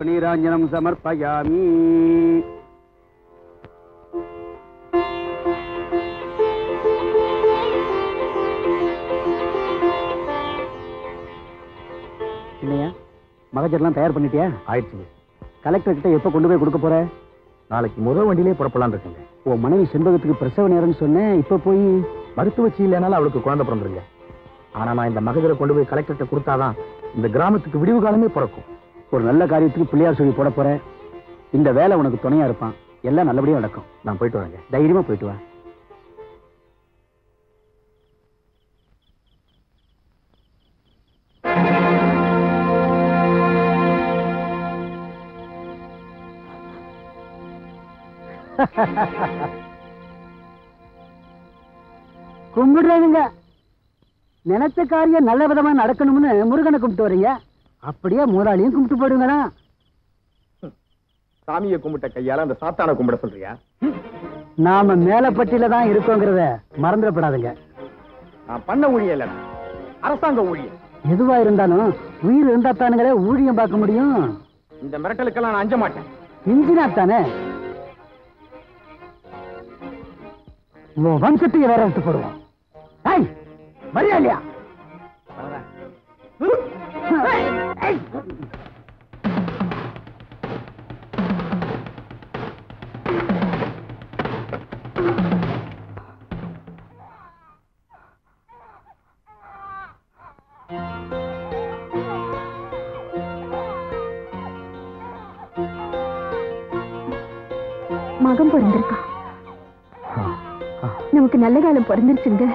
புஷ்பநீராஞ்சனம் சமர்ப்பயாமி இல்லையா மகஜர்லாம் தயார் பண்ணிட்டியா ஆயிடுச்சுங்க கலெக்டர் கிட்ட எப்போ கொண்டு போய் கொடுக்க போற நாளைக்கு முதல் வண்டியிலே புறப்படலாம்னு இருக்குங்க உன் மனைவி செண்பகத்துக்கு பிரசவ நேரம்னு சொன்னேன் இப்போ போய் மருத்துவச்சி இல்லைனாலும் அவளுக்கு குழந்தை பிறந்துருங்க ஆனா நான் இந்த மகஜரை கொண்டு போய் கலெக்டர்கிட்ட கொடுத்தாதான் இந்த கிராமத்துக்கு விடிவு காலமே பிறக்கும் ஒரு நல்ல காரியத்துக்கு பிள்ளையார் சொல்லி போட போற இந்த வேலை உனக்கு துணையா இருப்பான் எல்லாம் நல்லபடியா நடக்கும் நான் போயிட்டு வரேங்க தைரியமா போயிட்டு வா கும்பிடுறதுங்க நினைச்ச காரியம் நல்ல விதமா நடக்கணும்னு முருகனை கும்பிட்டு வர்றீங்க அப்படியே முதலாளியும் கும்பிட்டு போடுங்களா சாமியை கும்பிட்ட கையால அந்த சாத்தானை கும்பிட சொல்றியா நாம மேலப்பட்டியில தான் இருக்கோங்கிறத மறந்துடப்படாதுங்க நான் பண்ண ஊழியம் இல்ல அரசாங்க ஊழியம் எதுவா இருந்தாலும் உயிர் இருந்தா தானுங்களே ஊழியம் பார்க்க முடியும் இந்த மிரட்டலுக்கெல்லாம் நான் அஞ்ச மாட்டேன் இன்ஜினா தானே உன் வம்சத்துக்கு வேற எடுத்து போடுவோம் ஐய் வரியா இல்லையா ஏய். மகன் பிறந்திருக்கா நமக்கு நல்ல காலம் பிறந்துருச்சுங்க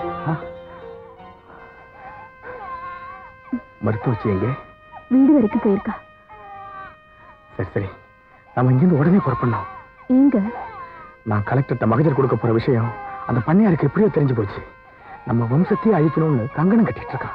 மருத்துவச்சி எங்க வீடு வரைக்கும் போயிருக்கா சரி சரி நம்ம இங்கிருந்து உடனே புறப்படணும் எங்க நான் கலெக்டர்கிட்ட மகஜர் கொடுக்க போற விஷயம் அந்த பண்ணையாருக்கு எப்படியோ தெரிஞ்சு போச்சு நம்ம வம்சத்தையே அழிக்கணும்னு கங்கணம் கட்டிட்டு இருக்கான்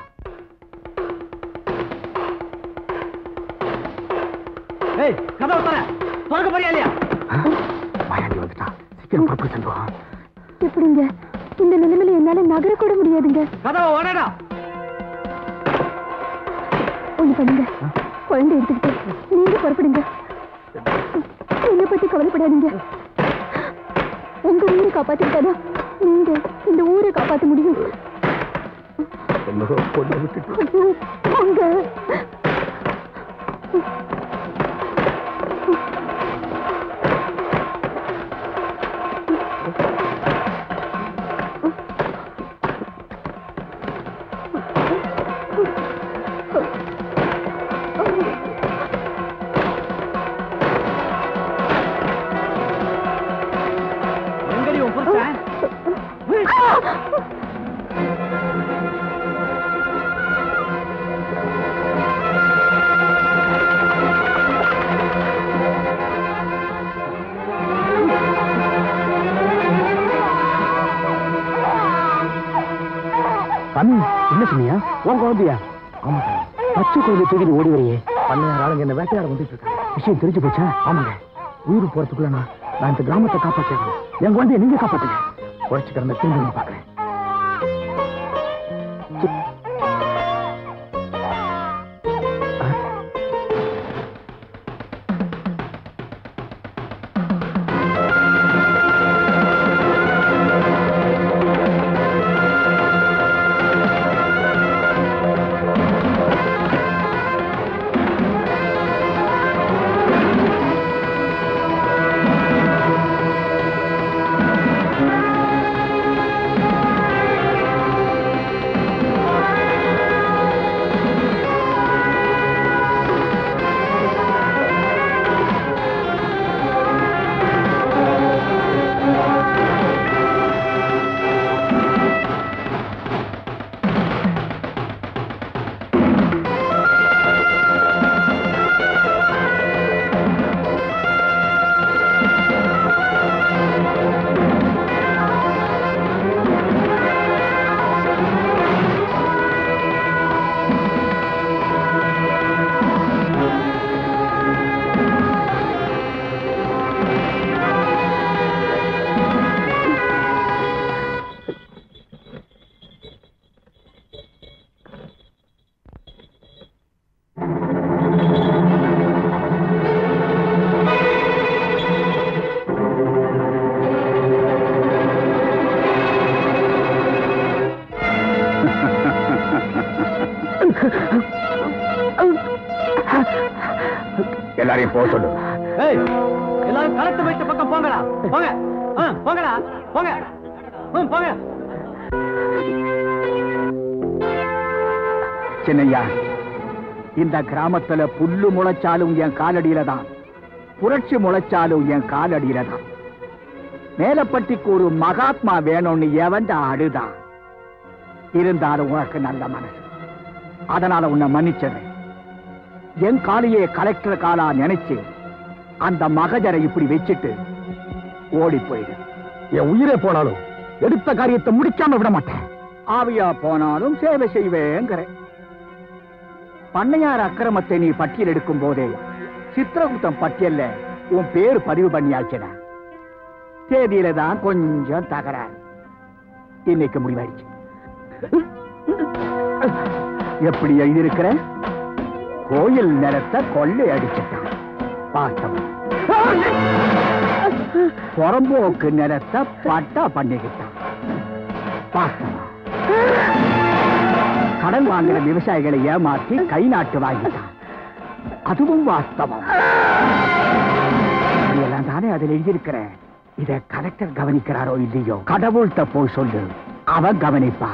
ஏய் கதவு தர திறக்க போறியா இல்லையா மாயாண்டி வந்துட்டான் சீக்கிரம் புறப்பட்டு செல்வா எப்படிங்க இந்த நிலைமையில என்னால நகர கூட முடியாதுங்க கதவை உடனடா ஒண்ணு பண்ணுங்க குழந்தை எடுத்துக்கிட்டு நீங்க புறப்படுங்க என்னை பத்தி கவலைப்படாதீங்க உங்க உயிரை காப்பாத்திட்டாதான் நீங்க இந்த ஊரை காப்பாத்த முடியும் பொண்ணை விட்டுட்டு உங்க எங்கடி உன் புருஷன் சாமி என்ன சொன்னியா உன் குழந்தையா ஆமா சாமி பச்சை குழந்தை தூக்கிட்டு ஓடி வரையே பண்ணையார் ஆளுங்க என்ன வேட்டையாட வந்துட்டு இருக்காங்க விஷயம் தெரிஞ்சு போச்சா ஆமாங்க உயிர் போறதுக்குள்ள நான் நான் இந்த கிராமத்தை காப்பாற்றணும் என் குழந்தைய நீங்க காப்பாத்துங்க உழைச்சு கிடந்த திரும்பி பாக்குறேன் ஆ எல்லாரையும் போக சொல்லு ஏய் எல்லாரும் கலெக்டர் வீட்டு பக்கம் போங்கடா போங்க ஆ, போங்கடா போங்க ம், போங்க சின்னையா இந்த கிராமத்துல புல்லு முளைச்சாலும் என் காலடியில தான் புரட்சி முளைச்சாலும் என் காலடியில தான் மேலப்பட்டிக்கு ஒரு மகாத்மா வேணும்னு எவன்ட அழுதான் இருந்தாலும் உனக்கு நல்ல மனசு அதனால உன்னை மன்னிச்சிடுறேன் என் காலையே கலெக்டர் காலா நினைச்சு அந்த மகஜரை இப்படி வச்சுட்டு ஓடி போயிடு என் உயிரே போனாலும் எடுத்த காரியத்தை முடிக்காம விட மாட்டேன் ஆவியா போனாலும் சேவை செய்வேங்கிறேன் பண்ணையார் அக்கிரமத்தை நீ பட்டியல் எடுக்கும் போதே சித்திரகுப்தம் பட்டியல்ல உன் பேர் பதிவு பண்ணியாச்சுடா தேதியில தான் கொஞ்சம் தகராறு இன்னைக்கு முடிவாயிடுச்சு எப்படி எழுதியிருக்கிற கோயில் நிலத்தை கொள்ளை அடிச்சிட்டான் பார்த்தவன் புறம்போக்கு நிலத்தை பட்டா பண்ணிக்கிட்டான் பார்த்தவன் கடன் வாங்குற விவசாயிகளை ஏமாத்தி கை நாட்டு வாங்கிட்டான் அதுவும் வாஸ்தவம் இதெல்லாம் தானே அதில் எழுதியிருக்கிறேன் இத கலெக்டர் கவனிக்கிறாரோ இல்லையோ கடவுள்கிட்ட போய் சொல்லு அவன் கவனிப்பா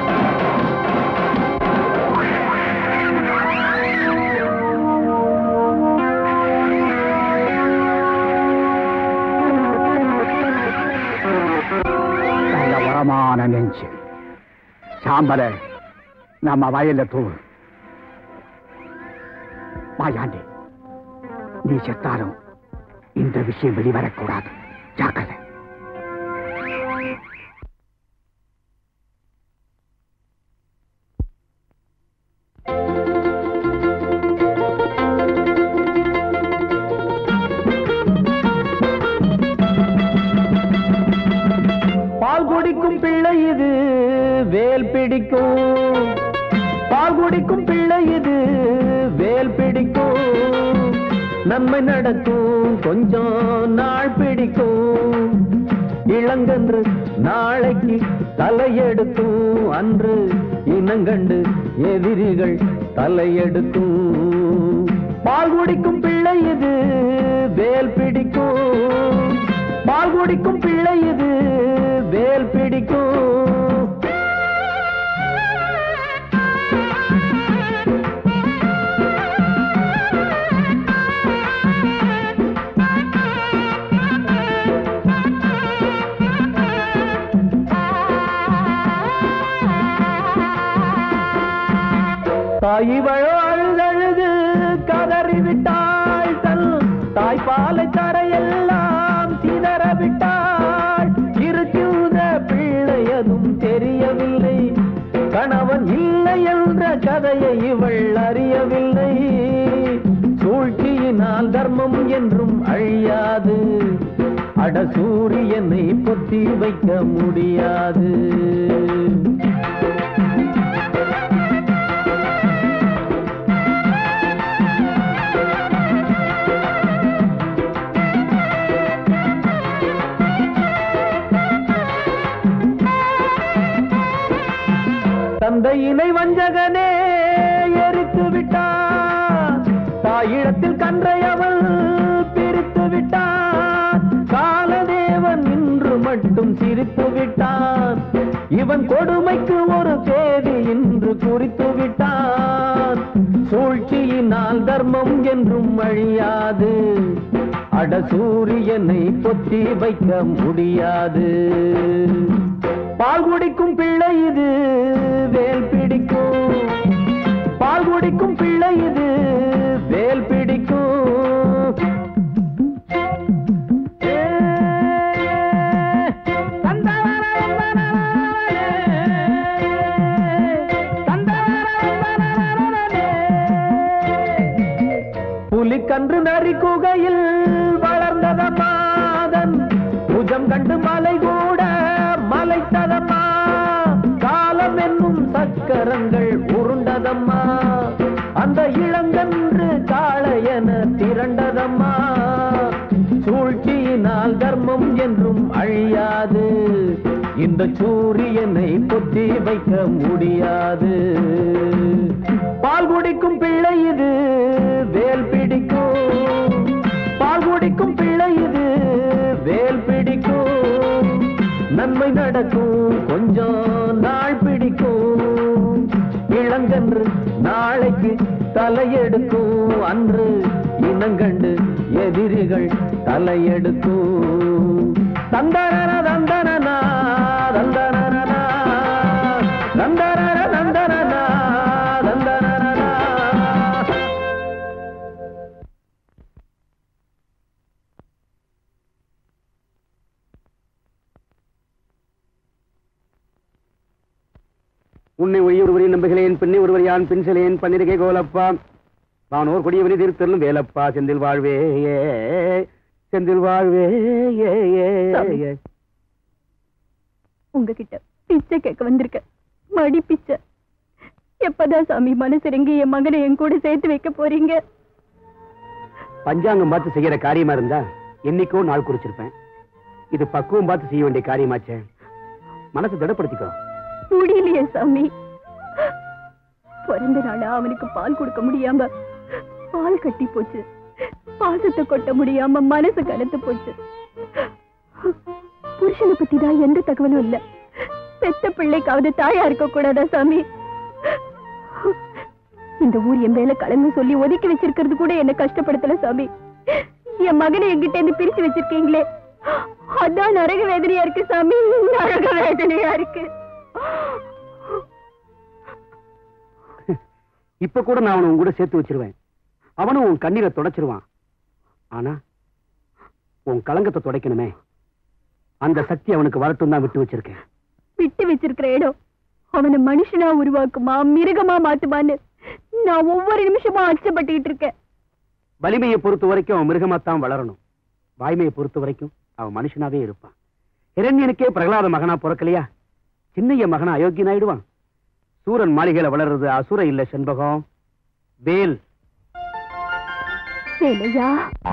நல்ல உரமான நெஞ்சு சாம்பல நம்ம வயல்ல தூள் வாயாண்டி நீ செத்தாலும் இந்த விஷயம் வெளிவரக்கூடாது ஜாக்கிரதை பால் குடிக்கும் பிள்ளை இது வேல் பிடிக்கும் பால் குடிக்கும் பிள்ளை இது வேல் பிடிக்கும் நன்மை நடக்கும் கொஞ்சம் நாள் பிடிக்கும் இளங்கன்று நாளைக்கு தலையெடுக்கும் அன்று இனங்கண்டு எதிரிகள் தலையெடுக்கும் பால் குடிக்கும் பிள்ளை இது வேல் பிடிக்கும் பால் குடிக்கும் பிள்ளை இது வேல் பிடிக்கும் தாயிவழோ அழுதழுது கதறி விட்டாள் தன் தாய்ப்பாலை தரையெல்லாம் சிதற விட்டாள் இருக்கின்ற பிள்ளை அதுவும் தெரியவில்லை கணவன் இல்லை என்ற கதையை இவள் அறியவில்லை சூழ்ச்சியினால் தர்மம் என்றும் அழியாது அட சூரியனை பொத்தி வைக்க முடியாது தந்தையினை வஞ்சகனே எரித்து விட்டான் தாயிடத்தில் கன்றை அவள் பிரித்து விட்டான் காலதேவன் இன்று மட்டும் சிரித்து விட்டான் இவன் கொடுமைக்கு ஒரு தேதி இன்று குறித்து விட்டான் சூழ்ச்சியினால் தர்மம் என்றும் அழியாது அட சூரியனை பொத்தி வைக்க முடியாது பால் குடிக்கும் பிள்ளை இது வேல் பிடிக்கும் பால் குடிக்கும் பிள்ளை இது வேல் பிடிக்கும் ஏ, புலிக்கன்று நரி குகையில் வளர்ந்ததமாதன் புஜம் கண்டு மலை கூட மலைத்ததம்மா காலம் என்னும் சக்கரங்கள் உருண்டதம்மா அந்த இளங்கன்று காளையன திரண்டதம்மா சூழ்ச்சியினால் தர்மம் என்றும் அழியாது இந்த சூரியனை பொத்தி வைக்க முடியாது பால் குடிக்கும் பிள்ளை இது வேல் பிடிக்கும் இளமை நடக்கும் கொஞ்சம் நாள் பிடிக்கும் இளங்கன்று நாளைக்கு தலையெடுக்கும் அன்று இனங்கண்டு எதிரிகள் தலையெடுக்கும் தந்தன தந்தனா தந்தனா தந்தன தந்தனா தந்தனா உன்னை ஒழிய ஒருவரை நம்புகிறேன் பெண்ணை ஒருவர் யான் பின் செலேன் பன்னிருகை கோலப்பா வானோர் கொடியவனை தீர்த்தருளும் வேலப்பா செந்தில் வாழ்வே ஏ, செந்தில் வாழ்வே ஏ, ஏ, ஏ. உங்ககிட்ட பிச்சை கேட்க வந்திருக்க மடி பிச்சை எப்பதான் சாமி மனசிறங்கி என் மகனை என் கூட சேர்த்து வைக்க போறீங்க பஞ்சாங்கம் பார்த்து செய்யற காரியமா இருந்தா என்னைக்கோ நாள் குறிச்சிருப்பேன் இது பக்குவம் பார்த்து செய்ய வேண்டிய காரியமாச்சே மனசை திடப்படுத்திக்கோ முடியலையே சாமி பிறந்த நாளா அவனுக்கு பால் கொடுக்க முடியாம பால் கட்டி போச்சு பாசத்தை கொட்ட முடியாம மனசு கலத்து போச்சு புருஷனை பத்தி தான் எந்த தகவலும் இல்ல பெத்த பிள்ளைக்காவது தாயா இருக்க கூடாதா சாமி இந்த ஊர் என் மேல கலந்து சொல்லி ஒதுக்கி வச்சிருக்கிறது கூட என்ன கஷ்டப்படுத்தல சாமி என் மகனை என்கிட்ட இருந்து பிரிச்சு வச்சிருக்கீங்களே அதான் நரக வேதனையா இருக்கு சாமி நரக வேதனையா இருக்கு இப்ப கூட நான் அவனை உன் கூட சேர்த்து வச்சிருவேன் அவனும் உன் கண்ணீரை தொடச்சிருவான் ஆனா உன் களங்கத்தை துடைக்கணுமே அந்த சக்தி அவனுக்கு வரட்டும் தான் விட்டு வச்சிருக்கேன் விட்டு வச்சிருக்கிற இடம் அவனை மனுஷனா உருவாக்குமா மிருகமா மாத்துமான்னு நான் ஒவ்வொரு நிமிஷமும் அச்சப்பட்டுக்கிட்டு இருக்கேன் வலிமையை பொறுத்த வரைக்கும் அவன் மிருகமாத்தான் வளரணும் வாய்மையை பொறுத்த வரைக்கும் அவன் மனுஷனாவே இருப்பான் இரண்யனுக்கே பிரகலாத மகனா பிறக்கலையா சின்னைய மகனா அயோக்கியன் ஆயிடுவான் சூரன் மாளிகையில வளர்றது அசுர இல்ல செண்பகம் வேல் வேலையா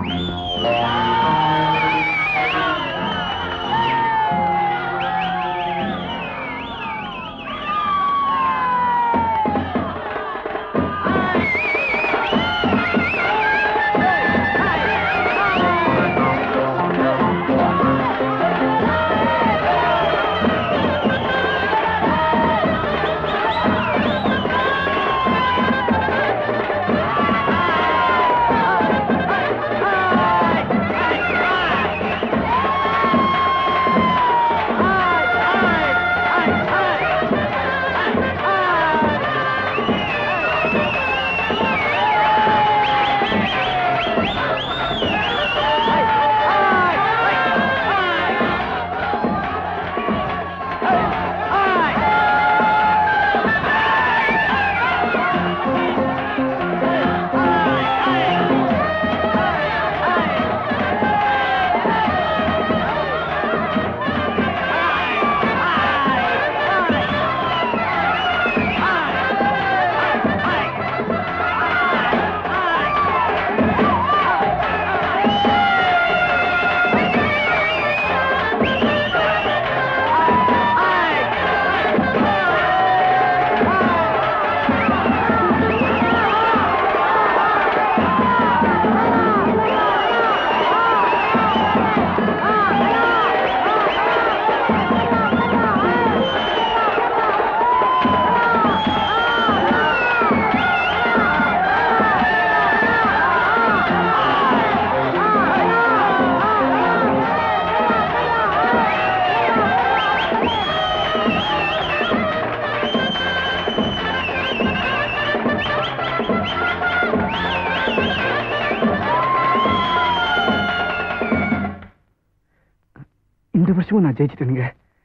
இந்த வருஷமும் நான் ஜெயிச்சிட்டேனுங்க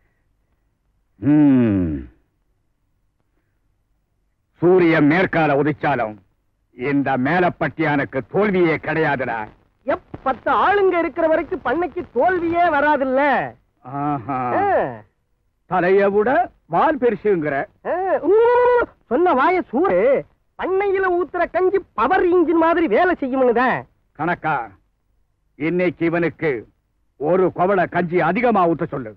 சூரியன் மேற்கால உதிச்சாலும் இந்த மேலப்பட்டியானுக்கு தோல்வியே கிடையாதுடா எப் பத்து ஆளுங்க இருக்கிற வரைக்கும் பண்ணைக்கு தோல்வியே வராதுல்ல ஆஹா. தலைய விட வால் பெருசுங்கிற சொன்ன வாய சூடு பண்ணையில ஊத்துற கஞ்சி பவர் இன்ஜின் மாதிரி வேலை செய்யும்னு தான் கணக்கா இன்னைக்கு இவனுக்கு ஒரு குவளை கஞ்சி அதிகமா ஊத்த சொல்லு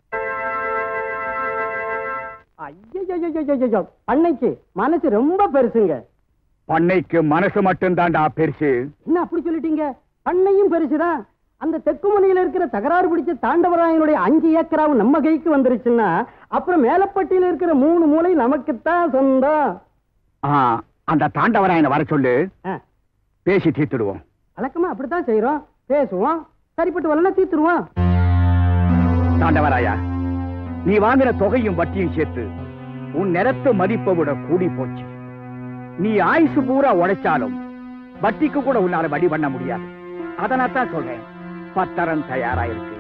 ஐயோ பண்ணைக்கு மனசு ரொம்ப பெருசுங்க பண்ணைக்கு மனசு மட்டும் தான்டா பெருசு என்ன அப்படி சொல்லிட்டீங்க பண்ணையும் பெருசுதான் அந்த தெற்கு முனையில இருக்கிற தகராறு பிடிச்ச தாண்டவராயனுடைய அஞ்சு ஏக்கராவும் நம்ம கைக்கு வந்துருச்சுன்னா அப்புறம் மேலப்பட்டியில இருக்கிற மூணு மூலை நமக்குத்தான் சொந்தம் ஆ, அந்த தாண்டவராயனை வர சொல்லு ஆ, பேசி தீர்த்துடுவோம் வழக்கமா அப்படித்தான் செய்யறோம் பேசுவோம் சரிப்பட்டு வரலாம் தீத்துருவோம் தாண்டவராயா நீ வாங்குற தொகையும் வட்டியும் சேர்த்து உன் நிலத்து மதிப்பை விட கூடி போச்சு நீ ஆயுசு பூரா உழைச்சாலும் வட்டிக்கு கூட உன்னால வடி பண்ண முடியாது அதனாத்தான் சொல்றேன் பத்திரம் தயாரா இருக்கு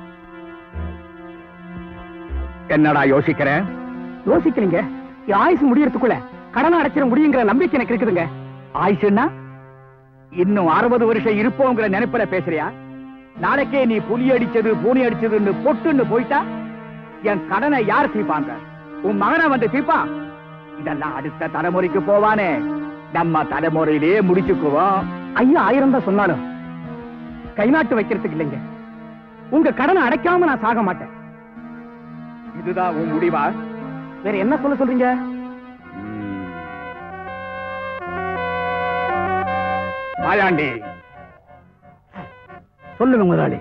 என்னடா யோசிக்கிற யோசிக்கலீங்க என் ஆயுசு முடியறதுக்குள்ள கடனை அடைச்சிட முடியுங்கிற நம்பிக்கை எனக்கு இருக்குதுங்க ஆயுசுன்னா இன்னும் அறுபது வருஷம் இருப்போங்கிற நினைப்புல பேசுறியா நாளைக்கே நீ புலி அடிச்சது பூனி அடிச்சதுன்னு பொட்டுன்னு போயிட்டா என் கடனை யார் தீர்ப்பாங்க உன் மகனை வந்து தீர்ப்பான் இதெல்லாம் அடுத்த தலைமுறைக்கு போவானே நம்ம தலைமுறையிலேயே முடிச்சுக்குவோம் ஐயா ஆயிரம் தான் சொன்னாலும் கை நாட்டு வைக்கிறதுக்கு இல்லைங்க உங்க கடனை அடைக்காம நான் சாக மாட்டேன் இதுதான் உன் முடிவா வேற என்ன சொல்ல சொல்றீங்க மாயாண்டி சொல்லுங்க முதலாளி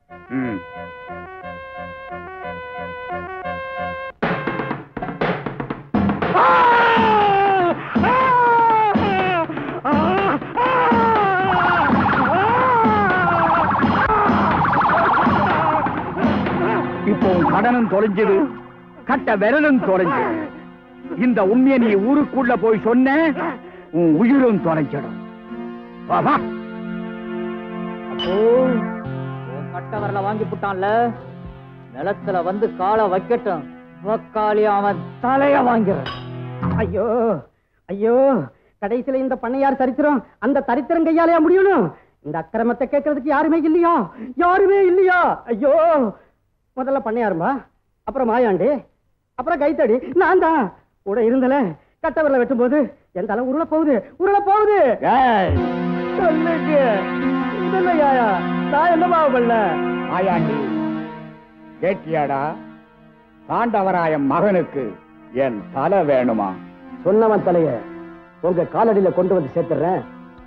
இப்போ உன் கடனும் தொலைஞ்சது கட்ட விரலும் தொலைஞ்சது இந்த உண்மையை நீ ஊருக்குள்ள போய் சொன்ன உன் உயிரும் தொலைஞ்சிடும் வா வா அப்போ உன் கட்ட வரல வாங்கி புட்டான்ல நிலத்துல வந்து காலை வைக்கட்டும் வக்காளி அவன் தலைய வாங்கிறேன் ஐயோ ஐயோ கடைசியில இந்த பண்ணையார் சரித்திரம் அந்த தரித்திரம் கையாலையா முடியணும் இந்த அக்கிரமத்தை கேட்கறதுக்கு யாருமே இல்லையா யாருமே இல்லையா ஐயோ முதல்ல பண்ணையாருமா அப்புறம் மாயாண்டி அப்புறம் கைத்தடி நான் தான் கூட இருந்தல கட்டவரில் வெட்டும் போது எந்த அளவு உருள போகுது உருள போகுது சொல்லுங்க இல்லையா நான் என்னமா பண்ண மாயாண்டி கேட்டியாடா தாண்டவராயன் மகனுக்கு என் தலை வேணுமா சொன்னவன் தலைய உங்க காலடியில கொண்டு வந்து சேர்த்துறேன்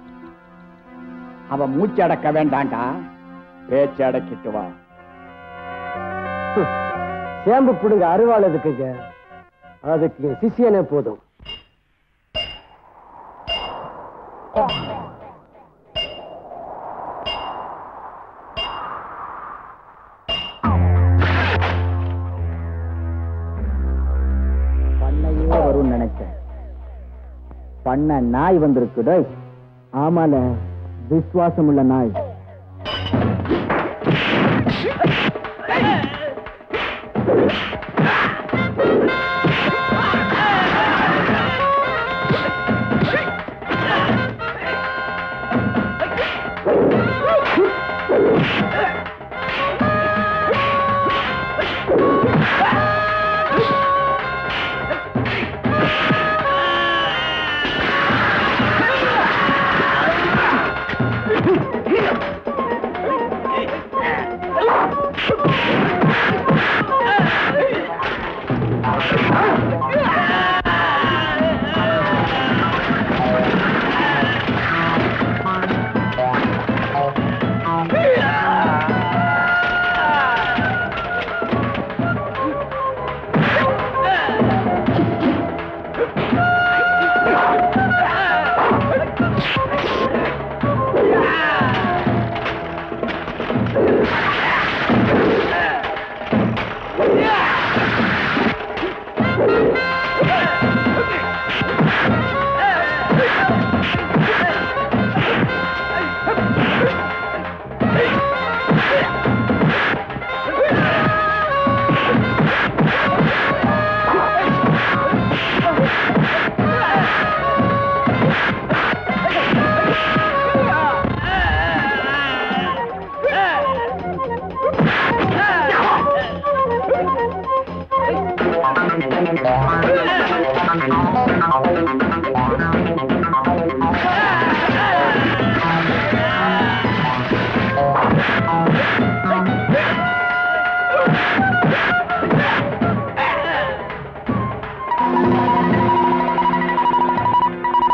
அவன் மூச்சு அடக்க வேண்டாண்டா பேச்சு அடக்கிட்டு வா சேம்பு புடுங்க அருவாள் எதுக்குங்க அதுக்கு சிசியனே போதும் பண்ணையே வரும்னு நினைச்சேன் பண்ண நாய் வந்திருக்குடோ ஆமால விசுவாசம் உள்ள நாய்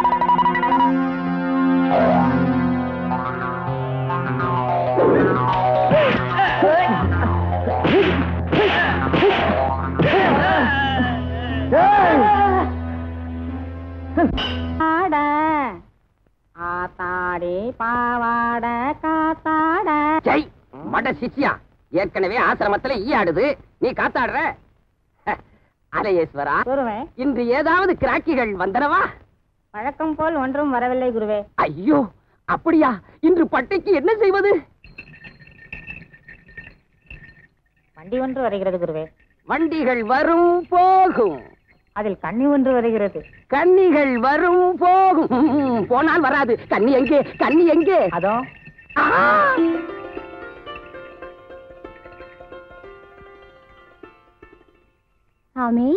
ஆ ஆட ஆத்தாடி பாவாட காத்தாட ஜெய் மட சிஷ்யா ஏற்கனவே ஆசிரமத்துல ஈ ஆடுது நீ காத்தாடுற ஹ, அலையேஸ்வரா குருவே இன்று ஏதாவது கிராக்கிகள் வந்தனவா வழக்கம் போல் ஒன்றும் வரவில்லை குருவே ஐயோ அப்படியா இன்று பட்டைக்கு என்ன செய்வது வண்டி ஒன்று வருகிறது குருவே வண்டிகள் வரும் போகும் அதில் கண்ணி ஒன்று வருகிறது கன்னிகள் வரும் போகும் போனால் வராது கன்னி எங்கே கன்னி எங்கே அதோ ஆ! சாமி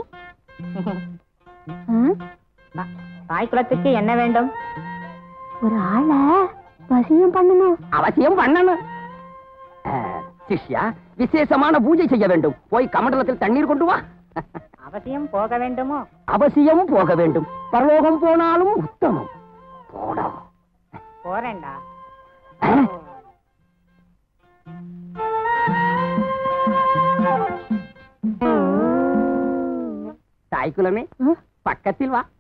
தாய் குலத்துக்கு என்ன வேண்டும் ஒரு ஆள வசியம் பண்ணணும் அவசியம் பண்ணணும் ஆ, சிஷ்யா விசேஷமான பூஜை செய்ய வேண்டும் போய் கமண்டலத்தில் தண்ணீர் கொண்டு வா அவசியம் போக வேண்டுமோ அவசியம் போக வேண்டும் பரலோகம் போனாலும் உத்தமம் போடா போறேன்டா ஆ? தாய் குலமே பக்கத்தில் வா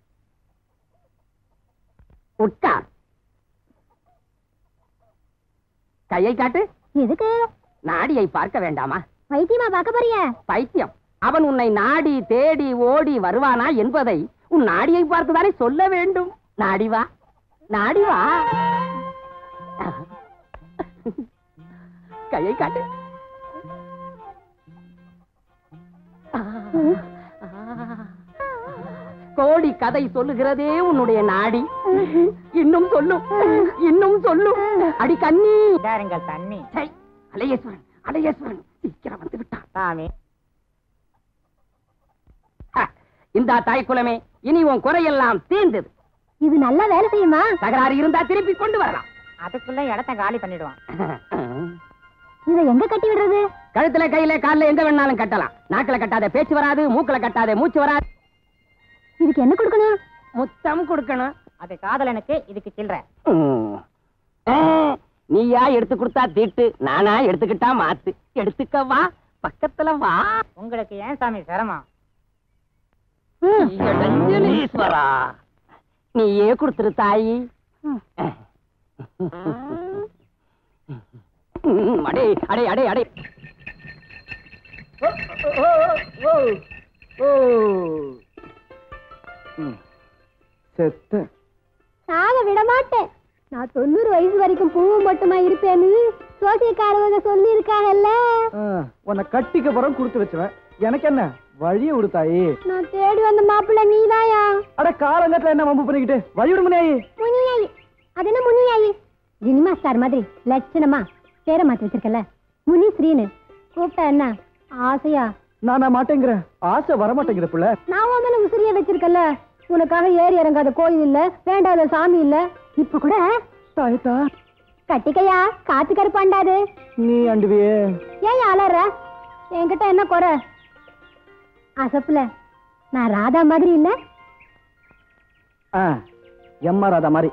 உட்கார் கையை காட்டு எதுக்கு நாடியை பார்க்க வேண்டாமா வைத்தியமா பார்க்க போறிய பைத்தியம் அவன் உன்னை நாடி தேடி ஓடி வருவானா என்பதை உன் நாடியை பார்த்துதானே சொல்ல வேண்டும் நாடி வா நாடி வா கையை காட்டு கோடி கதை சொல்லுகிறதே உன்னுடைய நாடி இன்னும் சொல்லும் இன்னும் சொல்லும் அடி கண்ணி இதாருங்கள் தண்ணி சை, அலையேஸ்வரன் அலையேஸ்வரன் சீக்கிரம் வந்து விட்டான் சாமி ஹ, இந்தா தாய் குலமே இனி உன் குறையெல்லாம் தீர்ந்தது இது நல்லா வேலை செய்யுமா தகராறு இருந்தா திருப்பி கொண்டு வரலாம் அதுக்குள்ள இடத்த காலி பண்ணிடுவான் இதை எங்க கட்டி விடுறது கழுத்துல கையில கால்ல எங்க வேணாலும் கட்டலாம் நாக்குல கட்டாத பேச்சு வராது மூக்குல கட்டாத மூச்சு வராது இதுக்கு என்ன கொடுக்கணும் முத்தம் கொடுக்கணும் அது காதலனுக்கு இதுக்கு சில்லற ம். ஆ, நீயா எடுத்து கொடுத்தா தீட்டு நானா எடுத்துக்கிட்டா மாத்து எடுத்துக்க வா பக்கத்துல வா உங்களுக்கு ஏன் சாமி சிரமம் ஈஸ்வரா நீயே கொடுத்துரு தாயி ம், அடே அடே அடே அடே செத்த சாக விட மாட்டேன் நான் தொண்ணூறு வயசு வரைக்கும் பூவும் மட்டுமா இருப்பேன்னு சோசியக்காரவங்க சொல்லி இருக்காங்கல்ல உன்னை கட்டிக்க போறோம் கொடுத்து வச்சுவேன் எனக்கு என்ன வழிய விடுத்தாயி நான் தேடி வந்த மாப்பிள்ள நீதாயா அட காலங்கத்துல என்ன வம்பு பண்ணிக்கிட்டு வழி விடு முனியாயி முனியாயி அது என்ன முனியாயி சினிமா ஸ்டார் மாதிரி லட்சணமா பேரை மாத்தி வச்சிருக்கல முனி ஸ்ரீனு கூப்பிட்டா என்ன ஆசையா நானா மாட்டேங்கிறேன் ஆசை வர மாட்டேங்கிற புள்ள நான் உன் மேல உசிரிய வச்சிருக்கல உனக்காக ஏறி இறங்காத கோயில் இல்ல வேண்டாத சாமி இல்ல இப்ப கூட தாயத்தா கட்டிக்கையா காத்து கருப்பாண்டாது நீ அண்டுவியே ஏன் அலற என்கிட்ட என்ன குறை அசப்புல நான் ராதா மாதிரி இல்ல ஆ எம்மா ராதா மாதிரி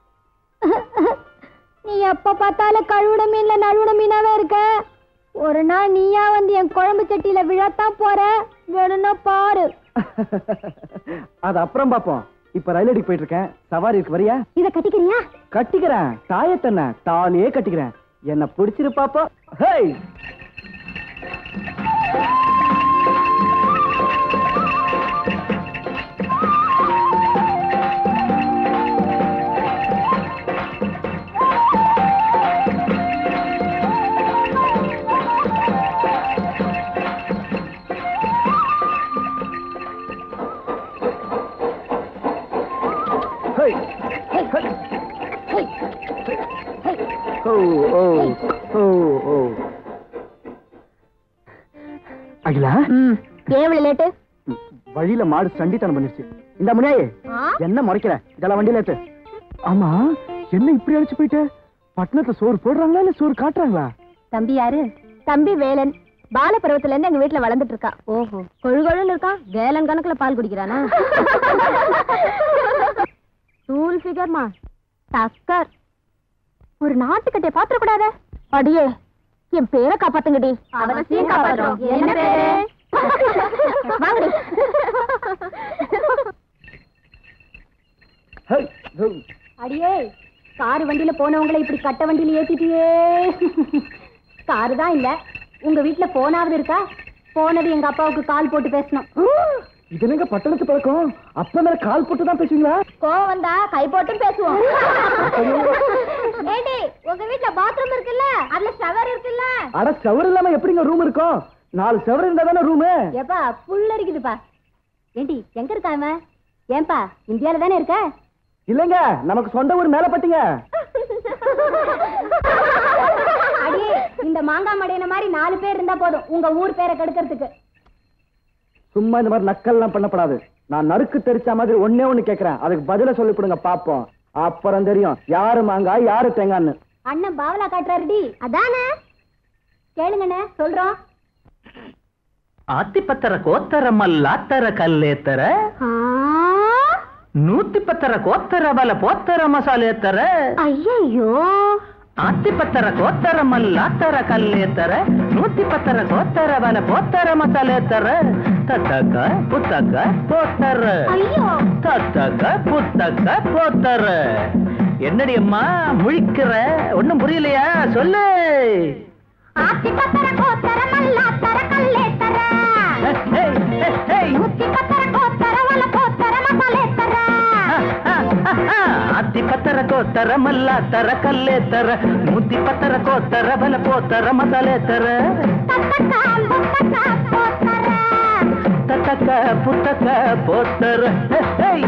நீ எப்ப பார்த்தாலும் கழுவுட மீன்ல நழுவுட மீனாவே இருக்க ஒரு நாள் நீயா வந்து என் குழம்பு சட்டியில விழத்தான் போற வேணும்னா பாரு அது அப்புறம் பாப்போம் இப்ப ரயில் அடிக்கு போயிட்டு இருக்கேன் சவாரி இருக்கு வரியா இத கட்டிக்கிறியா கட்டிக்கிறேன் தாயத்தன்ன தாலியே கட்டிக்கிறேன் என்ன பிடிச்சிரு பாப்பா ஹேய் ஹேய் ஹேய் ஓ ஓ ஓ ஓ அகிலா ஏவள லேட்டு வழியில மாடு சண்டித்தனம் பண்ணிருச்சு இந்த முனியாயே என்ன முறைக்கிற இதெல்லாம் வண்டியில ஏத்து ஆமா என்ன இப்படி அடிச்சு போயிட்ட பட்டணத்துல சோறு போடுறாங்களா இல்ல சோறு காட்டுறாங்களா தம்பி யாரு தம்பி வேலன் பாலபருவத்துல இருந்து எங்க வீட்டுல வளர்ந்துட்டு இருக்கா ஓஹோ கொழு கொழுன்னு இருக்கான் வேலன் கணக்குல பால் குடிக்கிறானா டூல் ஃபிகர்மா டக்கர் ஒரு நாட்டுக்கட்டை பாத்திர கூடாத அடியே என் பேரை காப்பாத்துங்கடி அவசியம் காப்பாத்துறோம் என்ன பேரு வாங்கடி அடியே கார் வண்டியில போனவங்களை இப்படி கட்ட வண்டியில ஏத்திட்டியே காரு தான் இல்ல உங்க வீட்டுல போனாவது இருக்கா போனது எங்க அப்பாவுக்கு கால் போட்டு பேசணும் இது என்னங்க பட்டணத்து பழக்கம் அப்ப மேல கால் போட்டு தான் பேசுவீங்களா கோவம் வந்தா கை போட்டும் பேசுவோம் ஏடி உங்க வீட்ல பாத்ரூம் இருக்குல்ல அதுல ஷவர் இருக்குல்ல அட செவர் இல்லாம எப்படிங்க ரூம் இருக்கும் நாலு செவர் இருந்தா தானே ரூமு ஏப்பா புல் இருக்குதுப்பா ஏண்டி எங்க இருக்கா இவன் ஏன்பா இந்தியால தானே இருக்க இல்லைங்க நமக்கு சொந்த ஊர் மேல பட்டிங்க அடியே இந்த மாங்காய் மடையன மாதிரி நாலு பேர் இருந்தா போதும் உங்க ஊர் பேரை கெடுக்கிறதுக்கு சும்மா இந்த மாதிரி நக்கல்லாம் பண்ணப்படாது நான் நறுக்கு தெரிச்ச மாதிரி ஒண்ணே ஒண்ணு கேக்குறேன் அதுக்கு பதில சொல்லிவிடுங்க பாப்போம் அப்புறம் தெரியும் யாரு மாங்காய் யாரு தேங்கான்னு அண்ணன் பாவலா காட்டுறாருடி அதானே கேளுங்கண்ணே சொல்றோம் ஆத்திப்பத்தர கோத்தர மல்லாத்தர கல்லேத்தர நூத்திப்பத்தர கோத்தர ಬಲ ಪೋತ್ತರ ಮಸಾಲೆತ್ತರ ஐயோ ಆತಿಪತ್ತರ ಕೋತ್ತರ ಮಲ್ಲಾತ್ತರ ಕಲ್ಲೇತ್ತರ ನೂತಿಪತ್ತರ ಕೋತ್ತರ ಬಲ ಪೋತ್ತರ ಮಸಾಲೆತ್ತರ ತತ್ತಕ ಪುತ್ತಕ போத்தர ஐயோ தத்தக்க புத்தக்க போத்தர என்னடி அம்மா முழிக்கிற ஒண்ணும் புரியலையா சொல்லு ஆத்தி பத்தர கோத்தர மல்லாத்தர கல்லேத்தர ஏய், ஏய், ஏய். நூத்தி பத்தர கோத்தர வல கோத்தர மசாலேத்தர ಅತ್ತಿ ಪತ್ತರ ಕೋತ್ತರ ಮಲ್ಲಾತ್ತರ ಕಲ್ಲೇತ್ತರ ಮುದ್ದಿ ಪತ್ತರ ಕೋತ್ತರ ಬಲ ಪೋತ್ತರ ಮಸಾಲೆತ್ತರ தத்தக்கா முத்தக்கா கோத்தர ತತಕ ಪುತ್ತಕ ಪೋತ್ತರ ಏಯ್.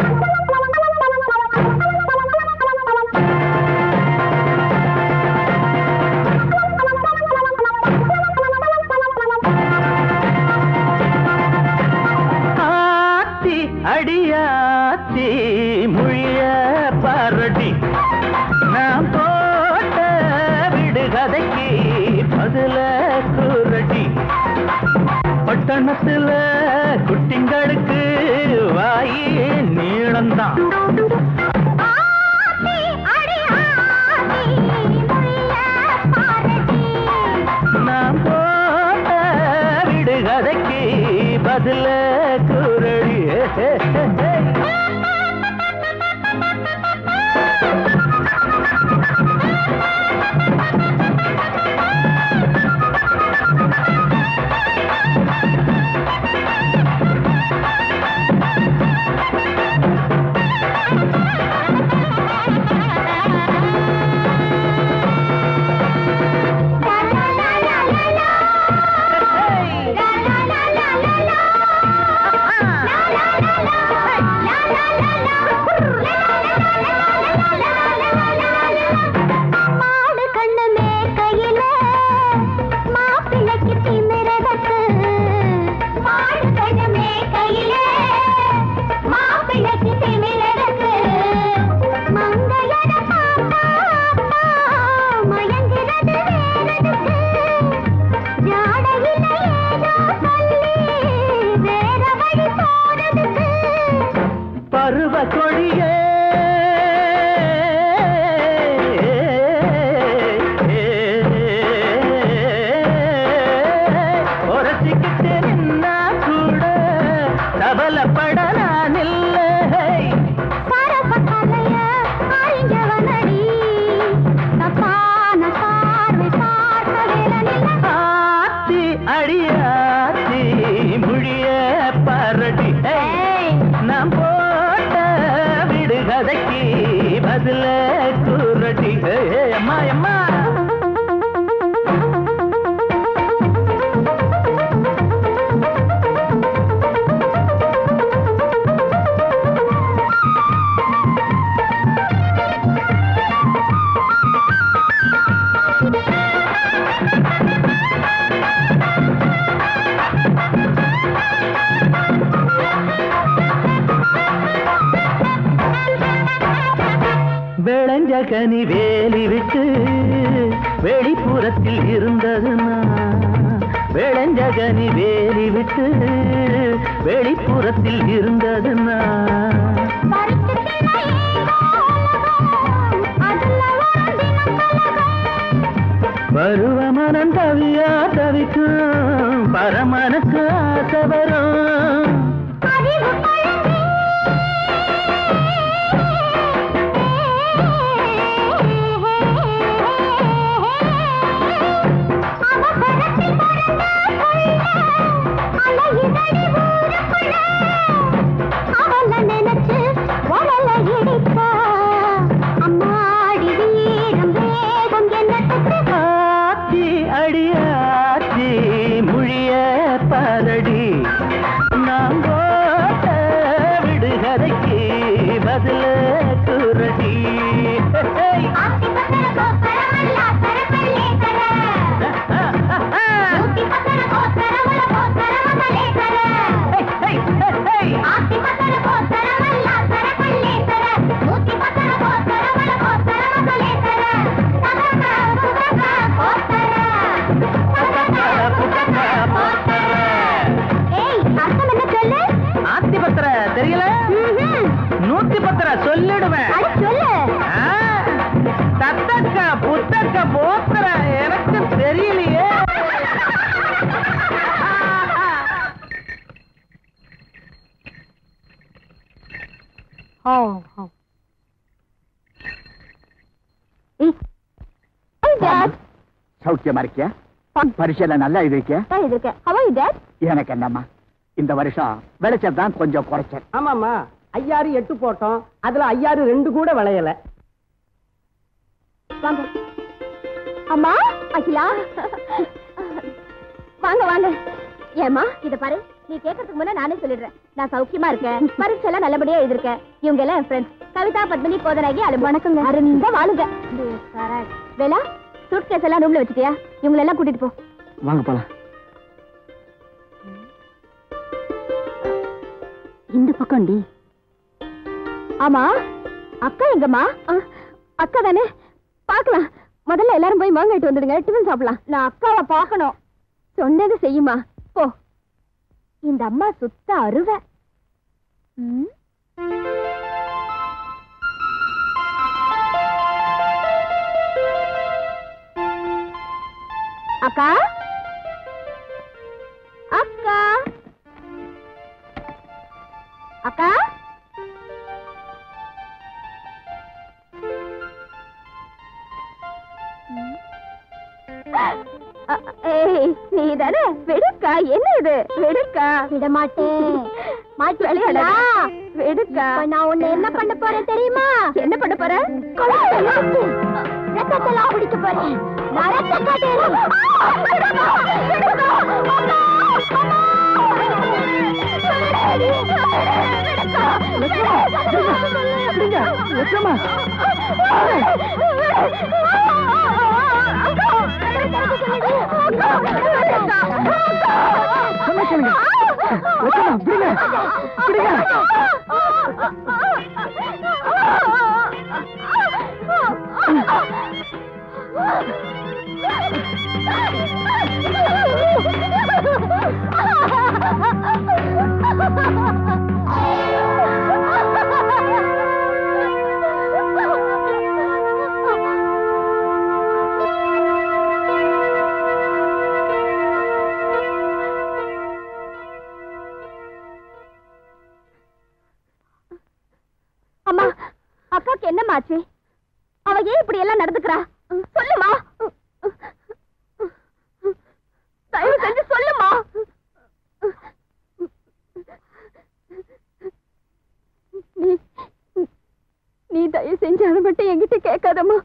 ஆத்தி அடியாத்தி முழிய பாரடி நாம் போட்ட விடுகதைக்கு பதில குரடி பட்டணத்துல குட்டிங்களுக்கு வாயி நீளம்தான் ஆத்தி அடி ஆத்தி முள்ள பாரடி நாம் போட்ட விடுகதைக்கு பதில குரடி மாடு கண்ணு மேற்கையில மாப்பிள்ளைக்கு திமிரகத்து மாடு கண்ணு மேற்கையில மாப்பிள்ளைக்கு திமிரகத்து மங்கையர பார்த்தா மயங்கிறது வேறதுக்கு ஜாடையில ஏதோ சொல்லி வேற வழி போறதுக்கு பருவ கொடியே உரசிக்கிட்டு நின்னா கூட கவலைப்படலாம் இல்லை பரபக்கலைய அறிஞ்சவனடி தப்பான பார்வை பார்க்க வேலனில்லை ஆத்தி அடியாத்தி முழிய பரடி நாம் போட்ட விடுகதைக்கு பதில குரடி ஏய், அம்மா அம்மா விளைஞ்சகனி வேலி விட்டு வெளிப்புறத்தில் இருந்ததுன்னா விளைஞ்சகனி வேலி விட்டு வெளிப்புறத்தில் இருந்ததுன்னா பருவமனம் தவியா தவிக்கும் பரமனுக்கு ஆசை வரும் மேல குரடி ஆத்தி பத்திர தெரியல நூத்தி பத்திர சொல்லிடுவேன் ஆ, தத்தக்க புத்தக்க போத்திர எனக்கு தெரியலையே சௌக்கியமா இருக்கியா பரிசையில நல்லா எழுதிருக்கியா எனக்கு என்னம்மா இந்த வருஷம் விளைச்சல் தான் கொஞ்சம் குறைச்சல் ஆமாமா ஐயாறு எட்டு போட்டோம் அதுல ஐயாறு ரெண்டு கூட விளையல வாங்க அம்மா அகிலா வாங்க வாங்க ஏமா இத பாரு நீ கேட்கறதுக்கு முன்ன நானே சொல்லிடுறேன் நான் சௌக்கியமா இருக்கேன் பரீட்சை எல்லாம் நல்லபடியா எழுதிருக்கேன் இவங்க எல்லாம் என் ஃப்ரெண்ட்ஸ் கவிதா பத்மினி கோதனாகி அலு வணக்கங்க அருந்த வாழுங்க வேலா சூட் கேஸ் எல்லாம் ரூம்ல வச்சுட்டியா இவங்க எல்லாம் கூட்டிட்டு போ வாங்க போலாம் இந்த பக்கம் டி ஆமா அக்கா எங்கம்மா அக்கா தானே பார்க்கலாம் முதல்ல எல்லாரும் போய் வாங்கிட்டு வந்துடுங்க டிஃபன் சாப்பிடலாம் நான் அக்காவை பார்க்கணும் சொன்னது செய்யுமா போ இந்த அம்மா சுத்த அருவ ம்? அக்கா அக்கா அக்கா அ- ஏய் நீ தானே விடுக்கா என்ன இது விடுக்கா விட மாட்டேன் மாட்டி விளையாட விடுக்கா நான் உன்னை என்ன பண்ண போறேன் தெரியுமா என்ன பண்ண போற ரத்தத்தெல்லாம் பிடிக்க போறேன் நான் ரத்த காட்டேன் அம்மா அக்காக்கு என்னமாச்சு அவ ஏன் இப்படி எல்லாம் நடந்துக்கிறா சொல்லுமா தயவு செஞ்சு சொல்லுமா நீ நீ தயவு செஞ்சு அதை மட்டும் என்கிட்ட கேட்காதம்மா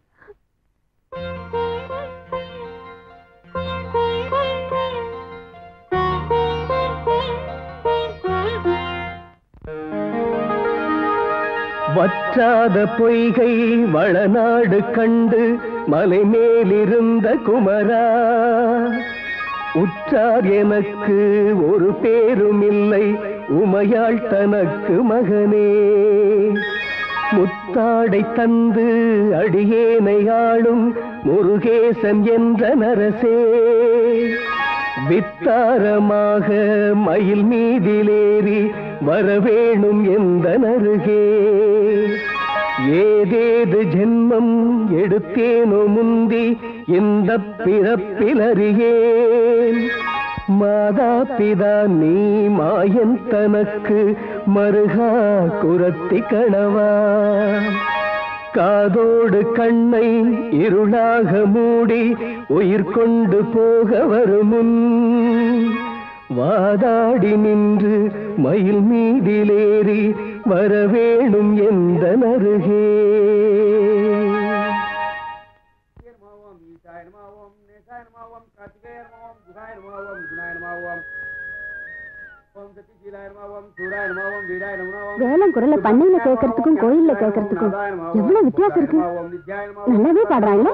வற்றாத பொய்கை வளநாடு கண்டு மலை மேலிருந்த குமரா உற்றார் எனக்கு ஒரு பேரும் இல்லை உமையாள் தனக்கு மகனே முத்தாடை தந்து அடியேனை ஆளும் முருகேசன் என்ற நரசே வித்தாரமாக மயில் மீதிலேறி வரவேணும் எந்த நருகே ஏதேது ஜென்மம் எடுத்தேனோ முந்தி இந்த பிறப்பிலறியேன் மாதா பிதா நீ மாயன் தனக்கு மருகா குரத்தி கணவா காதோடு கண்ணை இருளாக மூடி உயிர் கொண்டு போக வருமுன் வாதாடி நின்று மயில் மீதிலேறி வரவேணும் எந்த நருகே வேலம் குரல பண்ணையில கேட்கறதுக்கும் கோயில்ல கேட்கறதுக்கும் எவ்வளவு வித்தியாசம் இருக்கு நல்லாவே பாடுறாங்கல்ல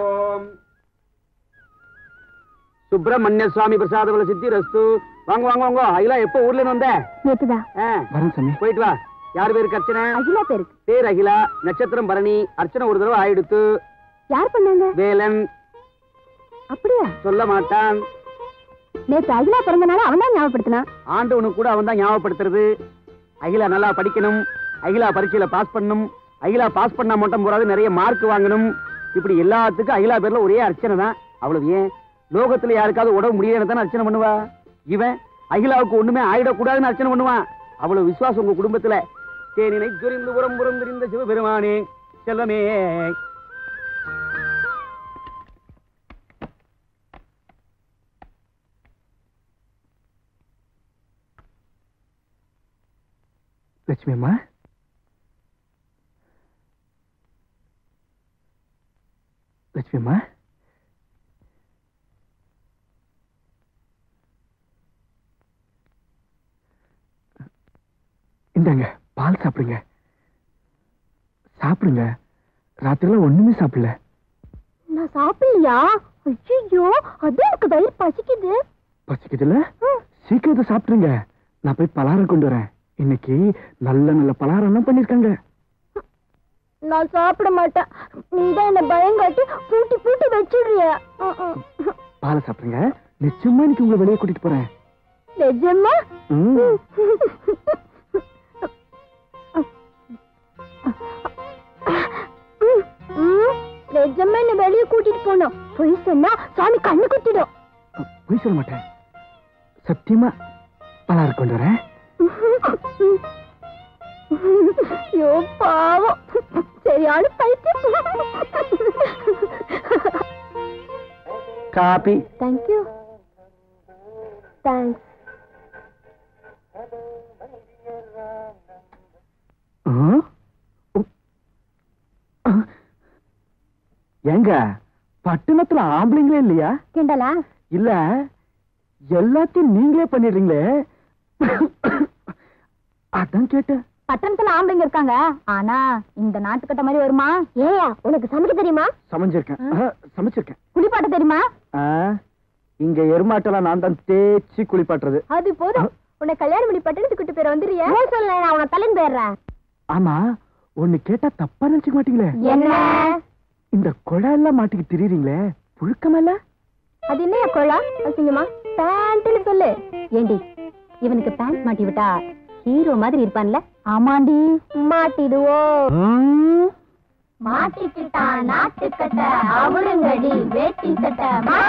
சுப்பிரமணிய சுவாமி பிரசாத சித்தி ரஸ்து வாங்க வாங்க வாங்க அகிலா எப்போ ஊர்ல இருந்து வந்த நேத்துதா ஆ, வரேன் சாமி போயிட்டு வா யார் பேருக்கு அர்ச்சனை அகிலா பேருக்கு பேர் அகிலா நட்சத்திரம் பரணி அர்ச்சனை ஒரு தடவை ஆயிடுத்து யார் பண்ணாங்க வேலன் அப்படியா சொல்ல மாட்டான் நேத்து அகிலா பிறந்தனால அவன் தான் ஞாபகப்படுத்தினான் ஆண்டவனுக்கு கூட அவன் தான் ஞாபகப்படுத்துறது அகிலா நல்லா படிக்கணும் அகிலா பரீட்சையில பாஸ் பண்ணணும் அகிலா பாஸ் பண்ணா மட்டும் போறாது நிறைய மார்க் வாங்கணும் இப்படி எல்லாத்துக்கும் அகிலா பேர்ல ஒரே அர்ச்சனை தான் அவ்வளவு ஏன் லோகத்துல யாருக்காவது உடம்பு முடியலன்னு தானே அர்ச்சனை பண்ணுவா இவன் அகிலாவுக்கு ஒண்ணுமே ஆயிடக்கூடாதுன்னு அர்ச்சனை பண்ணுவான் அவ்வளவு விசுவாசம் உங்க குடும்பத்துல தேனினை துரிந்து உரம் புறம் திரிந்த சிவபெருமானே செல்லமே லட்சுமி அம்மா லட்சுமி அம்மா இந்தாங்க பால் சாப்பிடுங்க சாப்பிடுங்க ராத்திரில ஒண்ணுமே சாப்பிடல நான் சாப்பிடலையா ஐயோ அது எனக்கு வயிறு பசிக்குது பசிக்குதுல சீக்கிரத்தை சாப்பிட்டுருங்க நான் போய் பலகாரம் கொண்டு வரேன் இன்னைக்கு நல்ல நல்ல பலகாரம் பண்ணிருக்காங்க நான் சாப்பிட மாட்டேன் நீ தான் என்ன பயங்காட்டி பூட்டி பூட்டி வச்சிடுறிய பாலை சாப்பிடுங்க நிச்சயமா இன்னைக்கு உங்களை வெளியே கூட்டிட்டு போறேன் நிஜமா ம். ம், நிஜமா என்ன வெளியே கூட்டிட்டு போனோம் பொய் சொன்னா சாமி கண்ணு குத்திடும் பொய் சொல்ல மாட்டேன் சத்தியமா பலகாரம் கொண்டு வரேன் ஐயோ பாவம் சரியான பைத்தியம் காபி தேங்க்யூ தேங்க்ஸ் ஆ? உம். ஆ. ஏங்க பட்டணத்துல ஆம்பளைங்களே இல்லையா கிண்டலா இல்ல எல்லாத்தையும் நீங்களே பண்ணிடுறீங்களே அதான் கேட்டேன் பட்டணத்துல ஆம்பளைங்க இருக்காங்க ஆனா இந்த நாட்டுக்கட்ட மாதிரி வருமா ஏயா உனக்கு சமைக்க தெரியுமா சமைஞ்சிருக்கேன் ஆ, சமைச்சிருக்கேன் குளிப்பாட்ட தெரியுமா ஆ, இங்க எருமாட்டெல்லாம் நான் தான் தேய்ச்சி குளிப்பாட்டுறது அது போதும் உன்னை கல்யாணம் பண்ணி பட்டணத்துக்கு கூட்டு பேர் வந்துறியா சொல்ல நான் உன தலைந்து போயிடுறேன் ஆமா ஒண்ணு கேட்டா தப்பா நினைச்சுக்க மாட்டீங்களே என்ன இந்த குழாயெல்லாம் மாட்டிக்கு திரியுறீங்களே புழுக்கமல்ல அது என்னையா கோழா அசிங்கமா பேண்ட்னு சொல்லு ஏண்டி இவனுக்கு பேண்ட் மாட்டி விட்டா ஹீரோ மாதிரி இருப்பான்ல ஆமாண்டி மாட்டிடுவோம் மாட்டிக்கிட்டான் நாட்டுக்கட்ட அவருங்கடி வேட்டி சட்டை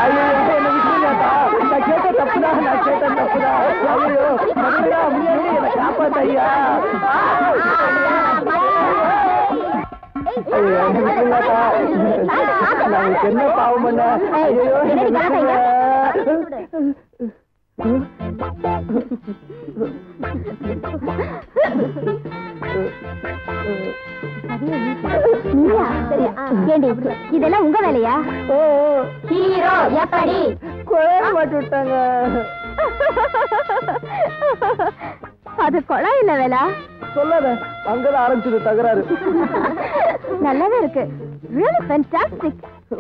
என்ன பாவம் பண்ண ஐயோ, நீயா? சரி, ஆ. ஏண்டி இதெல்லாம் உங்க வேலையா ஹீரோ எப்படி மாட்டி விட்டாங்க அது குழாய் இல்ல வேலா சொல்லாத அங்கதான் ஆரம்பிச்சது தகராறு நல்லாவே இருக்கு ரியலி ஃபேன்டாஸ்டிக்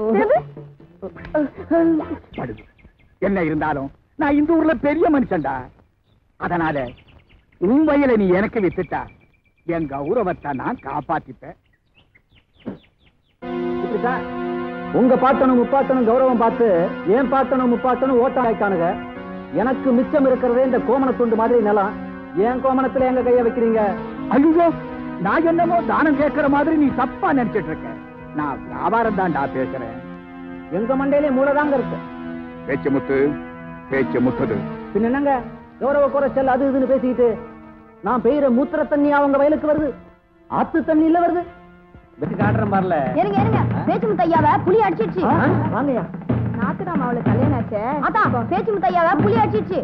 படுது. என்ன இருந்தாலும் நான் இந்த ஊர்ல பெரிய மனுஷன்டா அதனால உன் வயலை நீ எனக்கு வித்துட்டா என் கௌரவத்தை நான் காப்பாத்திப்பேன் இப்படித்தான் உங்க பாட்டனும் முப்பாட்டனும் கௌரவம் பார்த்து ஏன் பாட்டனும் முப்பாட்டனும் ஓட்டம் ஆயிட்டானுங்க எனக்கு மிச்சம் இருக்கிறதே இந்த கோமண துண்டு மாதிரி நிலம் ஏன் கோமணத்துல எங்க கைய வைக்கிறீங்க ஐயோ நான் என்னமோ தானம் கேட்கிற மாதிரி நீ தப்பா நினைச்சிட்டு இருக்க நான் வியாபாரம் தான்டா பேசுறேன் எங்க மண்டையிலே மூளைதாங்க இருக்கு பேச்சு முத்து பேச்சு முத்துது பின்ன என்னங்க கௌரவ குறைச்சல் அது இதுன்னு பேசிக்கிட்டு நான் பெய்யற மூத்திர தண்ணி அவங்க வயலுக்கு வருது ஆத்து தண்ணி இல்ல வருது வெட்டி காட்டுறேன் பாருல இருங்க இருங்க பேச்சு முத்தையாவ புலி அடிச்சிடுச்சு வாங்கய்யா நாத்துராம அவளுக்கு கல்யாணம் ஆச்சு அதான் பேச்சு முத்தையாவ புலி அடிச்சிடுச்சு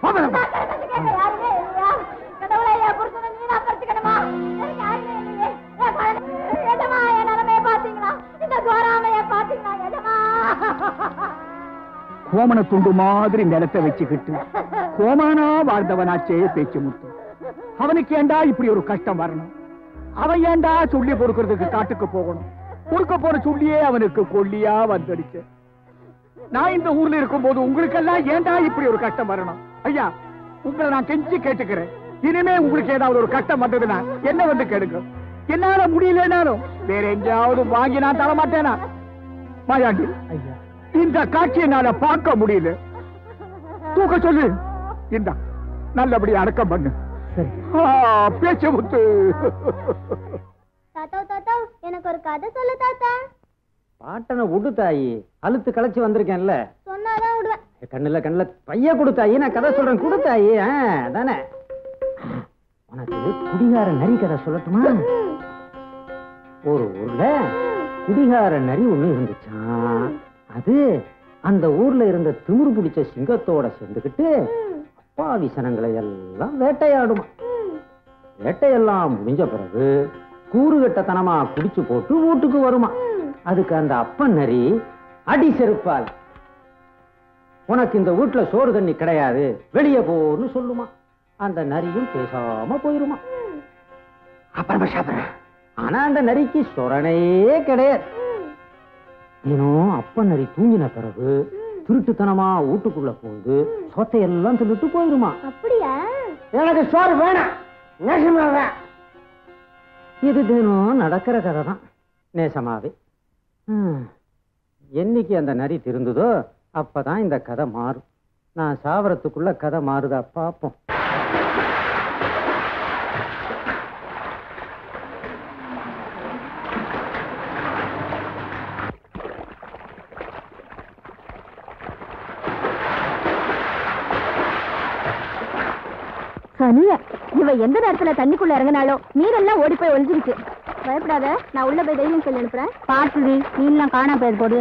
கோமண துண்டு மாதிரி நிலத்தை வச்சுக்கிட்டு கோமானா வாழ்ந்தவனாச்சே பேச்சு முத்து அவனுக்கு ஏண்டா இப்படி ஒரு கஷ்டம் வரணும் அவன் ஏண்டா சொல்லி பொறுக்கிறதுக்கு காட்டுக்கு போகணும் பொறுக்க போற சொல்லியே அவனுக்கு கொல்லியா வந்துடுச்சு நான் இந்த ஊர்ல இருக்கும்போது உங்களுக்கெல்லாம் ஏண்டா இப்படி ஒரு கஷ்டம் வரணும் ஐயா உங்களை நான் கெஞ்சி கேட்டுக்கிறேன் இனிமே உங்களுக்கு ஏதாவது ஒரு கஷ்டம் வந்ததுன்னா என்ன வந்து கேளுங்க என்னால முடியலனாலும் வேற எங்கேயாவது வாங்கி நான் தர மாட்டேனா மாயாண்டி இந்த காட்சியை என்னால பார்க்க முடியல தூக்க சொல்லு இந்த நல்லபடி அடக்கம் பண்ணு ஆ, பேச்சு முத்து தாத்தா தாத்தா எனக்கு ஒரு கதை சொல்லு தாத்தா பாட்டனை விடு தாயி அழுத்து களைச்சு வந்திருக்கேன்ல சொன்னாதான் விடுவேன் கண்ணுல கண்ணுல பைய கொடுத்தாயி நான் கதை சொல்றேன் கொடுத்தாயி தானே உனக்கு குடிகார நரி கதை சொல்லட்டுமா ஒரு ஊர்ல குடிகார நரி ஒண்ணு இருந்துச்சாம் அது அந்த ஊர்ல இருந்த திமிரு பிடிச்ச சிங்கத்தோட சேர்ந்துக்கிட்டு அப்பாவி சனங்களை எல்லாம் வேட்டையாடுமா வேட்டையெல்லாம் முடிஞ்ச பிறகு கூறுகட்டத்தனமா குடிச்சு போட்டு வீட்டுக்கு வருமா அதுக்கு அந்த அப்பன் நரி அடி செருப்பால் உனக்கு இந்த வீட்டுல சோறு தண்ணி கிடையாது வெளியே போன்னு சொல்லுமா அந்த நரியும் பேசாம போயிருமா அப்புறமா சாப்பிடுறேன் ஆனா அந்த நரிக்கு சொரணையே கிடையாது தினம் அப்பன் நரி தூங்கின பிறகு திருட்டுத்தனமா வீட்டுக்குள்ள பூந்து சொத்தையெல்லாம் தின்னுட்டு போயிருமா அப்படியா எனக்கு சோறு வேணாம் நேசமாவே இது தினம் நடக்கிற கதை தான் நேசமாவே ஹம். என்னைக்கு அந்த நரி திருந்ததோ அப்பதான் இந்த கதை மாறும் நான் சாவரத்துக்குள்ள கதை மாறுதா பார்ப்போம் சனிய இவ எந்த நேரத்துல தண்ணிக்குள்ள இறங்கினாலும் நீரெல்லாம் ஓடி போய் ஒளிஞ்சிருச்சு பயப்படாத நான் உள்ள போய் தைரியம் சொல்லி அனுப்புறேன் பாத்துடி நீர்லாம் காணா போயிரு போடு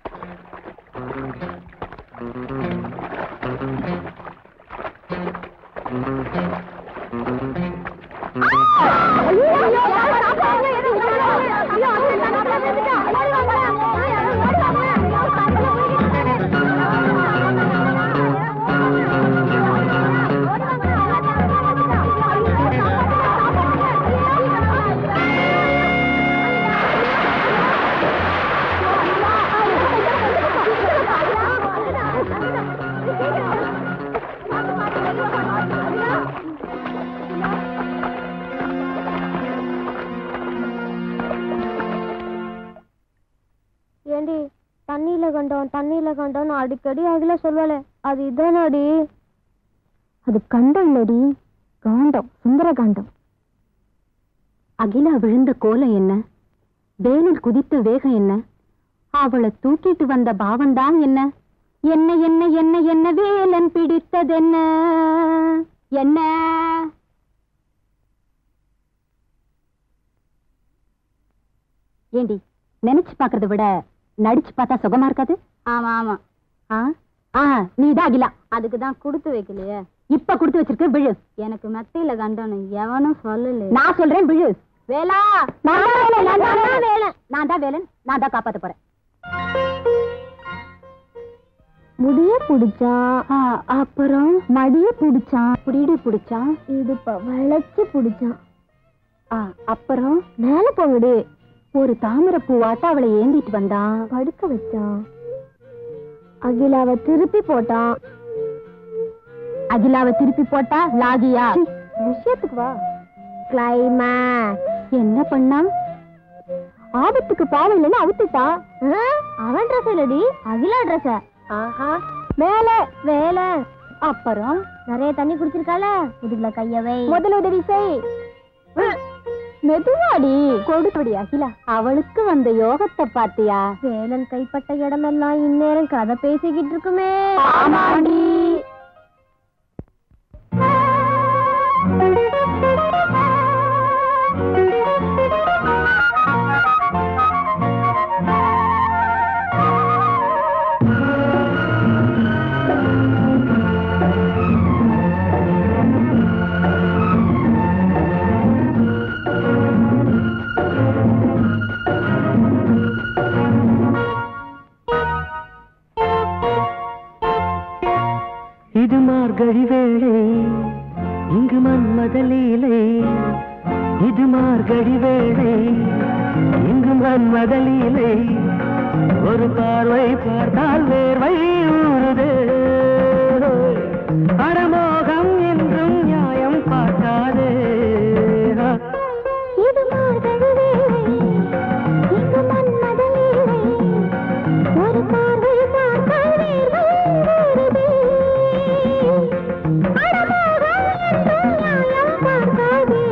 ஏண்டி தண்ணியில கண்டோம் தண்ணியில கண்டோம்னு அடிக்கடி அகில சொல்லல அது இதானாடி அது கண்டம் இல்லடி காண்டம் சுந்தர காண்டம் அகிலா விழுந்த கோலம் என்ன வேலில் குதித்த வேகம் என்ன அவளை தூக்கிட்டு வந்த பாவம்தான் என்ன என்ன என்ன என்ன என்ன வேலன் பிடித்ததென்ன என்ன ஏண்டி நினைச்சு பாக்குறத விட நடிச்சு பார்த்தா சுகமா இருக்காது ஆமா ஆமா ஆ ஆ நீ தான் அகிலா அதுக்கு தான் கொடுத்து வைக்கலையே இப்ப கொடுத்து வச்சிருக்க விழு எனக்கு மெத்தையில கண்டனு எவனும் சொல்லல நான் சொல்றேன் விழு வேலா நான் தான் வேலன் நான் தான் வேலன் நான் தான் வேலன் நான் தான் காப்பாத்த போறேன் முடிய புடிச்சான் அப்புறம் மடிய புடிச்சான் புடிடு புடிச்சான் இடுப்ப வளைச்சு புடிச்சான் அப்புறம் மேல போங்கடி ஒரு தாமரை பூவாட்ட அவளை ஏந்திட்டு வந்தான் படுக்க வச்சான் அகிலாவை திருப்பி போட்டான் அகிலாவை திருப்பி போட்டா லாகியா விஷயத்துக்கு வா கிளைமேக்ஸ் என்ன பண்ணா ஆபத்துக்கு பாவம் இல்லைன்னு அவுத்துட்டா அவன் ட்ரெஸ் இல்லடி அகிலா ட்ரெஸ் ஆஹா மேல வேலை அப்புறம் நிறைய தண்ணி குடிச்சிருக்கால முதுகுல கையவை முதல் உதவி செய் மெதுவாடி கொடுப்படி அகிலா அவளுக்கு வந்த யோகத்தை பாத்தியா வேலன் கைப்பட்ட இடமெல்லாம் இந்நேரம் கதை பேசிக்கிட்டு இருக்குமே ஆமாடி இது மார்கழி வேளை இங்கு மன்மத லீலை இது மார்கழி வேளை இங்கு மன்மத லீலை ஒரு பார்வை பார்த்தால் வேர்வை ஊறுதே அடமோகம் என்றும் நியாயம் பார்க்காதே இது மார்கழி வேளை இங்கு மன்மத லீலை ஒரு பார்வை பார்த்தால் வேர்வை ஊறுதே. அடமோகம் என்றும் நியாயம் பார்க்காதே.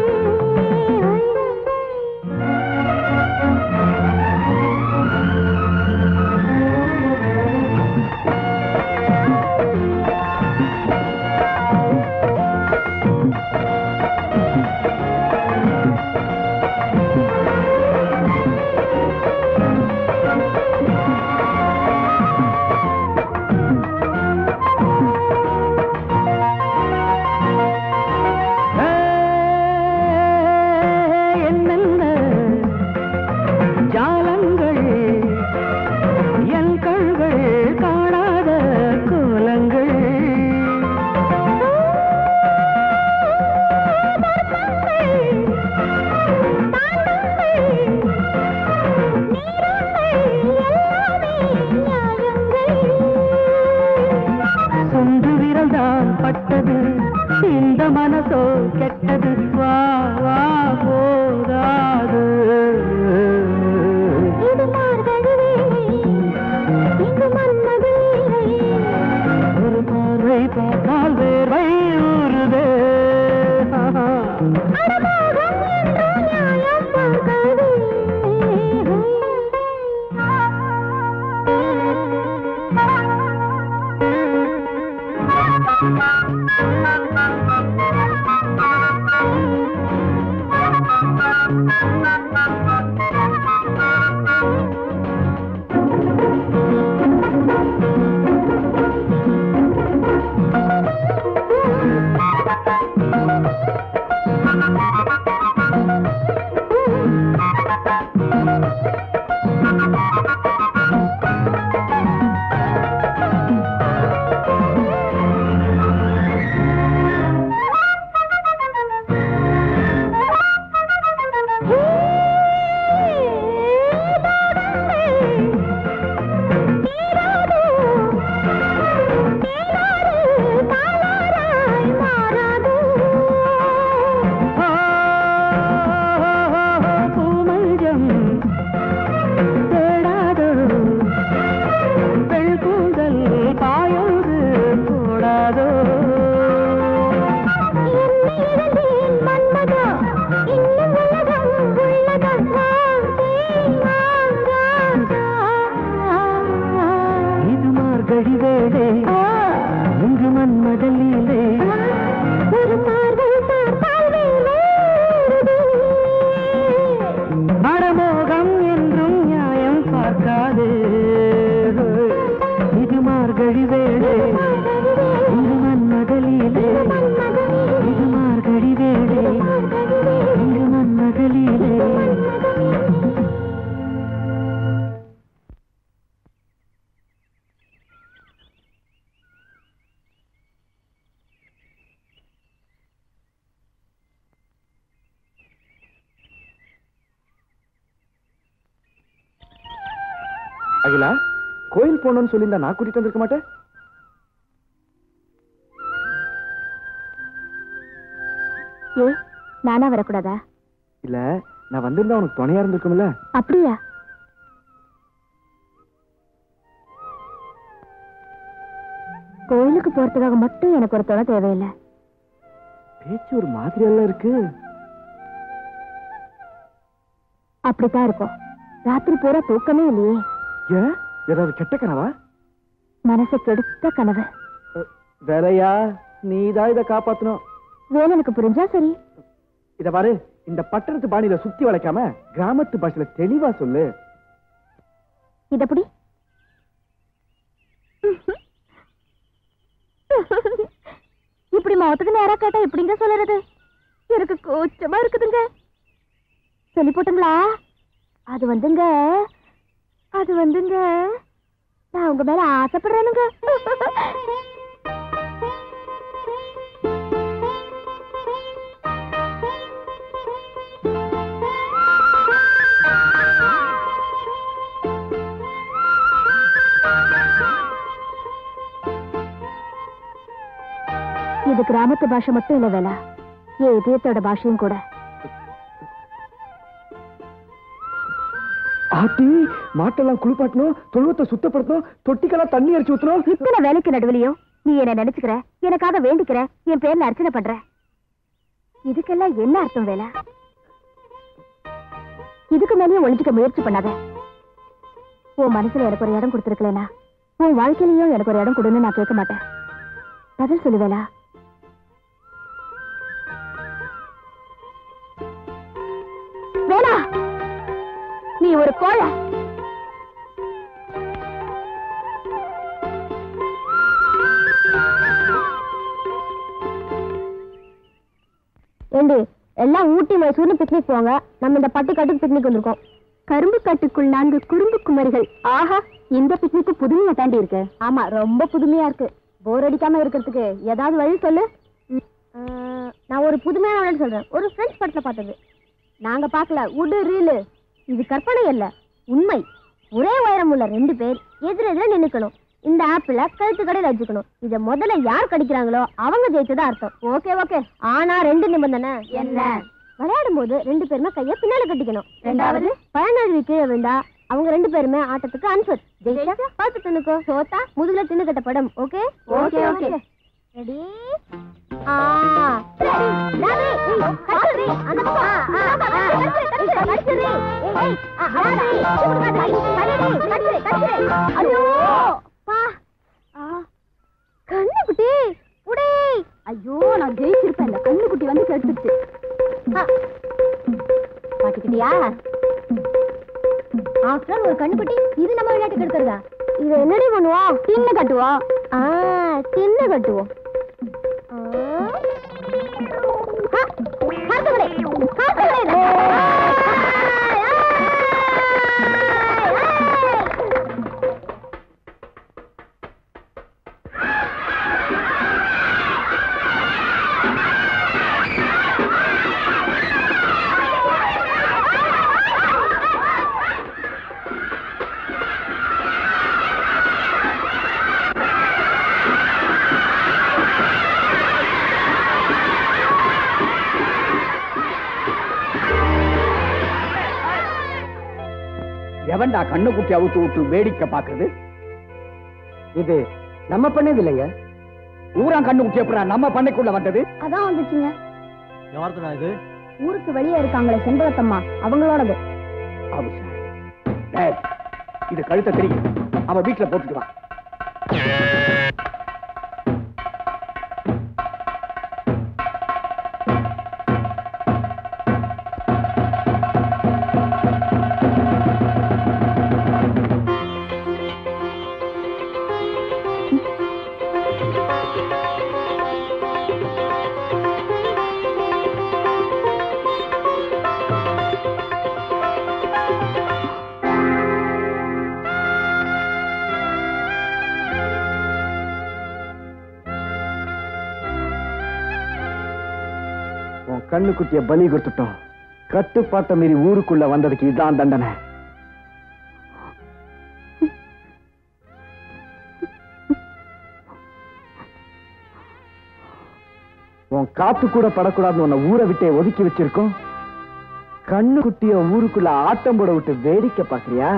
என்னென்ன ஜாலங்கள் என் கண்கள் காணாத கோலங்கள் சொந்து விரல்தான் பட்டது இந்த மனசோ கெட்டது வா வா போகாது இது மார்கழி வேளை இங்கு மன்மத லீலை ஒரு பார்வை பார்த்தால் வேர்வை ஊறுதே அடமோகம் என்றும் நியாயம் பார்க்காதே. பூமஞ்சம் தேடாதோ பெண் கூந்தல் பாயோடு போடாதோ இது மார்கழி வேளை இங்கு மன்மதலீலே அடமோகம் என்றும் நியாயம் பார்க்காதே இது மார்கழி வேளை இங்கு மன்மதலீலே இது மார்கழி வேளை இங்கு மன்மதலீலே அகிலா கோயில் போகணும்னு சொல்லியிருந்தா நான் கூட்டிட்டு வந்திருக்க மாட்டேன் ஏ நானா வரக்கூடாதா இல்ல நான் வந்திருந்தா உனக்கு துணையா இருந்திருக்கும்ல அப்படியா கோயிலுக்கு போறதுக்காக மட்டும் எனக்கு ஒரு துணை தேவையில்லை பேச்சு ஒரு மாதிரியெல்லாம் இருக்கு அப்படித்தான் இருக்கும் ராத்திரி பூரா தூக்கமே இல்லையே ஏன் ஏதாவது கெட்ட கனவா மனசை கெடுத்த கனவு வேலையா நீதான் இதை காப்பாத்தணும் வேலனுக்கு புரிஞ்சா சரி இத பாரு இந்த பட்டணத்து பாணியில சுத்தி வளைக்காம கிராமத்து பாஷையில தெளிவா சொல்லு இதப்படி இப்படி முகத்துக்கு நேரா கேட்டா எப்படிங்க சொல்லுறது எனக்கு கூச்சமா இருக்குதுங்க சொல்லி போட்டுங்களா அது வந்துங்க அது வந்துங்க நான் உங்க மேல ஆசைப்படுறேனுங்க இது கிராமத்து பாஷை மட்டும் இல்ல வேலா என் இதயத்தோட பாஷையும் கூட ஆத்தி மாட்டெல்லாம் குளிப்பாட்டணும் தொழுவத்தை சுத்தப்படுத்தணும் தொட்டிக்கெல்லாம் தண்ணி அடிச்சு ஊத்தணும் இத்தனை வேலைக்கு நடுவுலயும் நீ என்ன நினைச்சுக்கிற எனக்காக வேண்டிக்கிற என் பேர்ல அர்ச்சனை பண்ற இதுக்கெல்லாம் என்ன அர்த்தம் வேலா இதுக்கு மேலேயும் ஒழிச்சுக்க முயற்சி பண்ணாத உன் மனசுல எனக்கு ஒரு இடம் கொடுத்துருக்கலனா உன் வாழ்க்கையிலயும் எனக்கு ஒரு இடம் கொடுன்னு நான் கேட்க மாட்டேன் பதில் சொல்லு வேலா வேலா நீ ஒரு கோழை ஏண்டி எல்லாம் ஊட்டி மைசூர்னு பிக்னிக் போவாங்க நம்ம இந்த பட்டிக்காட்டுக்கு பிக்னிக் வந்திருக்கோம் கரும்பு காட்டுக்குள் நான்கு குறும்பு குமரிகள் ஆஹா இந்த பிக்னிக் புதுமையா தாண்டி இருக்கு ஆமா ரொம்ப புதுமையா இருக்கு போர் அடிக்காம இருக்கிறதுக்கு ஏதாவது வழி சொல்லு ம், ஆ, நான் ஒரு புதுமையான வழி சொல்றேன் ஒரு ஃப்ரெண்ட்ஸ் படத்துல பார்த்தது நாங்க பார்க்கல உடு ரீலு இது கற்பனை அல்ல உண்மை ஒரே உயரம் உள்ள ரெண்டு பேர் எதிர் எதிர நின்னுக்கணும் இந்த ஆப்பிள கழுத்து கடையில் வச்சுக்கணும் இத முதல்ல யார் கடிக்கிறாங்களோ அவங்க ஜெயிச்சதா அர்த்தம் ஓகே ஓகே ஆனா ரெண்டு நிபந்தனை என்ன விளையாடும் போது ரெண்டு பேருமே கைய பின்னால கட்டிக்கணும் ரெண்டாவது பழநழுவி கீழே விழுந்தா அவங்க ரெண்டு பேருமே ஆட்டத்துக்கு அன்சர் ஜெயிச்சா பார்த்து தின்னுக்கோ சோத்தா முதுகுல தின்னு கட்டப்படும் ஓகே ஓகே ஓகே ரெடி ஆ ரெடி லாவி கட்டுறி அந்த பக்கம் ஆ ஆ கட்டுறி கட்டுறி ஏய் ஆ லாவி கட்டுறி கட்டுறி கட்டுறி ஐயோ பா ஆ கண்ணுக்குட்டி உடே ஐயோ நான் ஜெயிச்சிருப்பேன் இந்த கண்ணுக்குட்டி வந்து கெடுத்துச்சு பாத்துக்கிட்டியா ஆஃப்டர் ஒரு கண்ணுக்குட்டி இது நம்ம விளையாட்டு கெடுக்கிறதா இது என்னடி பண்ணுவோம் தின்னு கட்டுவோம் ஆ தின்னு கட்டுவோம் ஆ. ஆ, காத்துக்கடை, காத்துக்கடை. ஆய், ஆய், ஆய். எவன்டா கண்ணு குட்டி அவுத்து விட்டு வேடிக்கை பாக்குறது இது நம்ம பண்ணது இல்லைங்க ஊரா கண்ணு குட்டி எப்படா நம்ம பண்ணைக்குள்ள வந்தது அதான் வந்துச்சுங்க யார்த்தடா இது ஊருக்கு வெளியே இருக்காங்களே செண்பகத்தம்மா அவங்களோடது அவசரம். டேய், இது கழுத்தை தெரியும் அவ வீட்டுல போட்டுட்டு வா உன் கண்ணு குட்டிய பலி கொடுத்துட்டோம் கட்டுப்பாட்டை மீறி ஊருக்குள்ள வந்ததுக்கு இதான் தண்டனை உன் காத்து கூட படக்கூடாதுன்னு உன்னை ஊரை விட்டே ஒதுக்கி வச்சிருக்கோம் கண்ணு குட்டிய ஊருக்குள்ள ஆட்டம் போட விட்டு வேடிக்கை பாக்குறியா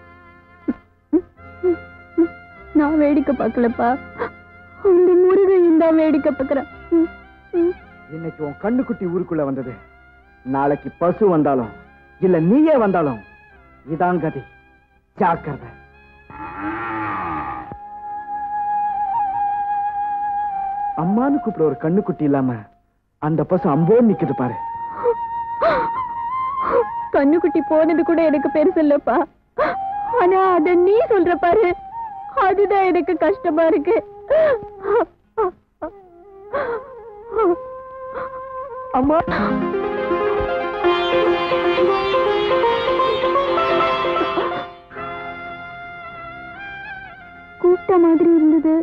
நான் வேடிக்கை பார்க்கலப்பா அந்த முருகையும் தான் வேடிக்கை பார்க்கறேன் ம், ம். இன்னைக்கு உன் கண்ணுக்குட்டி ஊருக்குள்ள வந்தது நாளைக்கு பசு வந்தாலும் இல்ல நீயே வந்தாலும் இதான் கதி ஜாக்கிரதை அம்மான்னு கூப்பிட ஒரு கண்ணுக்குட்டி இல்லாம அந்த பசு அம்போன்னு நிக்குது பாரு கண்ணுக்குட்டி போனது கூட எனக்கு பெருசு இல்லப்பா ஆனா அத நீ சொல்ற பாரு அதுதான் எனக்கு கஷ்டமா இருக்கு அம்மா கூப்பிட்ட மாதிரி இருந்தது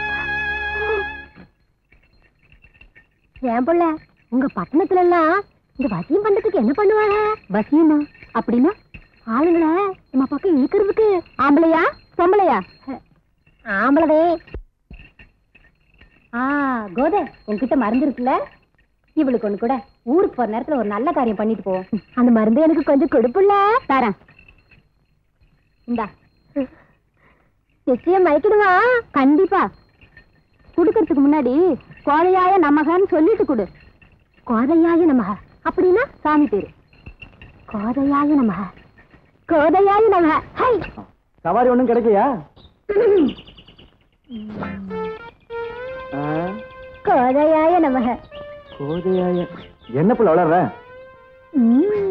ஏன் புள்ள உங்க பட்டணத்துல எல்லாம் இந்த வசியம் பண்றதுக்கு என்ன பண்ணுவாங்க வசியமா அப்படின்னா ஆளுங்களை நம்ம பக்கம் இழுக்கிறதுக்கு ஆம்பளையா பொம்பளையா ஆம்பளவே ஆ கோதை உன்கிட்ட மருந்து இருக்குல்ல இவளுக்கு ஒண்ணு கூட ஊருக்கு போற நேரத்துல ஒரு நல்ல காரியம் பண்ணிட்டு போவோம் அந்த மருந்து எனக்கு கொஞ்சம் கொடுப்புல தரேன் இந்தா நிச்சயம் மயக்கிடுவா கண்டிப்பா குடுக்கறதுக்கு முன்னாடி கோதையாய நமகன்னு சொல்லிட்டு கொடு கோதையாய நமக அப்படின்னா சாமி பேரு கோதையாய நமக கோதையாய நமக ஹை சவாரி ஒண்ணும் கிடைக்கலையா கோதையாய நமக கோதையாய என்ன புள்ள வளர்ற ம்.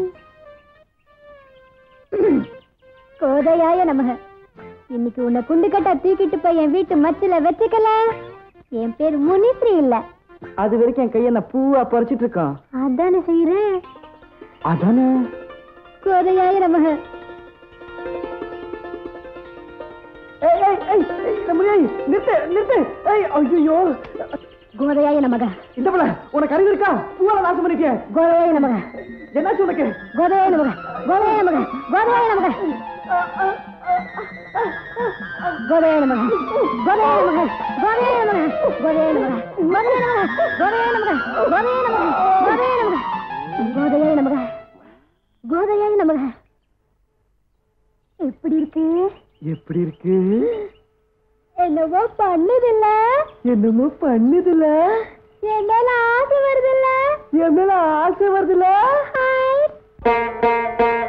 கோதையாய நமக இன்னைக்கு உன்னை குண்டு கட்டா தூக்கிட்டு போய் என் வீட்டு மச்சில வச்சுக்கல என் பேர் முனிஸ்ரீ இல்ல அது வரைக்கும் என் கையை நான் பூவா பறிச்சிட்டு இருக்கான் அதானே செய்யறேன் அதானே கோதையாய நமக ஏய், ஏய், ஏய், ஏய், ரமணி, ஏய், நிறுத்து நிறுத்து ஏய் ஐயோ கோதையாய நமக இந்த பிள்ளை உனக்கு அறிவு இருக்கா பூவால நாசம் பண்ணிட்டிய கோதையாய நமக என்னாச்சு உனக்கு கோதையாய நமக கோதையாய நமக கோதையாய நமக கோதையாய நமக கோதையாய நமக கோதையாய நமக கோதையாய நமக கோதையாய நமக கோதையாய நமக கோதையாய நமக கோதையாய நமக கோதையாய நமக கோதையாய நமக எப்படி இருக்கு எப்படி இருக்கு என்னவோ பண்ணுதில்ல என்னமோ பண்ணுதுல என் மேல ஆசை வருதில்ல என் மேல ஆசை வருதுல ஹாய்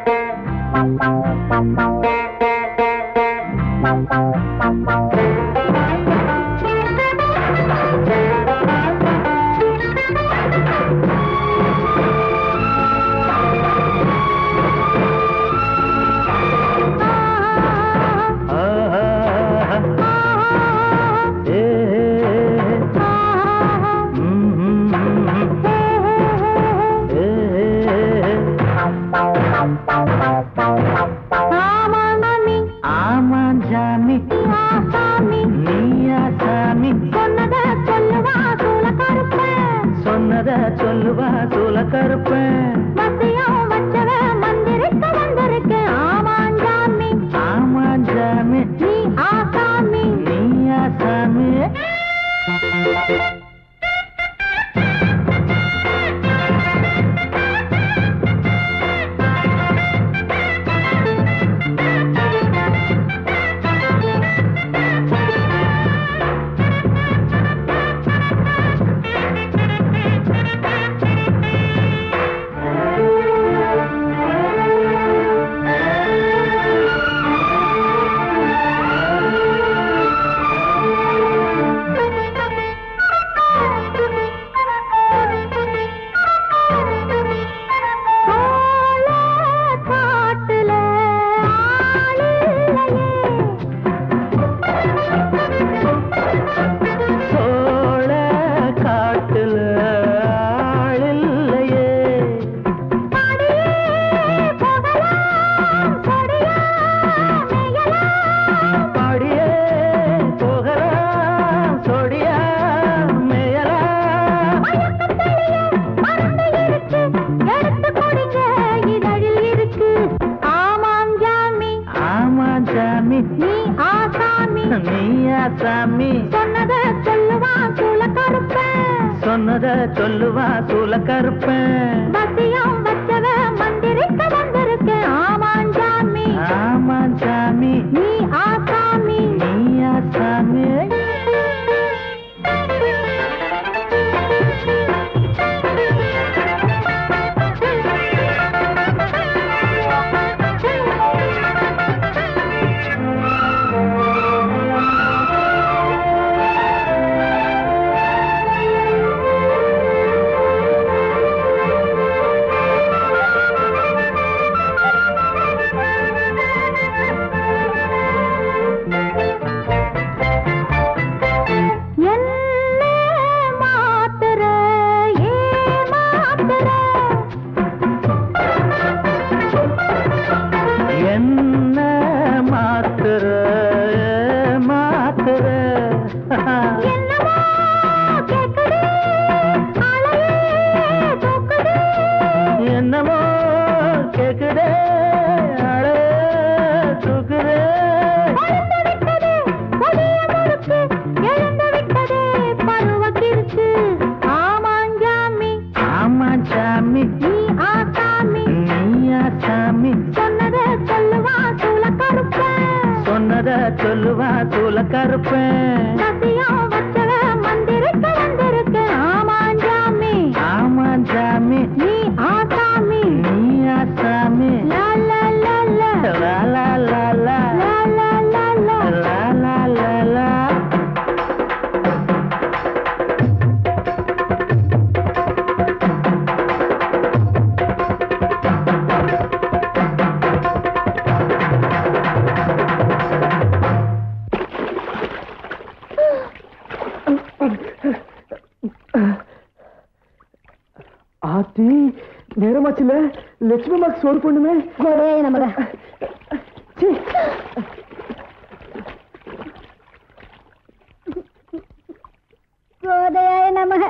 ஆமாம் சாமி நீயா சாமி சொன்னத சொல்லுவா சூல கருப்பேன் ஆமாம் சாமி நீயா சாமி சோழ காட்டுல ஆளில்லையே படியே போகலாம் சொடியா மேயலாம் ஆமா சாமி நீயா சாமி சொன்னத சொல்லுவா சூழ கருப்பேன் சொன்னத சொல்லுவா சூல கருப்பேன் பசியம் வச்சவ மந்திரிக்க வந்திருக்கு ஆமான் சாமி ஆமா சாமி நீ ஆசாமி நீயா சாமி ஆ ஆசாமி நீ ஆசாமி நீ ஆசாமி சொன்னதை சொல்லுவா சூழ கருப்பேன் சொன்னத சொல்லுவா தூல கருப்பேன் சத்தியம் வச்சவ மந்திருக்க வந்திருக்க ஆமாஞ்சாமி ஆமா சாமி நீ ஆசாமி நீ ஆசாமி லா லா லா லா லா லா லா லா லா லா லா லா லா லா லா லா ஆத்தி நேரமாச்சுல லட்சுமி மார்க் சோறு பண்ணுமே நமக கோதையாய நமக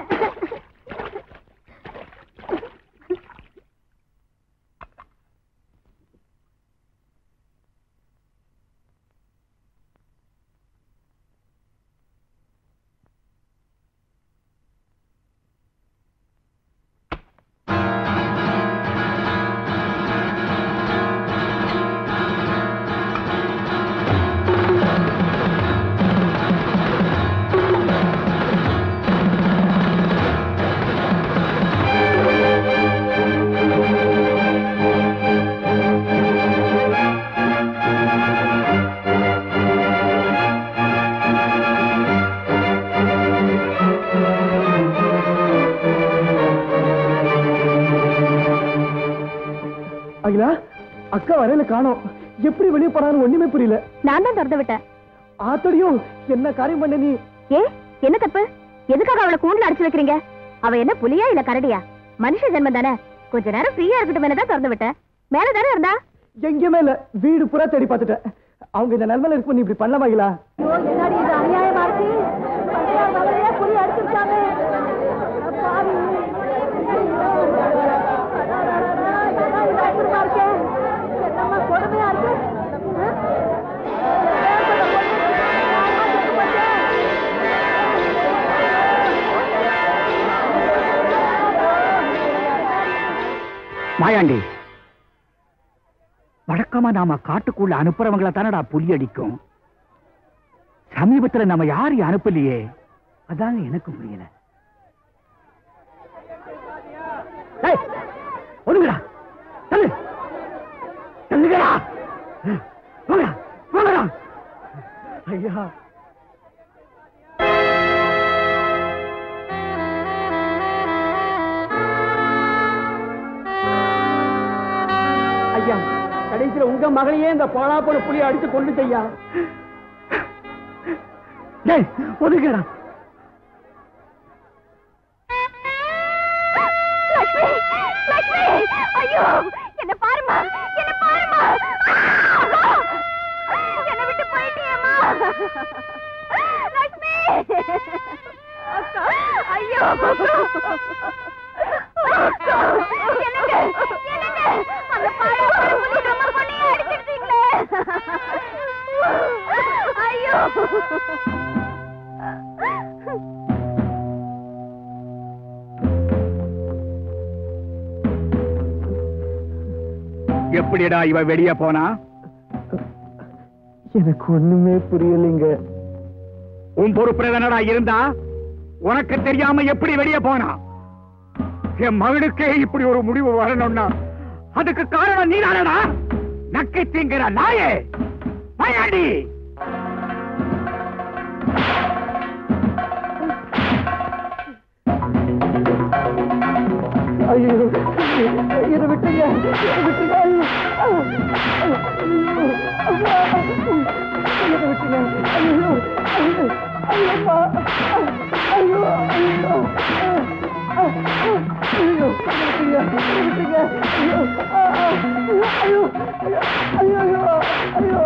அகிலா அக்கா வரையில காணோம் எப்படி வெளியே போறான்னு ஒண்ணுமே புரியல நான் தான் திறந்து விட்டேன் ஆத்தடியும் என்ன காரியம் பண்ண நீ ஏ என்ன தப்பு எதுக்காக அவளை கூண்டுல அடிச்சு வைக்கிறீங்க அவ என்ன புலியா இல்ல கரடியா மனுஷ ஜென்மம் தானே கொஞ்ச நேரம் ஃப்ரீயா இருக்கட்டும் தான் திறந்து விட்டேன் மேல தானே இருந்தா எங்கேயுமே இல்ல வீடு பூரா தேடி பார்த்துட்டேன் அவங்க இந்த நிலைமையில இருக்கும் நீ இப்படி பண்ணலாமாங்களா என்னடி இது அநியாயமா இருக்கு பண்டையார் மகளையே புலி அடிச்சிருக்காங்க பாவி என்னம்மா கொடுமையா இருக்கு மாயாண்டி வழக்கமா நாம காட்டுக்குள்ள அனுப்புறவங்கள தானடா புலி அடிக்கும் சமீபத்துல நம்ம யாரையும் அனுப்பலையே அதாங்க எனக்கு புரியல ஏய், ஒழுங்குடா தள்ளு தள்ளுங்கடா போங்கடா போங்கடா ஐயா ஐயா கடைசியில உங்க மகளையே இந்த போனா போன புளிய அடிச்சு கொண்டு ஐயா டேய் ஒதுங்கடா லட்சுமி லட்சுமி ஐயோ என்ன பாருமா என்ன பாருமா என்ன விட்டு போயிட்டியம்மா லட்சுமி அக்கா ஐயோ அக்கா, என்னங்க என்னங்க அந்த பாழா போன புலி நம்ம பொண்ணையே அடிச்சிருக்கீங்களே ஐயோ எப்படிடா இவ வெளிய போனா எனக்கு ஒண்ணுமே புரியலைங்க உன் பொறுப்புல தானடா இருந்தா உனக்கு தெரியாம எப்படி வெளிய போனா என் மகனுக்கே இப்படி ஒரு முடிவு வரணும்னா அதுக்கு காரணம் நீ தானடா நக்கை திங்கிற நாயே மாயாண்டி ஐயோ இதை விட்டுங்க இதை விட்டுங்க ஐயோ இதை விட்டுங்க ஐயோ ஐயோ ஐயோப்பா ஐயோ ஐயோ ஐயோ விட்டுங்க விட்டுங்க ஐயோ ஐயோ ஐயோ ஐயோ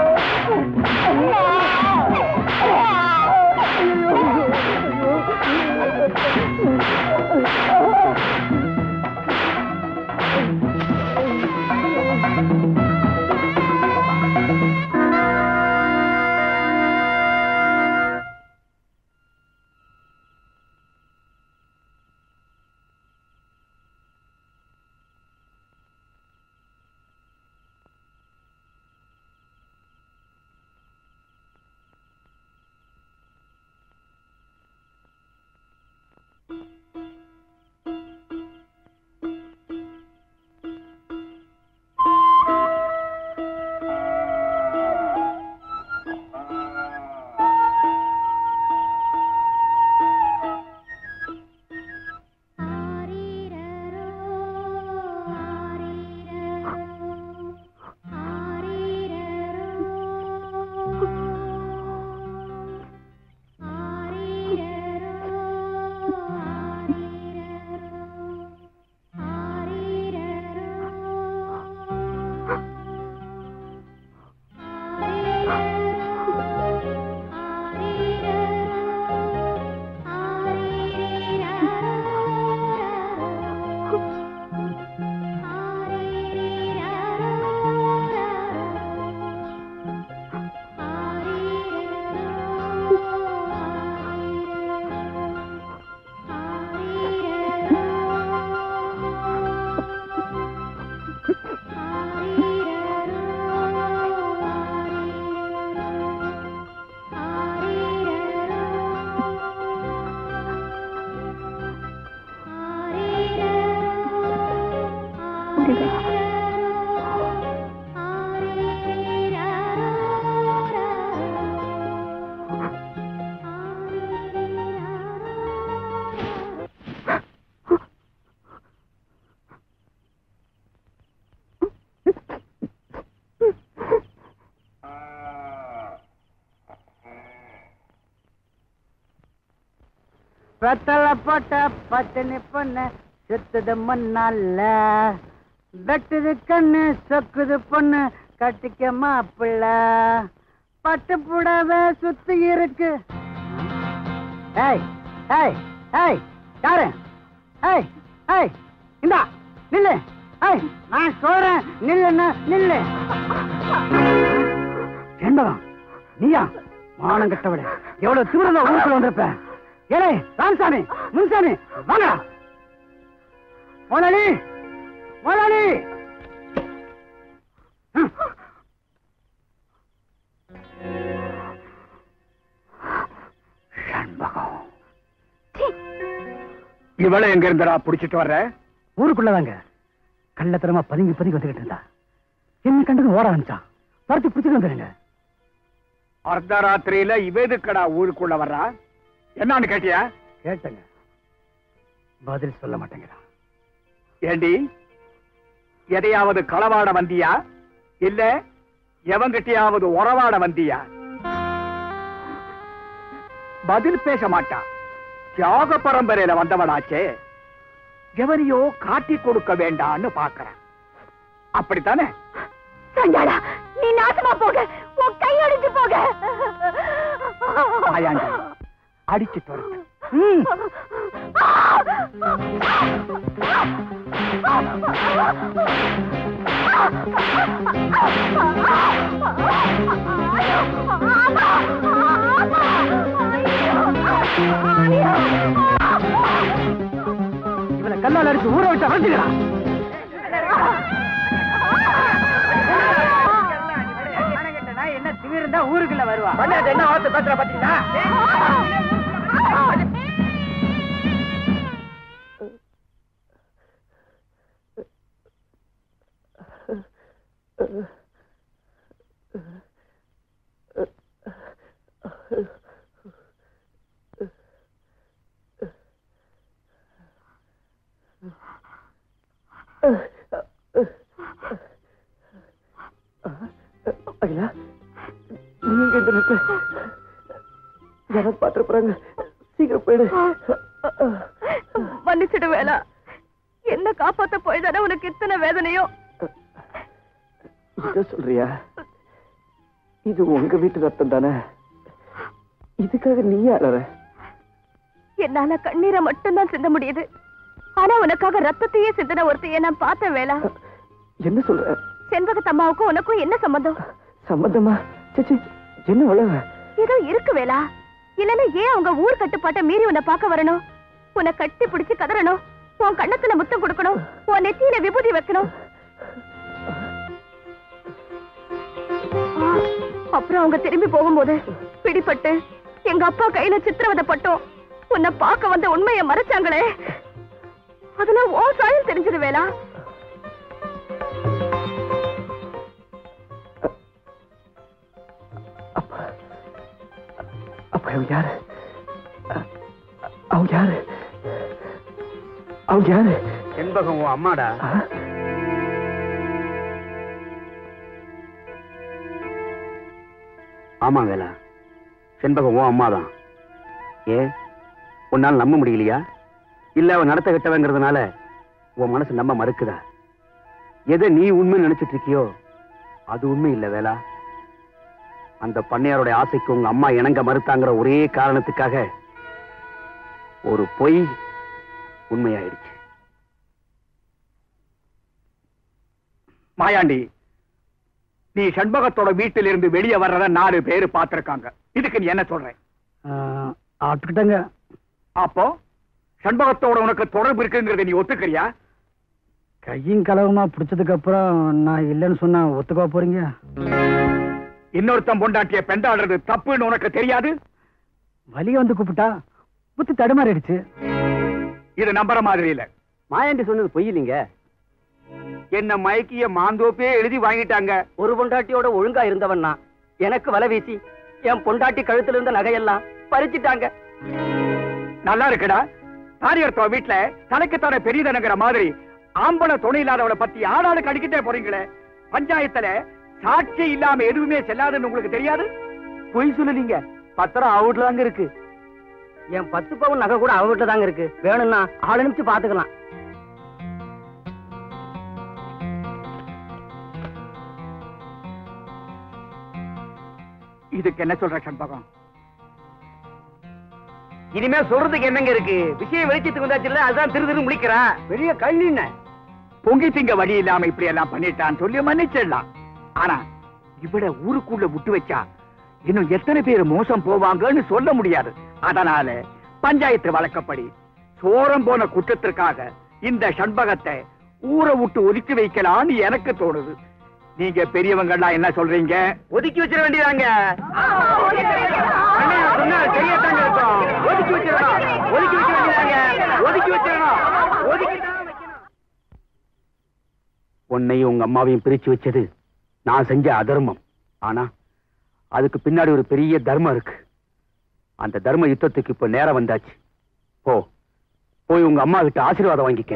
முருகா வெத்தல போட்ட பத்தினி பொண்ணு சுத்துது முன்னால வெட்டுது கண்ணு சொக்குது பொண்ணு கட்டிக்க மாப்பிள்ள பட்டு புடவை சுத்தி இருக்கு ஏய் ஏய் ஏய் யாரு ஏய் ஏய் இந்தா நில்லு ஏய் நான் சொல்றேன் நில்லுன்னு நில்லு ஏண்டா நீயா மானம் கட்டவிட எவ்வளவு தூரம் ஊருக்குள்ள வந்திருப்ப ஏலே ராமசாமி முன்சாமி வாங்க முதலாளி முதலாளி இவளை எங்க இருந்தடா புடிச்சிட்டு வர்ற ஊருக்குள்ளதாங்க கள்ளத்தனமா பதுங்கி பதுங்கி வந்துகிட்டு இருந்தா என்ன கண்டது ஓட ஆரம்பிச்சான் பறத்து பிடிச்சிட்டு வந்துருங்க அர்த்தராத்திரியில இவேதுக்கடா ஊருக்குள்ள வர்றா என்னன்னு கேட்டியா கேட்டங்க பதில் சொல்ல மாட்டேங்கிறான் ஏண்டி எதையாவது களவாட வந்தியா இல்ல எவங்கிட்டயாவது உறவாட வந்தியா பதில் பேச மாட்டா தியாக பரம்பரையில வந்தவனாச்சே எவரையோ காட்டி கொடுக்க வேண்டான்னு பாக்குறேன் அப்படித்தானே சண்டாளா நீ நாசமா போக உன் கை அடிச்சு போக ஆயாண்டி அடிச்சு துரத்து இவனை கல்லால் அடிச்சு ஊற விட்டு அழைச்சிக்கிறான் என்ன திமிருந்தா ஊருக்குள்ள வருவா என்ன வார்த்தை பேசுற பாத்தீங்களா ஐயா நீங்க இந்த நேரத்துல யாராவது பாத்துட்டு போறாங்க சீக்கிரம் போயிடு மன்னிச்சிடு வேலா என்ன காப்பாத்த போய் தானே உனக்கு இத்தனை வேதனையோ இத சொல்றியா இது உங்க வீட்டு ரத்தம் தானே இதுக்காக நீ அழற என்னால கண்ணீரை மட்டும்தான் சிந்த முடியுது ஆனா உனக்காக ரத்தத்தையே சிந்தின ஒருத்தைய நான் பார்த்தேன் வேலா என்ன சொல்ற செண்பகத்தம்மாவுக்கும் உனக்கும் என்ன சம்பந்தம் சம்மந்தமா சச்சி என்ன அழற ஏதோ இருக்கு வேலா இல்லன்னா ஏன் அவங்க ஊர் கட்டுப்பாட்டை மீறி உன்னை பார்க்க வரணும் உன்னை கட்டி பிடிச்சு கதறணும் உன் கண்ணத்துல முத்தம் கொடுக்கணும் உன் நெத்தியில விபூதி வைக்கணும் அப்புறம் அவங்க திரும்பி போகும்போது பிடிபட்டு எங்க அப்பா கையில சித்திரவதைப்பட்டோம் உன்னை பார்க்க வந்த உண்மையை மறைச்சாங்களே அதுல ஓ சாயம் தெரிஞ்சது வேலா அப்ப அவங்க யாரு அ- அவங்க யாரு அவங்க யாரு செண்பகம் உன் அம்மாடா ஆ? ஆமா வேலா செண்பகம் உன் அம்மாதான் ஏன் உன்னால நம்ப முடியலையா இல்ல அவன் நடத்த கெட்டவங்கிறதுனால உன் மனசு நம்ப மறுக்குதா எதை நீ உண்மை நினைச்சிட்டு இருக்கியோ அது உண்மை இல்ல வேலா அந்த பண்ணையாருடைய ஆசைக்கு உங்க அம்மா இணங்க மறுத்தாங்கிற ஒரே காரணத்துக்காக ஒரு பொய் உண்மையாயிடுச்சு மாயாண்டி நீ சண்பகத்தோட வீட்டில இருந்து வெளியே வர்றத நாலு பேரு பார்த்திருக்காங்க இதுக்கு நீ என்ன சொல்ற ஆட்டுக்கிட்டங்க அப்போ சண்பகத்தோட உனக்கு தொடர்பு இருக்குங்கிறத நீ ஒத்துக்கிறியா கையும் களவுமா பிடிச்சதுக்கு அப்புறம் நான் இல்லைன்னு சொன்னா ஒத்துக்கா போறீங்க இன்னொருத்தன் பொண்டாட்டிய பெண்டாடுறது தப்புன்னு உனக்கு தெரியாது வலிய வந்து கூப்பிட்டா புத்தி தடுமாறிடுச்சு இது நம்புற மாதிரி இல்ல மாயாண்டி சொன்னது பொய் இல்லைங்க என்ன மயக்கிய மாந்தோப்பே எழுதி வாங்கிட்டாங்க ஒரு பொண்டாட்டியோட ஒழுங்கா இருந்தவன் நான் எனக்கு வலை வீசி என் பொண்டாட்டி கழுத்துல இருந்த நகையெல்லாம் பறிச்சிட்டாங்க நல்லா இருக்குடா தாரியர்த்தோ வீட்டுல தனக்குத்தான பெரியதனங்கிற மாதிரி ஆம்பளை துணை இல்லாதவளை பத்தி ஆளாளுக்கு அடிக்கிட்டே போறீங்களே பஞ்சாயத்துல சாட்சி இல்லாம எதுவுமே செல்லாதுன்னு உங்களுக்கு தெரியாது பொய் சொல்லலீங்க பத்திரம் அவுட்ல தாங்க இருக்கு என் பத்து பவுன் நகை கூட அவ வீட்டுல தாங்க இருக்கு வேணும்னா ஆள் அனுப்பிச்சு பாத்துக்கலாம் இதுக்கு என்ன சொல்ற சண்பகம் இனிமே சொல்றதுக்கு என்னங்க இருக்கு விஷயம் வெளிச்சத்துக்கு வந்தாச்சுல்ல அதுதான் திரு திரு முடிக்கிறா பெரிய கல்லின்ன பொங்கி திங்க வழி இல்லாம இப்படி எல்லாம் பண்ணிட்டான்னு சொல்லி மன்னிச்சிடலாம் ஆனா இவட ஊருக்குள்ள விட்டு வச்சா இன்னும் எத்தனை பேர் மோசம் போவாங்கன்னு சொல்ல முடியாது அதனால பஞ்சாயத்து வழக்கப்படி சோரம் போன குற்றத்திற்காக இந்த சண்பகத்தை ஊரை விட்டு ஒதுக்கி வைக்கலாம்னு எனக்கு தோணுது நீங்க பெரியவங்க எல்லாம் என்ன சொல்றீங்க ஒதுக்கி வச்சிட வேண்டியதாங்க அண்ணே, சொன்னா தெரியத்தாங்க இருக்கும். ஒதுக்கி வச்சிடணும் ஒதுக்கி வைக்க வேண்டியதாங்க ஒதுக்கி வச்சிடணும் ஒதுக்கி தான் வைக்கணும். உன்னையும் உங்க அம்மாவையும் பிரிச்சு வச்சது நான் செஞ்ச அதர்மம் ஆனா அதுக்கு பின்னாடி ஒரு பெரிய தர்மம் இருக்கு அந்த தர்ம யுத்தத்துக்கு இப்ப நேரம் வந்தாச்சு போ போய் உங்க அம்மா கிட்ட ஆசீர்வாதம் வாங்கிக்க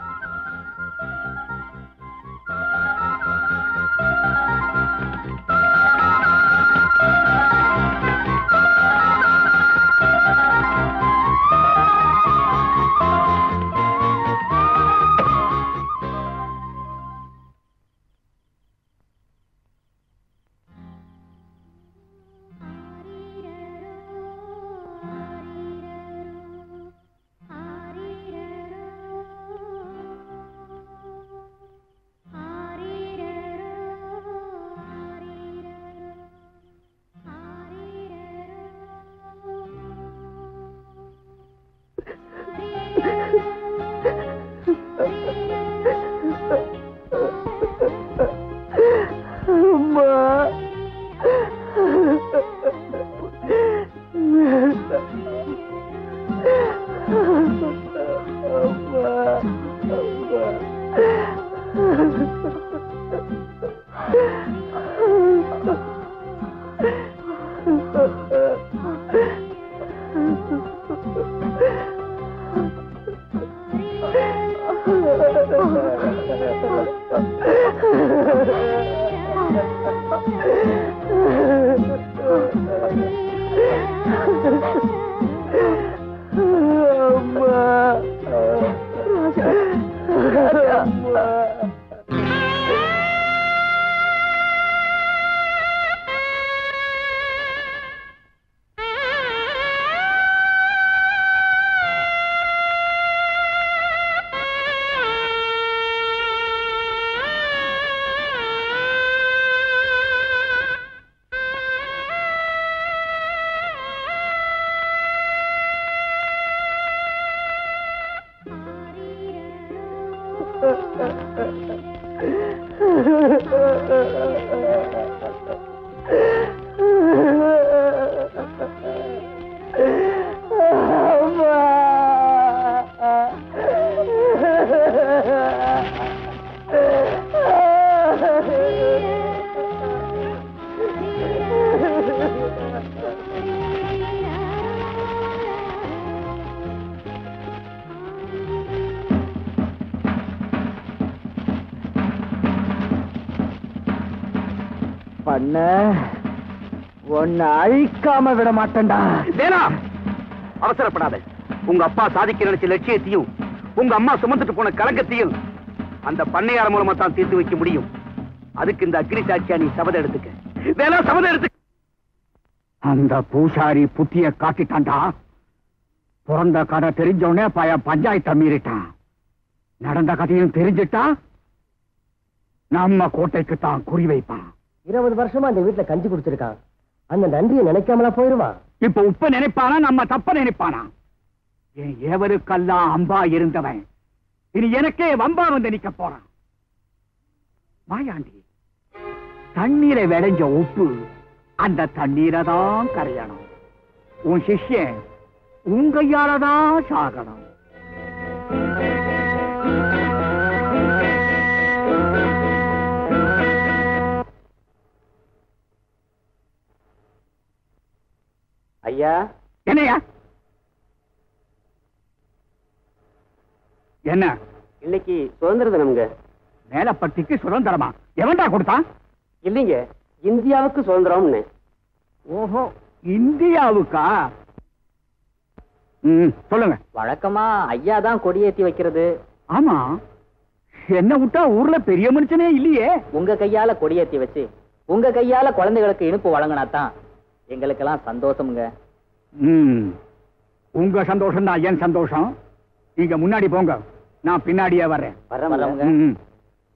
பண்ண உன்னை அழிக்காம விட மாட்டேன்டா வேணாம் அவசரப்படாத உங்க அப்பா சாதிக்க நினைச்ச லட்சியத்தையும் உங்க அம்மா சுமந்துட்டு போன கலங்கத்தையும் அந்த பண்ணையார மூலமா தான் தீர்த்து வைக்க முடியும் அதுக்கு இந்த அக்னி சாட்சியா நீ சபதம் எடுத்துக்க வேணா சபதம் எடுத்து அந்த பூசாரி புத்திய காட்டிட்டான்டா பிறந்த கதை தெரிஞ்ச பையன் பஞ்சாயத்தை மீறிட்டான் நடந்த கதையும் தெரிஞ்சிட்டா நம்ம கோட்டைக்கு தான் குறி வைப்பான் இருபது வருஷமா அந்த வீட்டுல கஞ்சி குடிச்சிருக்கான் அந்த நன்றியை நினைக்காமலா போயிருவான் இப்ப உப்ப நினைப்பானா நம்ம தப்ப நினைப்பானா என் ஏவருக்கெல்லாம் அம்பா இருந்தவன் இனி எனக்கே வம்பா வந்து நிக்க போறான் மாயாண்டி தண்ணீரை விளைஞ்ச உப்பு அந்த தண்ணீரை தான் கரையணும் உன் சிஷ்யன் உன் கையால தான் சாகணும் ஐயா என்னையா என்ன இன்னைக்கு சுதந்திர தினம்ங்க மேலப்பட்டிக்கு சுதந்திரமா எவன்டா கொடுத்தான் இல்லைங்க இந்தியாவுக்கு சுதந்திரம்னு ஓஹோ இந்தியாவுக்கா ம் சொல்லுங்க வழக்கமா ஐயா தான் கொடியேத்தி வைக்கிறது ஆமா என்ன விட்டா ஊர்ல பெரிய மனுஷனே இல்லையே உங்க கையால கொடியேத்தி வச்சு உங்க கையால குழந்தைகளுக்கு இனிப்பு வழங்கினாதான் எங்களுக்கெல்லாம் சந்தோஷம்ங்க ம் உங்க சந்தோஷம் தான் என் சந்தோஷம் நீங்க முன்னாடி போங்க நான் பின்னாடியே வர்றேன் வர்றோம்ங்க. ம், ம்.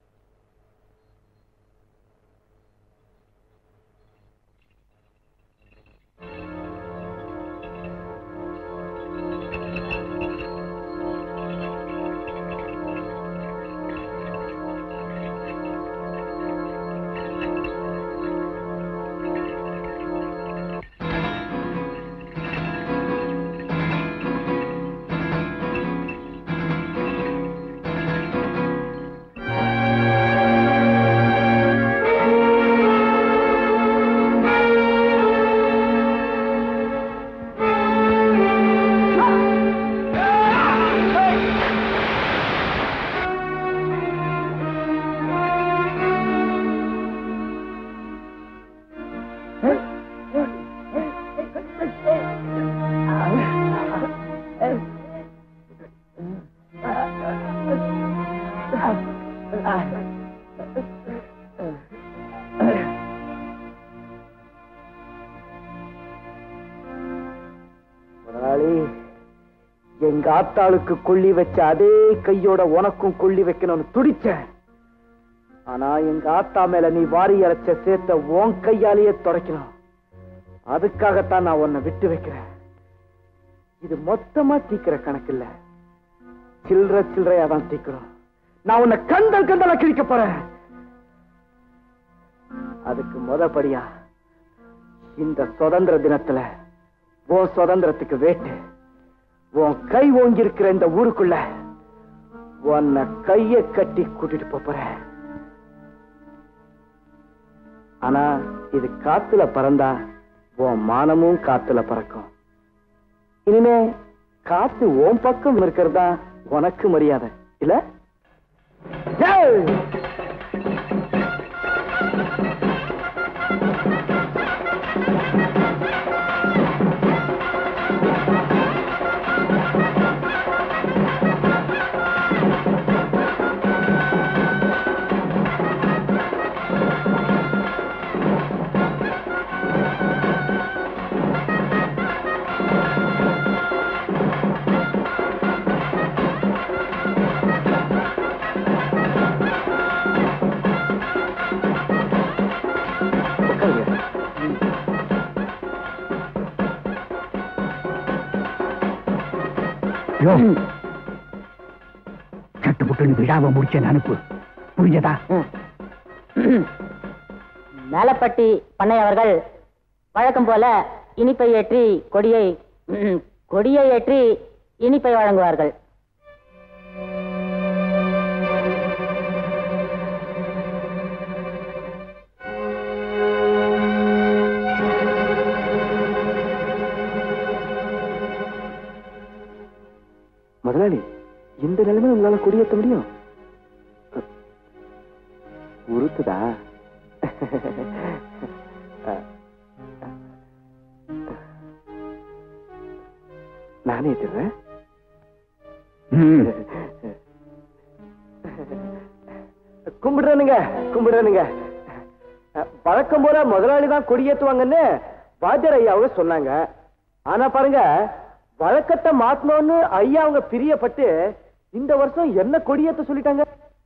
முதலாளி எங்க ஆத்தாளுக்கு கொள்ளி வச்ச அதே கையோட உனக்கும் கொள்ளி வைக்கணும்னு துடிச்சேன் ஆனா எங்க ஆத்தா மேல நீ வாரி அரைச்ச சேர்த்த உன் கையாலேயே துடைக்கணும் அதுக்காகத்தான் நான் உன்னை விட்டு வைக்கிறேன் இது மொத்தமா தீக்கிற கணக்கு இல்ல சில்லற சில்லறையா தான் தீக்கணும் நான் உன்னை கண்டல் கண்டலா கிழிக்க போறேன் அதுக்கு முதபடியா இந்த சுதந்திர தினத்துல உன் சுதந்திரத்துக்கு வேட்டு உன் கை ஓங்கி இருக்கிற இந்த ஊருக்குள்ள உன்னை கைய கட்டி கூட்டிட்டு போப் போறேன் ஆனா இது காத்துல பறந்தா உன் மானமும் காத்துல பறக்கும் இனிமே காத்து உன் பக்கம் இருக்கிறதா உனக்கு மரியாதை இல்ல ஏய்! உட்காருங்க. யோ சட்டு புட்டுன்னு விழாவை முடிச்ச அனுப்பு புரிஞ்சதா மேலப்பட்டி பண்ணை அவர்கள் வழக்கம் போல இனிப்பை ஏற்றி கொடியை ம், கொடியை ஏற்றி இனிப்பை வழங்குவார்கள் முதலாளி இந்த நிலைமை உங்களால கொடியேற்ற முடியும் உறுத்துதா நானே ஏத்துறேன் ம். கும்பிடுறேனுங்க கும்பிடுறேனுங்க அஹ், வழக்கம் போல முதலாளி தான் கொடியேத்துவாங்கன்னு வாத்தியார் ஐயா அவங்க சொன்னாங்க ஆனா பாருங்க வழக்கத்தை மாத்தணும்னு ஐயா அவங்க பிரியப்பட்டு இந்த வருஷம் என்ன கொடியேத்த சொல்லிட்டாங்க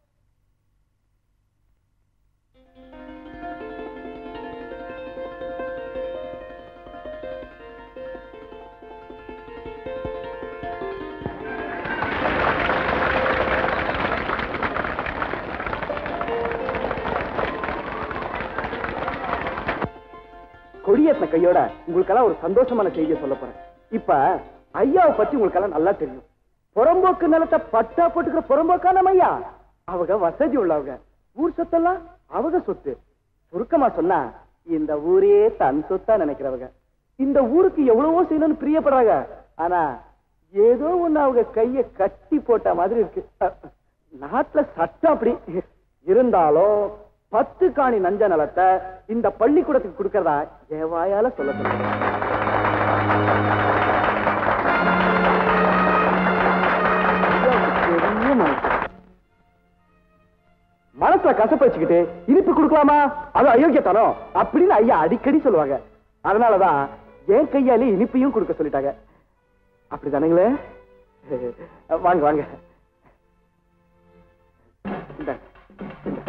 கொடியேத்தின கையோட உங்களுக்கெல்லாம் ஒரு சந்தோஷமான செய்தியை சொல்ல போறேன் இப்ப ஐயாவை பத்தி உங்களுக்கெல்லாம் நல்லா தெரியும் புறம்போக்கு நிலத்தை பட்டா போட்டுக்கிற புறம்போக்கா நம்ம ஐயா அவங்க வசதி உள்ளவங்க ஊர் சொத்தெல்லாம் அவங்க சொத்து சுருக்கமா சொன்னா இந்த ஊரே தன் சொத்தா நினைக்கிறவங்க இந்த ஊருக்கு எவ்வளவோ செய்யணும்னு பிரியப்படுறாங்க ஆனா ஏதோ ஒண்ணு அவங்க கைய கட்டி போட்ட மாதிரி இருக்கு அஹ், நாட்டுல சட்டம் அப்படி இருந்தாலும் பத்து காணி நஞ்ச நிலத்தை இந்த பள்ளிக்கூடத்துக்கு கொடுக்கறதா என் வாயால சொல்ல சொல்றேன் பெரிய மனசு மனசுல கசப்பு வச்சுக்கிட்டு இனிப்பு கொடுக்கலாமா அது அயோக்கியத்தனம் அப்படின்னு ஐயா அடிக்கடி சொல்லுவாங்க அதனாலதான் என் கையாலே இனிப்பையும் கொடுக்க சொல்லிட்டாங்க அப்படிதானுங்களே வாங்க வாங்க இந்தாங்க, இந்தாங்க.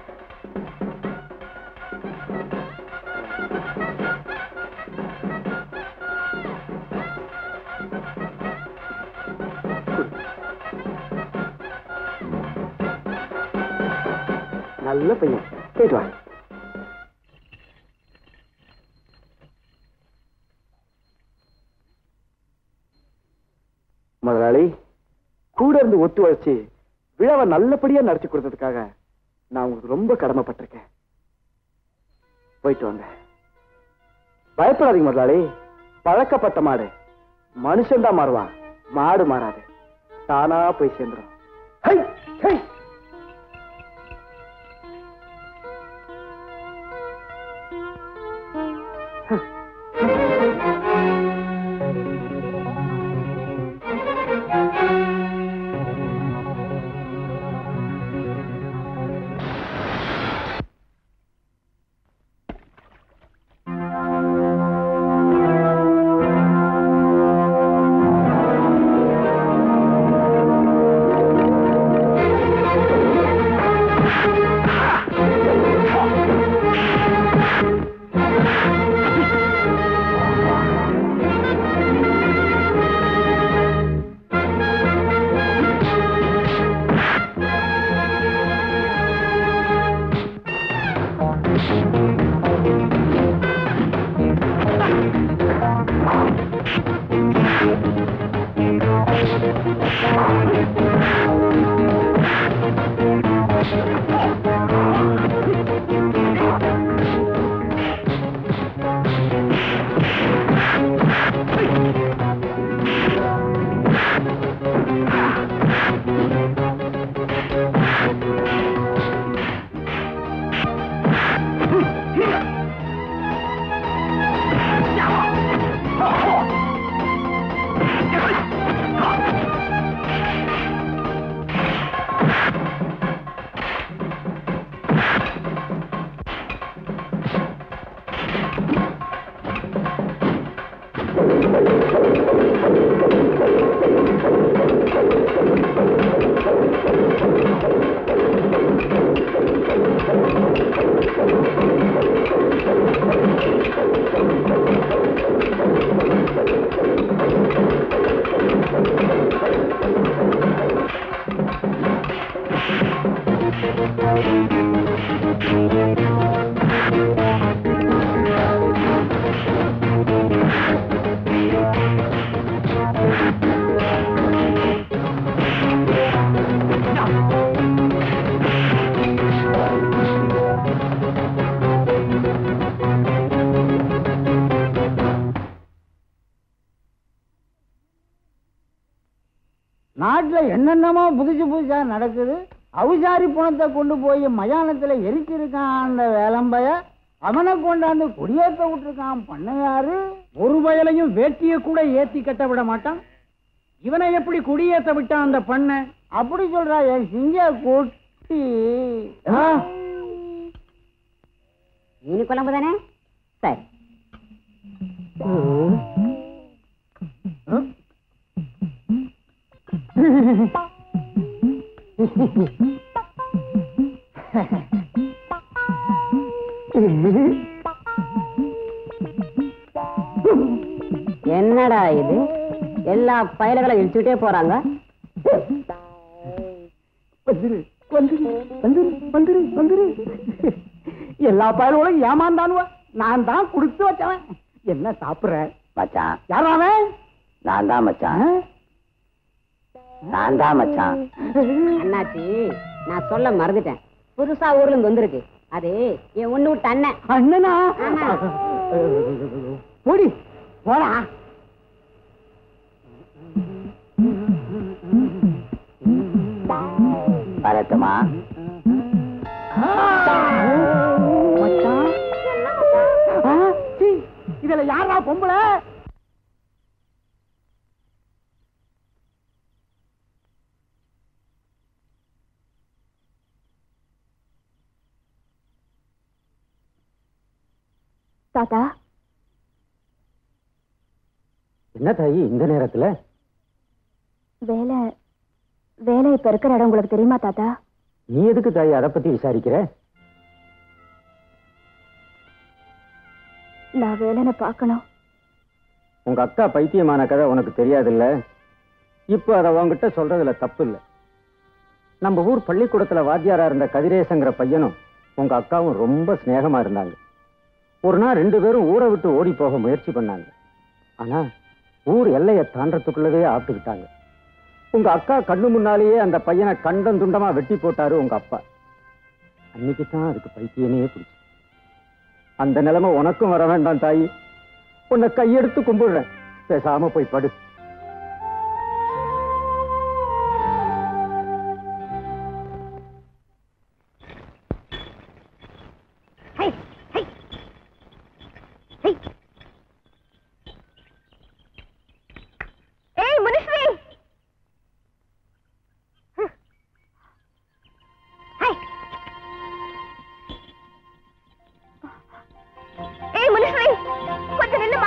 நல்ல பையன் போயிட்டு வாங்க முதலாளி கூட இருந்து ஒத்துழைச்சு விழாவை நல்லபடியா நடத்தி கொடுத்ததுக்காக நான் உங்களுக்கு ரொம்ப கடமைப்பட்டிருக்கேன் போயிட்டு வாங்க பயப்படாதீங்க முதலாளி பழக்கப்பட்ட மாடு மனுஷன் தான் மாறுவான் மாடு மாறாது தானா போய் சேர்ந்துடும் ஹை ஹை நாட்டுல என்னென்னமோ புதுசு புதுசா நடக்குது அவுசாரி பணத்தை கொண்டு போய் மயானத்துல எரிச்சிருக்கான் அந்த வேலம்பைய அவனை கொண்டாந்து குடியேற்ற விட்டுருக்கான் பண்ணையாரு ஒரு வயலையும் வேட்டிய கூட ஏத்தி கட்ட விட மாட்டான் இவனை எப்படி குடியேற்ற விட்டான் அந்த பண்ண அப்படி சொல்றா என் சிங்க கொட்டி மீன் குழம்பு தானே சரி என்னடா இது எல்லா பயல்களை இழுத்துட்டே போறாங்க வந்துரு வந்துரு வந்துரு வந்துரு வந்துரு எல்லா பயலோடும் ஏமாந்தானுவ நான் தான் கொடுத்து வச்சவன் என்ன சாப்பிடுற மச்சான் யாராவன் நான் தான் மச்சான் நான் தான் மச்சான் அண்ணாச்சி நான் சொல்ல மறந்துட்டேன் புதுசா ஊர்ல இருந்து வந்திருக்கு அது என் ஒண்ணு விட்ட அண்ணன் அண்ணனா ஆமா. போடி போடா வரட்டுமா இதுல யாரா பொம்பளை தாத்தா என்ன தாயி இந்த நேரத்துல வேலை வேலை இப்ப இருக்கிற இடம் உங்களுக்கு தெரியுமா தாத்தா நீ எதுக்கு தாயி அதை பத்தி விசாரிக்கிற நான் வேலைனை பார்க்கணும் உங்க அக்கா பைத்தியமான கதை உனக்கு தெரியாதுல்ல இப்ப அதை உன்கிட்ட சொல்றதுல தப்பு இல்ல நம்ம ஊர் பள்ளிக்கூடத்துல வாத்தியாரா இருந்த கதிரேசங்கிற பையனும் உங்க அக்காவும் ரொம்ப சிநேகமா இருந்தாங்க ஒரு நாள் ரெண்டு பேரும் ஊரை விட்டு ஓடி போக முயற்சி பண்ணாங்க ஆனா ஊர் எல்லையை தாண்டறதுக்குள்ளவே ஆப்பிட்டுக்கிட்டாங்க உங்க அக்கா கண்ணு முன்னாலேயே அந்த பையனை கண்டம் துண்டமா வெட்டி போட்டாரு உங்க அப்பா அன்னைக்கு தான் அதுக்கு பைத்தியமே பிடிச்சு அந்த நிலைமை உனக்கும் வர வேண்டாம் தாயி உன்னை கையெடுத்து கும்பிடுறேன் பேசாம போய் படு ஏய் முனிஸ்ரீ ஏய் முனிஸ்ரீ கொஞ்சம் நில்லுமா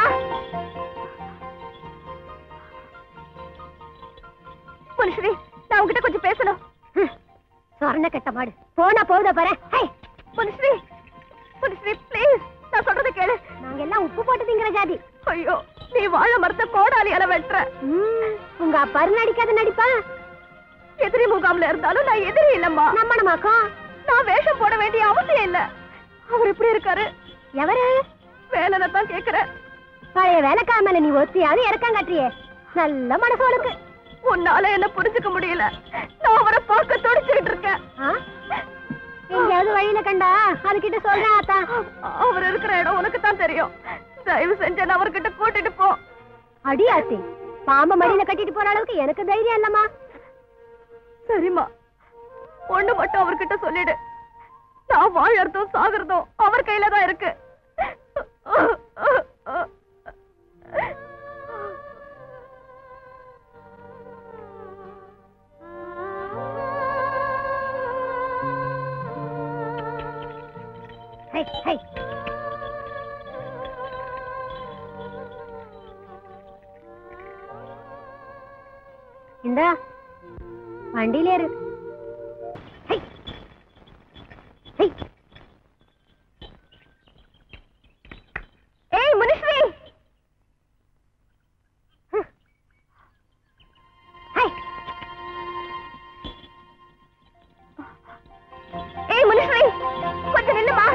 முனிஸ்ரீ நான் உங்ககிட்ட கொஞ்சம் பேசணும் சொரண கட்ட மாடு போனா போகுதா பாரு முனிஸ்ரீ முனிஸ்ரீ ப்ளீஸ் நான் சொல்றத கேளு நாங்க எல்லாம் உப்பு போட்டு திங்கிற ஜாதி ஐயோ நீ வாழை மரத்த கோடாலியால வெட்டுற உங்க அப்பா நடிக்காத நடிப்பா எதிரி முகாம்ல இருந்தாலும் நான் எதிரி இல்லம்மா நம்மனமாக்கா நான் வேஷம் போட வேண்டிய அவசியம் இல்ல அவர் எப்படி இருக்காரு எவரு வேலனை தான் கேக்குறேன் பழைய வேலைக்கார மேல நீ ஒத்தியாவது இறக்கம் காட்டுறியே நல்ல மனசு உனக்கு உன்னால என்ன புரிஞ்சுக்க முடியல நான் அவரை பார்க்க துடிச்சுக்கிட்டு இருக்கேன் எங்கேயாவது வழியில கண்டா அதுகிட்ட சொல்றேன் ஆத்தா அவர் இருக்கிற இடம் உனக்கு தான் தெரியும் தயவு செஞ்சு என்ன அவர்கிட்ட கூட்டிட்டு போ அடியாத்தி பாம்ப மடியில கட்டிட்டு போற அளவுக்கு எனக்கு தைரியம் இல்லம்மா சரிம்மா ஒண்ணு மட்டும் அவர்கிட்ட சொல்லிடு நான் வாழறதும் சாகுறதும் அவர் கையில தான் இருக்கு ஹை ஹை இந்த வண்டியில ஏறு ஹை. ஹை. ஏய் முனிஸ்ரீ ஹ். ஹை. ஏய் முனிஸ்ரீ கொஞ்சம் நில்லுமா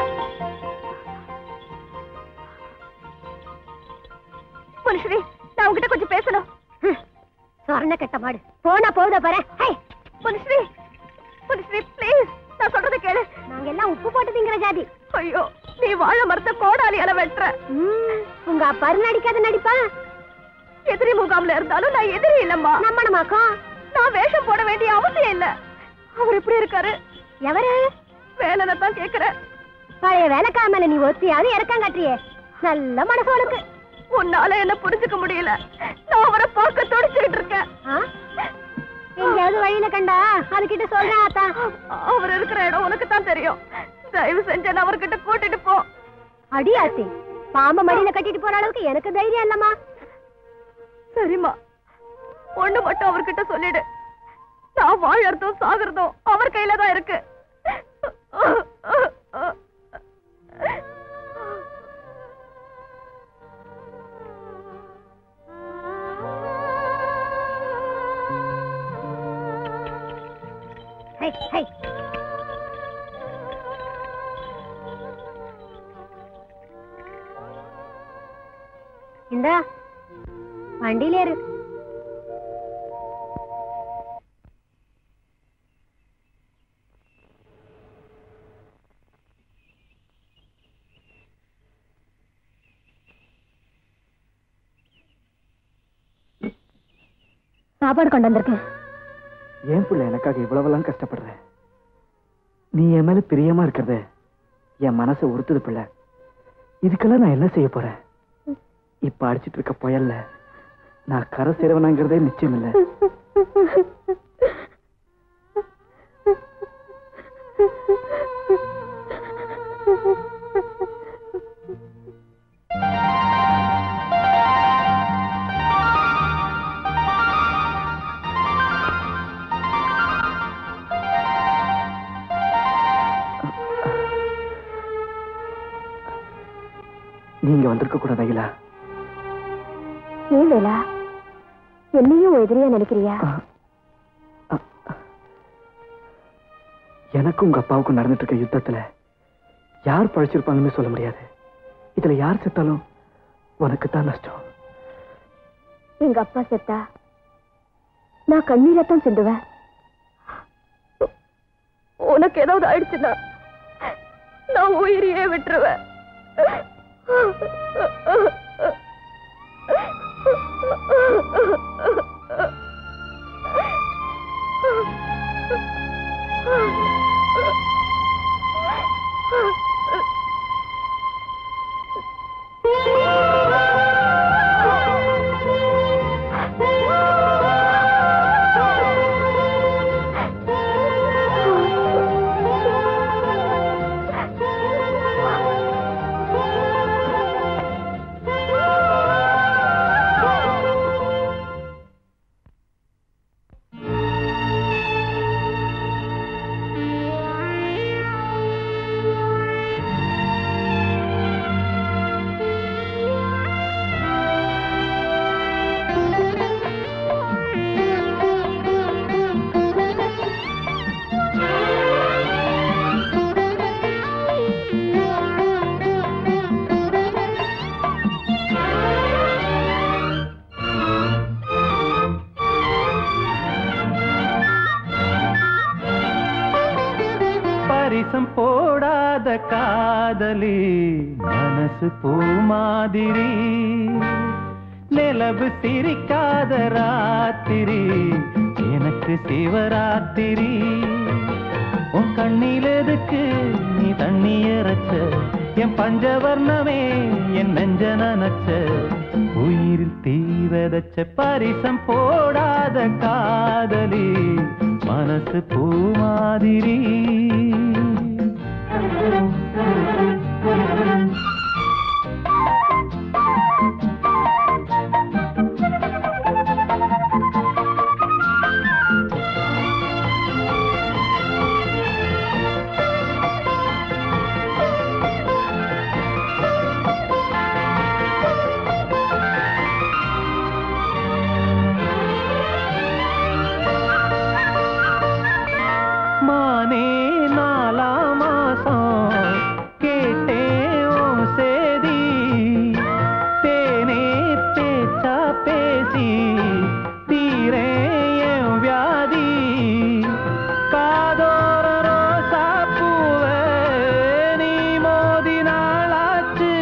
முனிஸ்ரீ நான் உங்ககிட்ட கொஞ்சம் பேசணும் சொரண கட்ட மாடு போனா போகுதா பாரு புனிஸ்ரீ புனிஸ்ரீ ப்ளீஸ் நான் சொல்றத கேளு நாங்க எல்லாம் உப்பு போட்டு திங்கிற ஜாதி ஐயோ நீ வாழை மரத்த கோடாலியால வெட்டுற உங்க அப்பா நடிக்காத நடிப்பா எதிரி முகாம்ல இருந்தாலும் நான் எதிரி இல்லம்மா நம்மனமாக்கா நான் வேஷம் போட வேண்டிய அவசியம் இல்ல அவர் எப்படி இருக்காரு எவரு வேலனை தான் கேக்குறேன் பழைய வேலைக்கார மேல நீ ஒத்தியாவது இறக்கம் காட்டுறியே நல்ல மனசு உனக்கு உன்னால என்ன புரிஞ்சுக்க முடியல நான் அவரை பார்க்க துடிச்சுக்கிட்டு இருக்கேன் எங்கேயாவது வழியில கண்டா அதுகிட்ட சொல்றேன் ஆத்தா அவர் இருக்கிற இடம் உனக்கு தான் தெரியும் தயவு செஞ்சு என்ன அவர்கிட்ட கூட்டிட்டு போ அடியாத்தி பாம்ப மடியில கட்டிட்டு போற அளவுக்கு எனக்கு தைரியம் இல்லம்மா சரிம்மா ஒண்ணு மட்டும் அவர்கிட்ட சொல்லிடு நான் வாழறதும் சாகுறதும் அவர் கையில தான் இருக்கு ஹை ஹை இந்த வண்டியில ஏறு சாப்பாடு கொண்டு வந்திருக்கேன் ஏன் புள்ள எனக்காக இவ்வளவெல்லாம் கஷ்டப்படுற நீ என் மேல பிரியமா இருக்கிறது என் மனசை உறுத்துது பிள்ளை இதுக்கெல்லாம் நான் என்ன செய்ய போறேன் இப்ப அடிச்சிட்டு இருக்க புயல்ல நான் கரை சேரவனாங்கிறதே நிச்சயம் இல்லை நீங்க வந்திருக்க கூடாது அகிலா ஏன் வேலா என்னையும் உன் எதிரியா நினைக்கிறியா எனக்கும் உங்க அப்பாவுக்கும் நடந்துட்டு இருக்க யுத்தத்துல யார் பழிச்சிருப்பாங்கன்னு சொல்ல முடியாது இதுல யார் செத்தாலும் உனக்கு தான் நஷ்டம் எங்க அப்பா செத்தா நான் கண்ணீரத்தான் சிந்துவேன் உனக்கு ஏதாவது ஆயிடுச்சுன்னா நான் உயிரையே விட்டுருவேன் பரிசம் போடாத காதலி மனசு பூ மாதிரி நிலவு சிரிக்காத ராத்திரி எனக்கு சிவராத்திரி உன் கண்ணில் எதுக்கு நீ தண்ணி இறைச்ச என் பஞ்சவர்ணமே என் நெஞ்ச நனச்ச உயிரில் தீ விதைச்ச பரிசம் போடாத காதலி மனசு பூ மாதிரி மானே நாலா மாசம் கேட்டேன் உன் சேதி தேனே பேச்சா பேசி தீரே என் வியாதி காதோர ரோசா பூவே நீ மோதி நாளாச்சு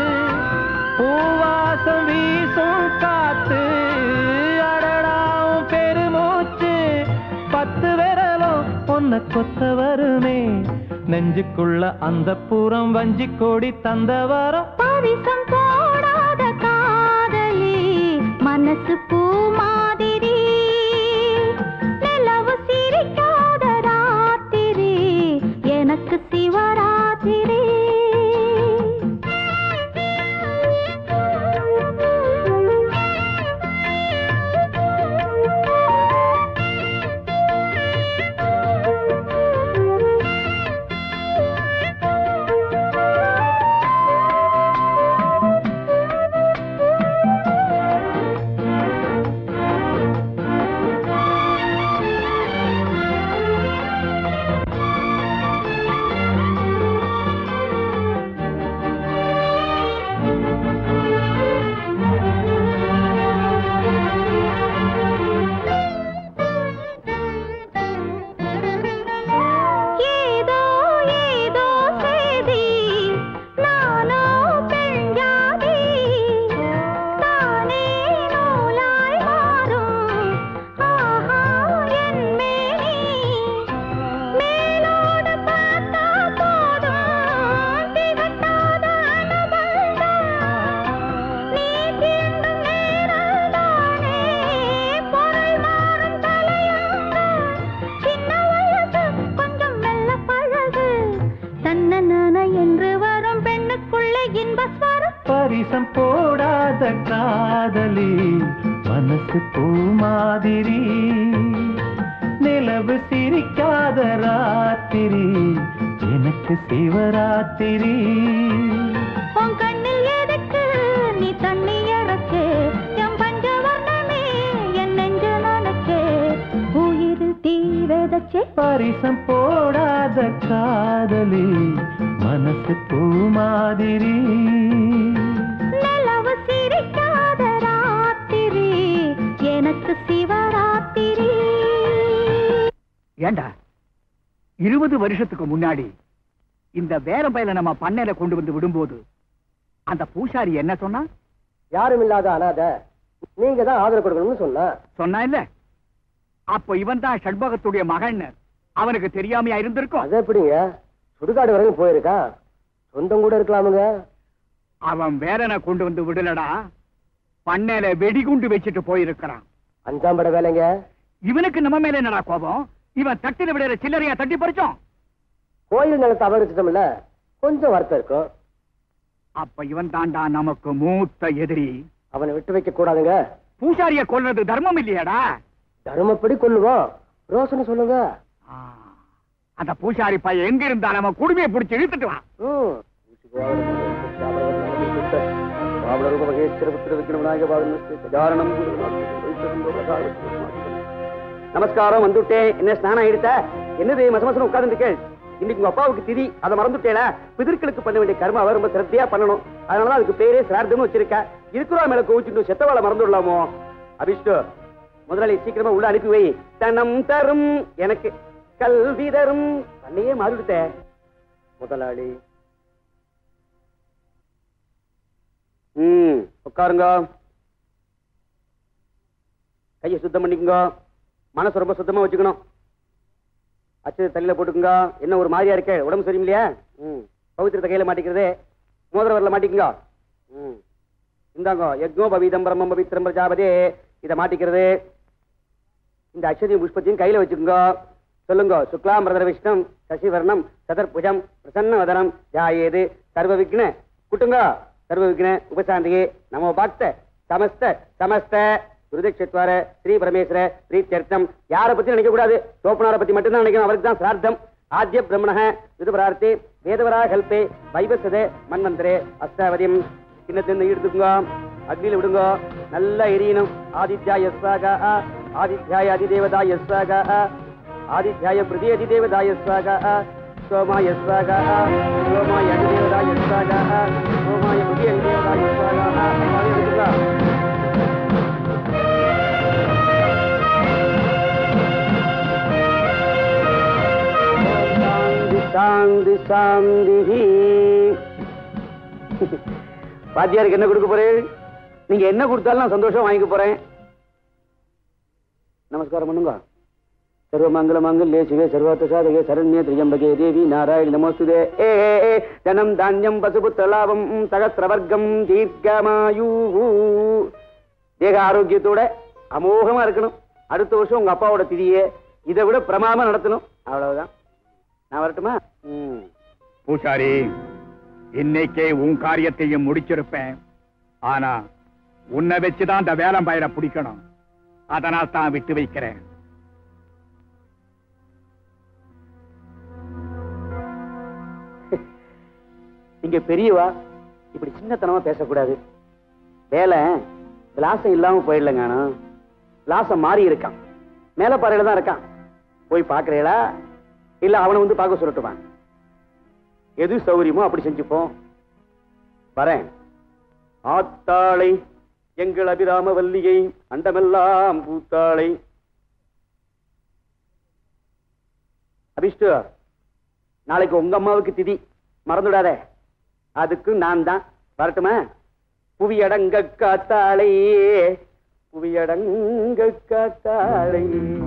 பூவாசம் வீசும் காத்து அடடாவும் பெருமூச்சு பத்து விரலும் பொன்ன கொத்த வருமே நெஞ்சுக்குள்ள அந்த பூரம் வஞ்சி கோடி தந்த வரம் பரிசம் போடாத காதலி மனசு பூ மாதிரி நிலவு சிரிக்காத ராத்திரி எனக்கு சிவராத்திரி தன்னன என்று வரும் பெண்ணுக்குள்ள இன்ப ஸ்வரம் பரிசம் போடாத காதலி மனசு பூ மாதிரி நிலவு சிரிக்காத ராத்திரி எனக்கு சிவராத்திரி உன் கண்ணில் எதுக்கு நீ தண்ணி இறக்கு என் பஞ்சவர்ணமே என் நெஞ்ச நனக்கு உயிர் தீ விதைச்சே பரிசம் போடாத காதலி மனசு பூ மாதிரி நிலவு சிரிக்காத ராத்திரி எனக்கு சிவராத்திரி ஏண்டா இருபது வருஷத்துக்கு முன்னாடி இந்த வேற பயில நம்ம பண்ணையில கொண்டு வந்து விடும்போது அந்த பூசாரி என்ன சொன்னா யாரும் இல்லாத அனாத நீங்க தான் ஆதரவு கொடுக்கணும்னு சொன்னா சொன்னா இல்ல அப்ப இவன் தான் ஷட்பகத்துடைய மகன் அவனுக்கு தெரியாமையா இருந்திருக்கும் அது எப்படிங்க சுடுகாடு வரைக்கும் போயிருக்கான் சொந்தம் கூட இருக்கலாமுங்க அவன் வேறனை கொண்டு வந்து விடலடா பண்ணையில வெடிகுண்டு வச்சுட்டு போயிருக்கிறான் அஞ்சாம் பட வேலைங்க இவனுக்கு நம்ம மேல என்னடா கோபம் இவன் தட்டில விடுற சில்லறையா தட்டி பறிச்சோம் கோயில் நிலத்தை அபகரிச்சிட்டோம்ல கொஞ்சம் வருத்தம் இருக்கும் அப்ப இவன் தாண்டா நமக்கு மூத்த எதிரி அவனை விட்டு வைக்க கூடாதுங்க பூசாரிய கொல்றது தர்மம் இல்லையாடா தர்மப்படி கொள்ளுவோம் ரோசனை சொல்லுங்க ஆ, அந்த பூசாரி பையன் எங்க இருந்தா நம்ம குடுமையை பிடிச்சு இழுத்துட்டு வா ம். நமஸ்காரம் வந்துட்டேன் என்ன ஸ்நானம் ஆயிடுத்த என்னது மசமசம் உட்கார்ந்து இன்னைக்கு உங்க அப்பாவுக்கு திதி அதை மறந்துட்டேல பிதர்களுக்கு பண்ண வேண்டிய கர்ம அவர் ரொம்ப சிரத்தையா பண்ணணும் அதனால அதுக்கு பேரே சிரார்த்தம்னு வச்சிருக்க இருக்கிறோம் மேல கோவிச்சுட்டு செத்தவாளை மறந்துடலாமோ அபிஷ்டு முதலாளி சீக்கிரமா உள்ள அனுப்பி வை தனம் தரும் எனக்கு கல்வி தரும் தன்னையே மாறிவிட்ட முதலாளி ம் உட்காருங்க கையை சுத்தம் பண்ணிக்கங்க மனசு ரொம்ப சுத்தமா வச்சுக்கணும் அச்சு தலையில போட்டுக்குங்க என்ன ஒரு மாதிரியா இருக்கே உடம்பு சரியில்லையா ம் பவித்திரத்தை கையில மாட்டிக்கிறது மோதிர வரல மாட்டிக்குங்க ம் இந்தாங்க யக்னோ பவிதம் பிரம்மம் பவித்திரம் பிரஜாபதே இதை மாட்டிக்கிறது இந்த அக்ஷதியும் புஷ்பத்தையும் கையில வச்சுக்கோங்க சொல்லுங்க சுக்லாம் பிரதர விஷ்ணம் சசிவர்ணம் சதர்புஜம் பிரசன்ன வதனம் ஜாயேது சர்வ விக்ன குட்டுங்க சர்வ விக்ன உபசாந்திகே நமோ பக்த சமஸ்த சமஸ்த குருதக்ஷத்வார ஸ்ரீ பரமேஸ்வர பிரீத்தியர்த்தம் யாரை பத்தி நினைக்க கூடாது சோப்பனாரை பத்தி மட்டும்தான் நினைக்கணும் அவருக்கு தான் சிரார்த்தம் ஆத்ய பிரம்மண விதுபரார்த்தே வேதவரா கல்பே வைபசதே மன்வந்தரே அஸ்தாவதியம் சின்னத்தின் எடுத்துக்குங்க அக்னியில விடுங்க நல்லா எரியணும் ஆதித்யா யஸ்வாக ஆதித்யாய அதிதேவதா யஸ்வாக ஆதித்யாய பிரதி அதிதேவதா யஸ்வாக சோமாய ஸ்வாக சோமாய அதிதேவதா யஸ்வாக சோமாய பிரதி அதிதேவதா யஸ்வாக சாந்தி சாந்தி பாத்தியாருக்கு என்ன கொடுக்க போறேன் நீங்க என்ன கொடுத்தாலும் நான் சந்தோஷம் வாங்கிக்க போறேன் நமஸ்காரம் பண்ணுங்க சர்வ மங்கள மங்கல்யே சிவே சர்வார்த்த சாதகே சரண்யே திரியம்பகே தேவி நாராயணி நமோஸ்துதே ஏ ஏ, ஏ தனம் தானியம் பசுபுத்திர லாபம் சகசிரவர்க்கம் தீர்க்கமாயு தேக ஆரோக்கியத்தோட அமோகமா இருக்கணும் அடுத்த வருஷம் உங்க அப்பாவோட திதியே இதை விட பிரமாதமா நடத்தணும் அவ்வளவுதான் நான் வரட்டுமா ம் பூசாரி இன்னைக்கே உன் காரியத்தையும் முடிச்சிருப்பேன் ஆனா உன்னை வச்சுதான் இந்த வேலம் பயிர பிடிக்கணும் அதனால் தான் விட்டு வைக்கிறேன் இங்க பெரியவா இப்படி சின்னத்தனமா பேசக்கூடாது வேலை விலாசம் இல்லாம போயிடலங்க ஆனா விலாசம் மாறி இருக்கான் மேல பாறையில தான் இருக்கான் போய் பாக்குறீங்களா இல்ல அவனை வந்து பார்க்க சொல்லட்டுமா எது சௌகரியமோ அப்படி செஞ்சுப்போம் வரேன் ஆத்தாளை எங்கள் அபிராம வல்லியை அண்டமெல்லாம் பூத்தாளை அபிஷ்டு நாளைக்கு உங்க அம்மாவுக்கு திதி மறந்துடாத அதுக்கு நான் தான் வரட்டுமா புவியடங்க காத்தாளை புவியடங்க காத்தாளை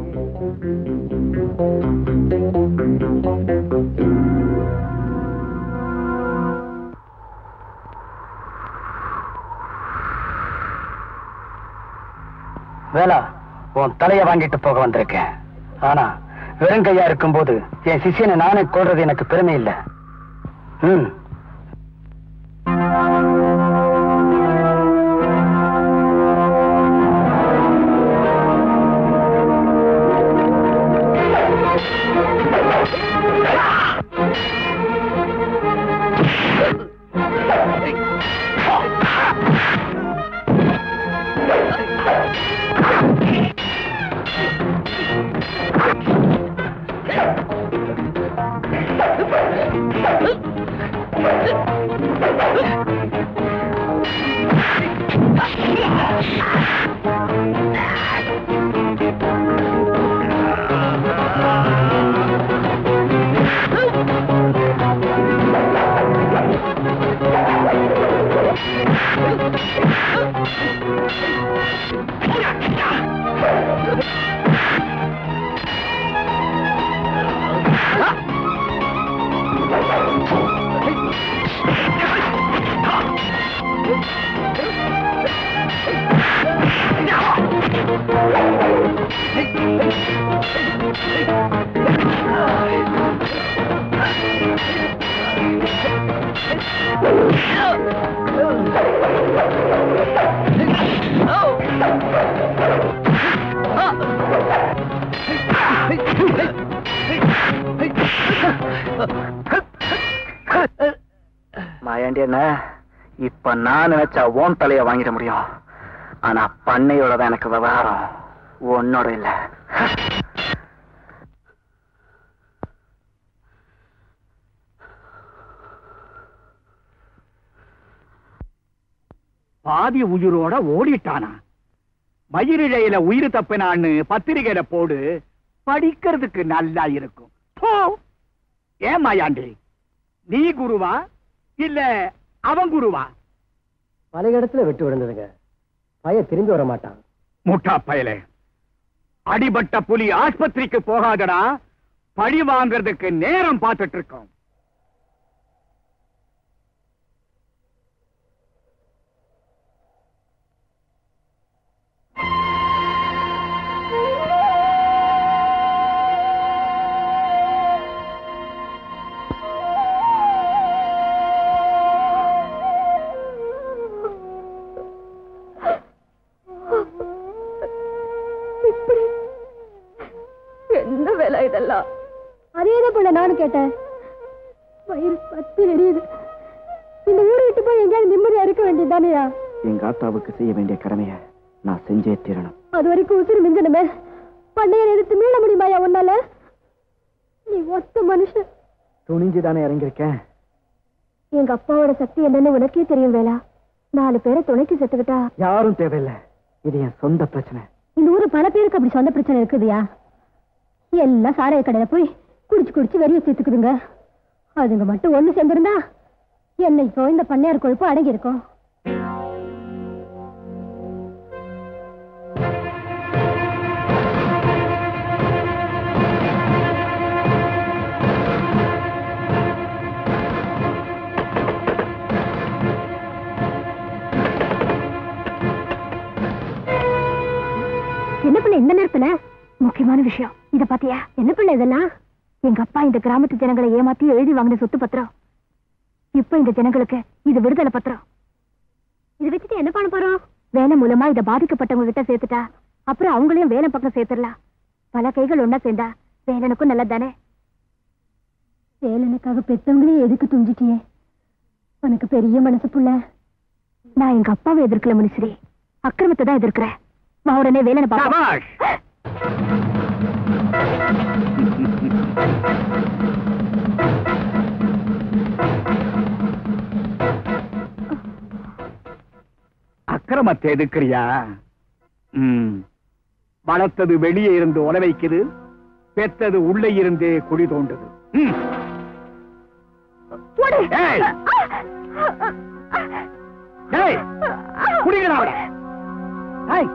வேலா உன் தலைய வாங்கிட்டு போக வந்திருக்கேன் ஆனா வெறுங்கையா இருக்கும்போது என் சிஷியனை நானே கொள்றது எனக்கு பெருமை இல்ல மாயாண்டி என்ன இப்ப நான் நினைச்சா ஓன் தலைய வாங்கிட முடியும் ஆனா பண்ணையோட தான் எனக்கு விவகாரம் உன்னோட இல்ல பாதி உயிரோட ஓடிட்டானா மயிரிழையில உயிர் தப்பினான்னு பத்திரிகையில போடு படிக்கிறதுக்கு நல்லா இருக்கும் போ. ஏன் மாயாண்டி நீ குருவா இல்ல அவன் குருவா பல இடத்துல வெட்டு விழுந்ததுங்க பய திரும்பி வர மாட்டான் முட்டா பயலே அடிபட்ட புலி ஆஸ்பத்திரிக்கு போகாதடா பழி வாங்குறதுக்கு நேரம் பார்த்துட்டு இருக்கோம் இப்படி என்ன வேலை இதெல்லாம் அதேதான் போல நானும் கேட்டேன் வயிறு பத்து எரியுது இந்த ஊரை விட்டு போய் எங்கேயாவது நிம்மதியா இருக்க வேண்டியதுதானேயா எங்க ஆத்தாவுக்கு செய்ய வேண்டிய கடமைய நான் செஞ்சே தீரணும் அது வரைக்கும் உசுறு மிஞ்சணுமே பண்ணையர் எதிர்த்து மீள முடியுமாயா உன்னால நீ ஒத்த மனுஷன் துணிஞ்சுதானே இறங்கியிருக்கேன் எங்க அப்பாவோட சக்தி என்னன்னு உனக்கே தெரியும் வேலா நாலு பேரை துணைக்கு செத்துக்கிட்டா யாரும் தேவையில்லை இது என் சொந்த பிரச்சனை இந்த ஊரு பல பேருக்கு அப்படி சொந்த பிரச்சனை இருக்குதுயா எல்லாம் சாராய கடையில போய் குடிச்சு குடிச்சு வெறிய சேர்த்துக்குதுங்க அதுங்க மட்டும் ஒண்ணு சேர்ந்திருந்தா என்னைக்கோ இந்த பண்ணையார் கொழுப்பு அடங்கி இருக்கும் என்ன பிள்ளை இந்த நேரத்துல முக்கியமான விஷயம் இத பாத்தியா என்ன பிள்ளை இதெல்லாம் எங்க அப்பா இந்த கிராமத்து ஜனங்களை ஏமாத்தி எழுதி வாங்கின சொத்து பத்திரம் இப்ப இந்த ஜனங்களுக்கு இது விடுதலை பத்திரம் இத வச்சுட்டு என்ன பண்ண போறோம் வேலை மூலமா இத பாதிக்கப்பட்டவங்க கிட்ட சேர்த்துட்டா அப்புறம் அவங்களையும் வேலை பக்கம் சேர்த்துடலாம் பல கைகள் ஒன்னா சேர்ந்தா வேலனுக்கும் நல்லது தானே வேலனுக்காக பெத்தவங்களே எதுக்கு துஞ்சிட்டியே உனக்கு பெரிய மனசு புள்ள நான் எங்க அப்பாவை எதிர்க்கல மனுஷரே அக்கிரமத்தை தான் எதிர்க்கிறேன் வா உடனே வேலனை பாப்போம் சபாஷ் அக்கிரமத்தை எதுக்குறியா ம். வளர்த்தது வெளியே இருந்து உல வைக்குது பெத்தது உள்ளே இருந்தே குழி தோண்டுது ம். ஏய்! ஏய், குடிங்கடா அவளை. ஏய்.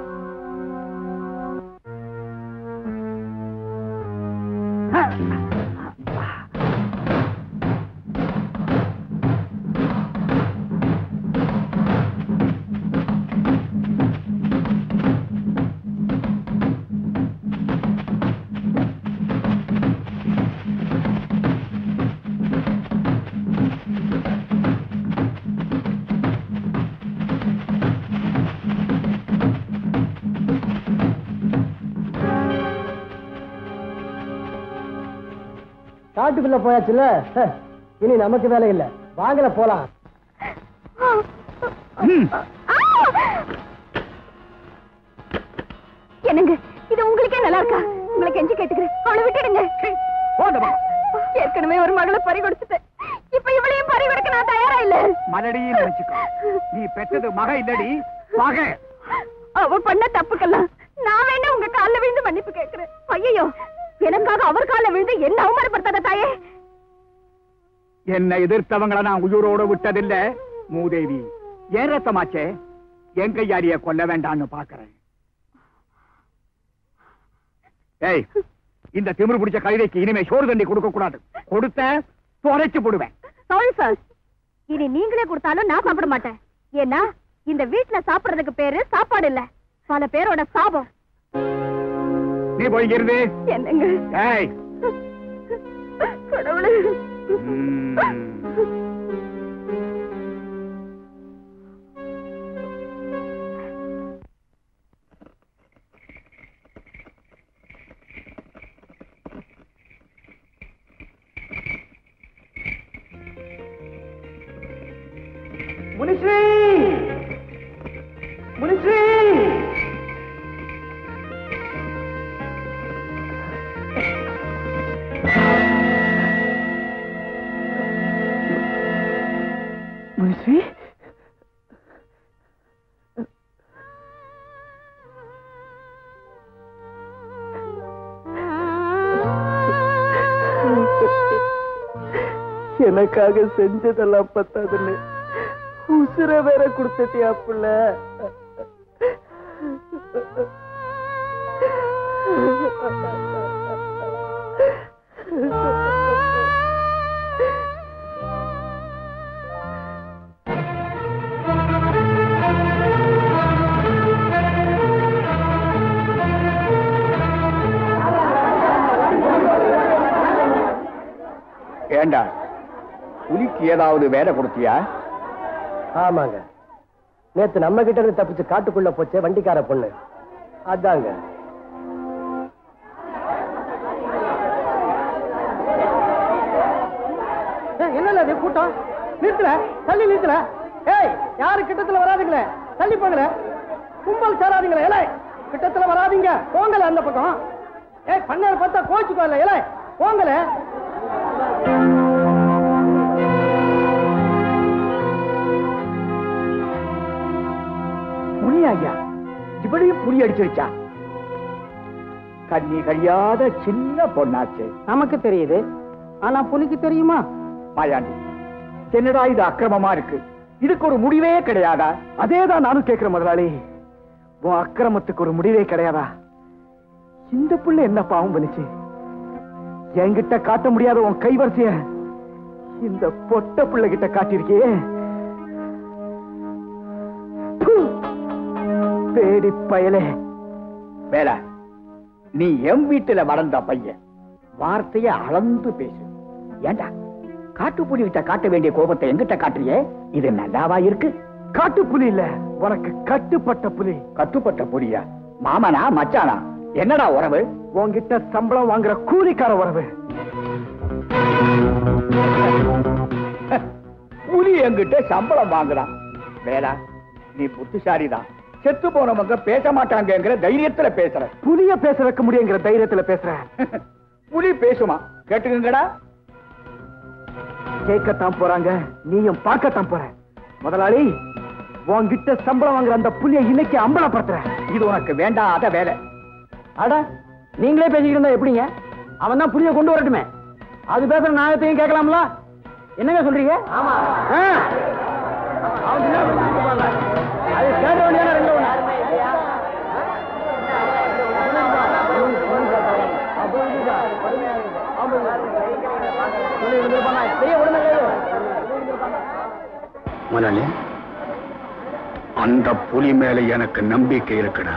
காட்டுக்குள்ள போயாச்சுல ஹ, இனி நமக்கு வேலை இல்ல வாங்கல போலாம் என்னங்க இது உங்களுக்கே நல்லா இருக்கா உங்களை கெஞ்சி கேட்டுக்கிறேன் அவளை விட்டுடுங்க ஏற்கனவே ஒரு மகளை பறி கொடுத்துட்டேன் இப்ப இவளையும் பறி கொடுக்க நான் தயாரா இல்ல மலடியும் நினைச்சுக்கோ நீ பெற்றது மக இல்லடி பகை அவ பண்ண தப்புக்கெல்லாம் நான் வேணா உங்க கால்ல விழுந்து மன்னிப்பு கேட்கிறேன் ஐயோ எனக்காக அவர் கால்ல விழுந்து என்ன அவமானப்படுத்தாத தாயே என்னை எதிர்த்தவங்களை நான் உயிரோட விட்டதில்ல மூதேவி ஏன் ரத்தமாச்சே என் கையாரிய கொல்ல வேண்டாம்னு பாக்குறேன் ஏய் இந்த திமிரு பிடிச்ச கழுதைக்கு இனிமே சோறு தண்ணி கொடுக்க கூடாது கொடுத்த தொலைச்சு போடுவேன் சாரி சார் இனி நீங்களே கொடுத்தாலும் நான் சாப்பிட மாட்டேன் ஏன்னா இந்த வீட்ல சாப்பிடுறதுக்கு பேரு சாப்பாடு இல்ல பல பேரோட சாபம் நீ போய் இங்க இருந்து என்னங்க ஏய் கடவுளே ம். முனிஸ்ரீ முனிஸ்ரீ முனிஸ்ரீ எனக்காக செஞ்சதெல்லாம் பத்தாதுன்னு உசுர வேற கொடுத்துட்டியா புள்ள ஏண்டா புலிக்கு ஏதாவது வேலை கொடுத்தியா ஆமாங்க நேத்து நம்ம கிட்ட இருந்து தப்பிச்சு காட்டுக்குள்ள போச்சே வண்டிக்கார பொண்ணு அதாங்க என்னல அது கூட்டம் நிறுத்தல தள்ளி நிறுத்தல ஏய் யாரு கிட்டத்துல வராதுங்களே தள்ளி போகல கும்பல் சேராதீங்களே ஏலே கிட்டத்துல வராதீங்க போங்கல அந்த பக்கம் ஏய் பண்ணையார் பார்த்தா கோச்சுக்கோ இல்ல ஏலே போங்கல புலி ஐயா இவளையும் புலி அடிச்சிருச்சா கண்ணி கழியாத சின்ன பொண்ணாச்சே நமக்கு தெரியுது ஆனா புலிக்கு தெரியுமா மாயாண்டி என்னடா இது அக்கிரமமா இருக்கு இதுக்கு ஒரு முடிவே கிடையாதா அதேதான் நானும் கேட்கிறேன் முதலாளி உன் அக்கிரமத்துக்கு ஒரு முடிவே கிடையாதா இந்த புள்ள என்ன பாவம் பண்ணிச்சு என்கிட்ட காட்ட முடியாத உன் கைவரிசைய இந்த பொட்ட புள்ள கிட்ட காட்டியிருக்கியே ப்பு! பேடி பயலே வேலை நீ எம் வீட்டுல வளர்ந்த பையன் வார்த்தைய அளந்து பேசு ஏண்டா காட்டுப்புலி கிட்ட காட்ட வேண்டிய கோபத்தை எங்கிட்ட காட்டுறியே இது நல்லாவா இருக்கு காட்டு புலி இல்ல உனக்கு கட்டுப்பட்ட புலி கட்டுப்பட்ட புலியா மாமனா மச்சானா என்னடா உறவு உன்கிட்ட சம்பளம் வாங்குற கூலிக்கார உறவு புலி என்கிட்ட சம்பளம் வாங்குறான் வேலா நீ புத்திசாலிதான் செத்து போனவங்க பேச மாட்டாங்கங்கிற தைரியத்துல பேசுற புலிய பேச வைக்க முடியுங்கிற தைரியத்துல பேசுறேன் புலி பேசுமா கேட்டுக்கங்கடா கேட்கத்தான் போறாங்க நீயும் பார்க்கத்தான் போற முதலாளி உன்கிட்ட சம்பளம் வாங்குற அந்த புலிய இன்னைக்கு அம்பலப்படுத்துறேன் இது உனக்கு வேண்டாத வேலை அட நீங்களே பேசிக்கிட்டு இருந்தா எப்படிங்க அவன் தான் புளிய கொண்டு வரட்டுமே அது பேசுற நியாயத்தையும் கேட்கலாம்ல என்னங்க சொல்றீங்க ஆமா அவன் என்ன பேசிட்டு இருப்பாங்க? அது கேட்க வேண்டியதானே ரெண்டு ஒண்ணு பெரிய உடனே முதலாளி அந்த புலி மேல எனக்கு நம்பிக்கை இருக்குடா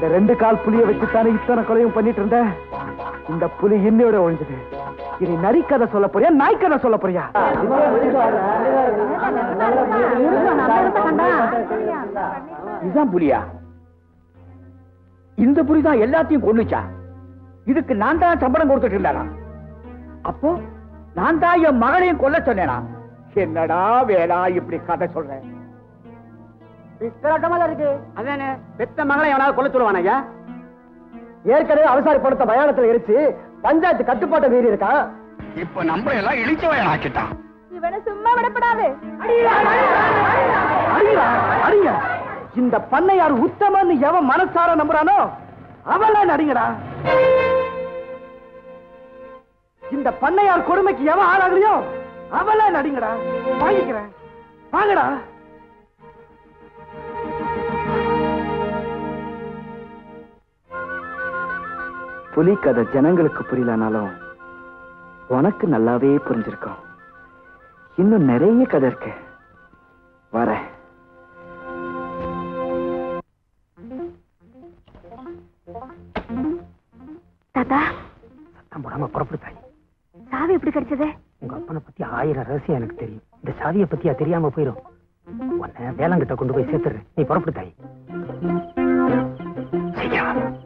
ரெண்டு கால் புலிய வச்சுத்தானே இத்தனை கொலையும் பண்ணிட்டு இருந்த இந்த புலி இன்னையோட ஒழிஞ்சது இனி நரிக்கதை சொல்ல போறியா நாய் கதை சொல்ல போறியா இதுதான் புலியா இந்த புலி தான் எல்லாத்தையும் கொன்னுச்சா இதுக்கு நான் தான் சம்பளம் கொடுத்துட்டு இருந்தானா அப்போ நான் தான் என் மகளையும் கொல்ல சொன்னேனா என்னடா வேளா இப்படி கதை சொல்றேன் இருக்கு அதானே பெத்த மகளை எவனாவது கொல்ல சொல்லுவானா ஐயா ஏற்கனவே அவசாரிப்படுத்த மயானத்துல எரிச்சு பஞ்சாயத்து கட்டுப்பாட்டை மீறி இருக்கான் இப்ப நம்ம எல்லாம் இழிச்சவன் ஆக்கிட்டான் இவனை சும்மா விடப்படாது அடிங்க அடிங்க இந்த பண்ணையார் உத்தமன்னு எவன் மனசார நம்புறானோ அவன் அடிங்கடா இந்த பண்ணையார் கொடுமைக்கு எவன் ஆளாகலையோ அவள நடிங்கடா வாங்கிக்கிறேன் வாங்கடா புலி கதை ஜனங்களுக்கு புரியலனாலும் உனக்கு நல்லாவே புரிஞ்சிருக்கும் இன்னும் நிறைய கதை இருக்கு வரேன் தாத்தா சத்தம் போடாம புறப்படுத்தாய் சாவி எப்படி கிடைச்சது உங்க அப்பனை பத்தி ஆயிரம் ரகசியம் எனக்கு தெரியும் இந்த சாவியை பத்தியா தெரியாம போயிடும் உன்னை வேளாங்கிட்ட கொண்டு போய் சேர்த்துறேன் நீ புறப்படுத்தாய் சீக்கிரம் வா.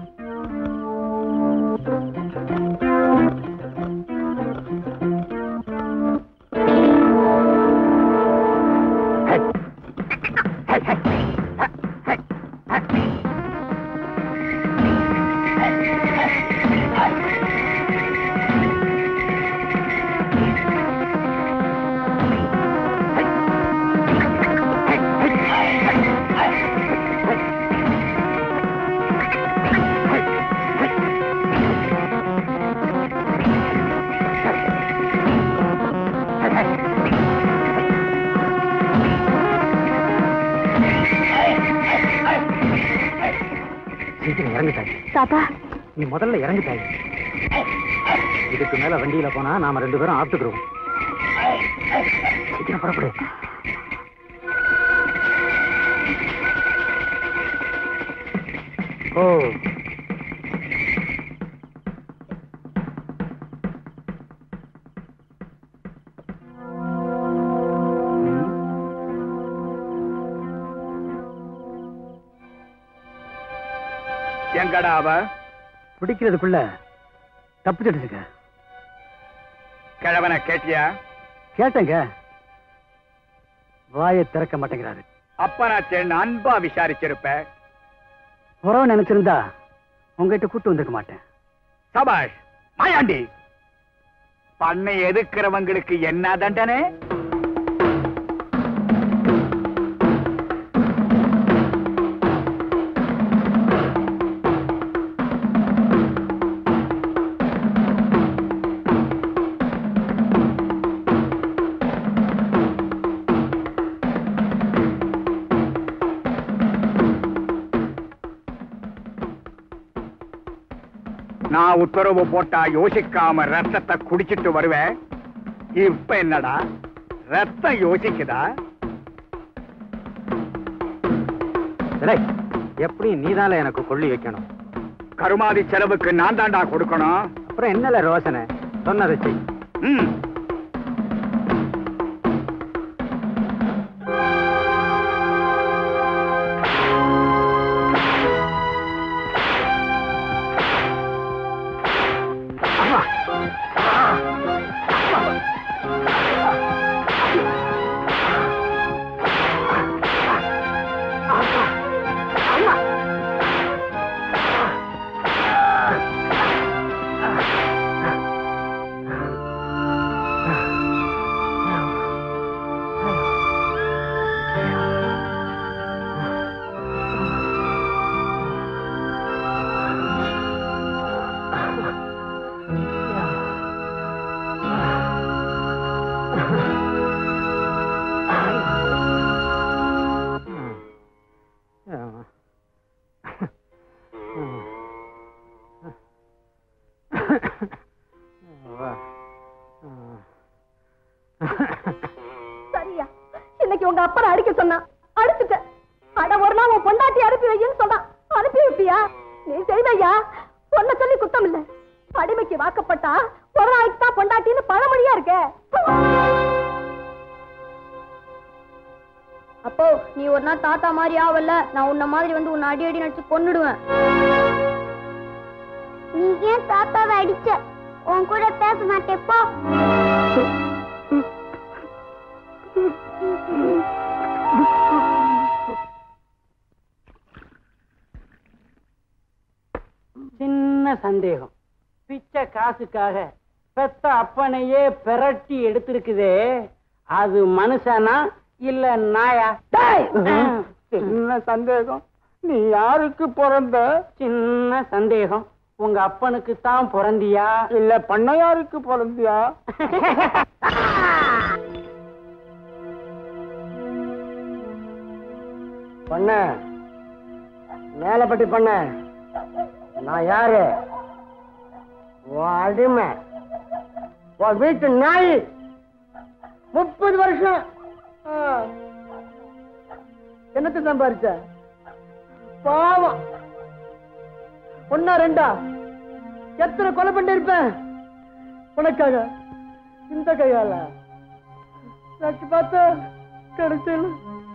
சீக்கிரம் இறங்குட்டாய் தாத்தா நீ முதல்ல இறங்குட்டாய் இதுக்கு மேல வண்டியில போனா நாம ரெண்டு பேரும் ஆத்துக்கிறோம் சீக்கிரம் புறப்படு ஓ எங்கடா அவ பிடிக்கிறதுக்குள்ள தப்பிச்சிட்டு இருக்க கிழவனை கேட்டியா கேட்டேங்க வாயை திறக்க மாட்டேங்கிறாரு அப்பனாச்சேன்னு அன்பா விசாரிச்சிருப்ப உறவு நினைச்சிருந்தா உங்ககிட்ட கூட்டு வந்திருக்க மாட்டேன் சபாஷ் மாயாண்டி பண்ணை எதுக்கிறவங்களுக்கு என்ன தண்டனை நான் உத்தரவு போட்டா யோசிக்காம ரத்தத்தை குடிச்சிட்டு வருவேன் இப்ப என்னடா ரத்தம் யோசிக்குதா டேய், எப்படி நீதால எனக்கு கொள்ளி வைக்கணும் கருமாதி செலவுக்கு நான் தாண்டா கொடுக்கணும் அப்புறம் என்னல ரோசனை சொன்னதை செய் ம். சரியா இன்னைக்கு உங்க அப்பனை அடிக்க சொன்னான் அடிச்சுட்டேன் அட ஒரு நாள் உன் பொண்டாட்டி அனுப்பி வைன்னு சொன்னான் அதை அனுப்பி விட்டியா நீ செய்தையா பொண்ண சொல்லி குத்தம் இல்ல அடிமைக்கு வாக்கப்பட்டா ஒரு நாளைக்கு தான் பொண்டாட்டின்னு பழமொழியா இருக்க அப்போ நீ ஒரு நாள் தாத்தா மாதிரி ஆவல்ல நான் உன்ன மாதிரி வந்து உன்னை அடி அடி நடிச்சு கொன்னுடுவேன் நீ ஏன் தாத்தாவை அடிச்ச உன் கூட பேச மாட்டேன் போ சின்ன சந்தேகம் பிச்சை காசுக்காக பெத்த அப்பனையே பிரட்டி எடுத்திருக்குதே அது மனுஷனா இல்ல நாயா சின்ன சந்தேகம் நீ யாருக்கு பிறந்த சின்ன சந்தேகம் உங்க அப்பனுக்கு தான் பிறந்தியா இல்ல பண்ணையாருக்கு பிறந்தியா பண்ண மேலப்பட்டி பண்ண நான் யாரு உன் அடிமை உன் வீட்டு நாய் முப்பது வருஷம் ஆ. என்னத்தை சம்பாரிச்ச பாவம் ஒன்னா ரெண்டா எத்தனை கொலை பண்ணிருப்பேன் உனக்காக இந்த கையால நச்சு பார்த்தா கிடைச்சல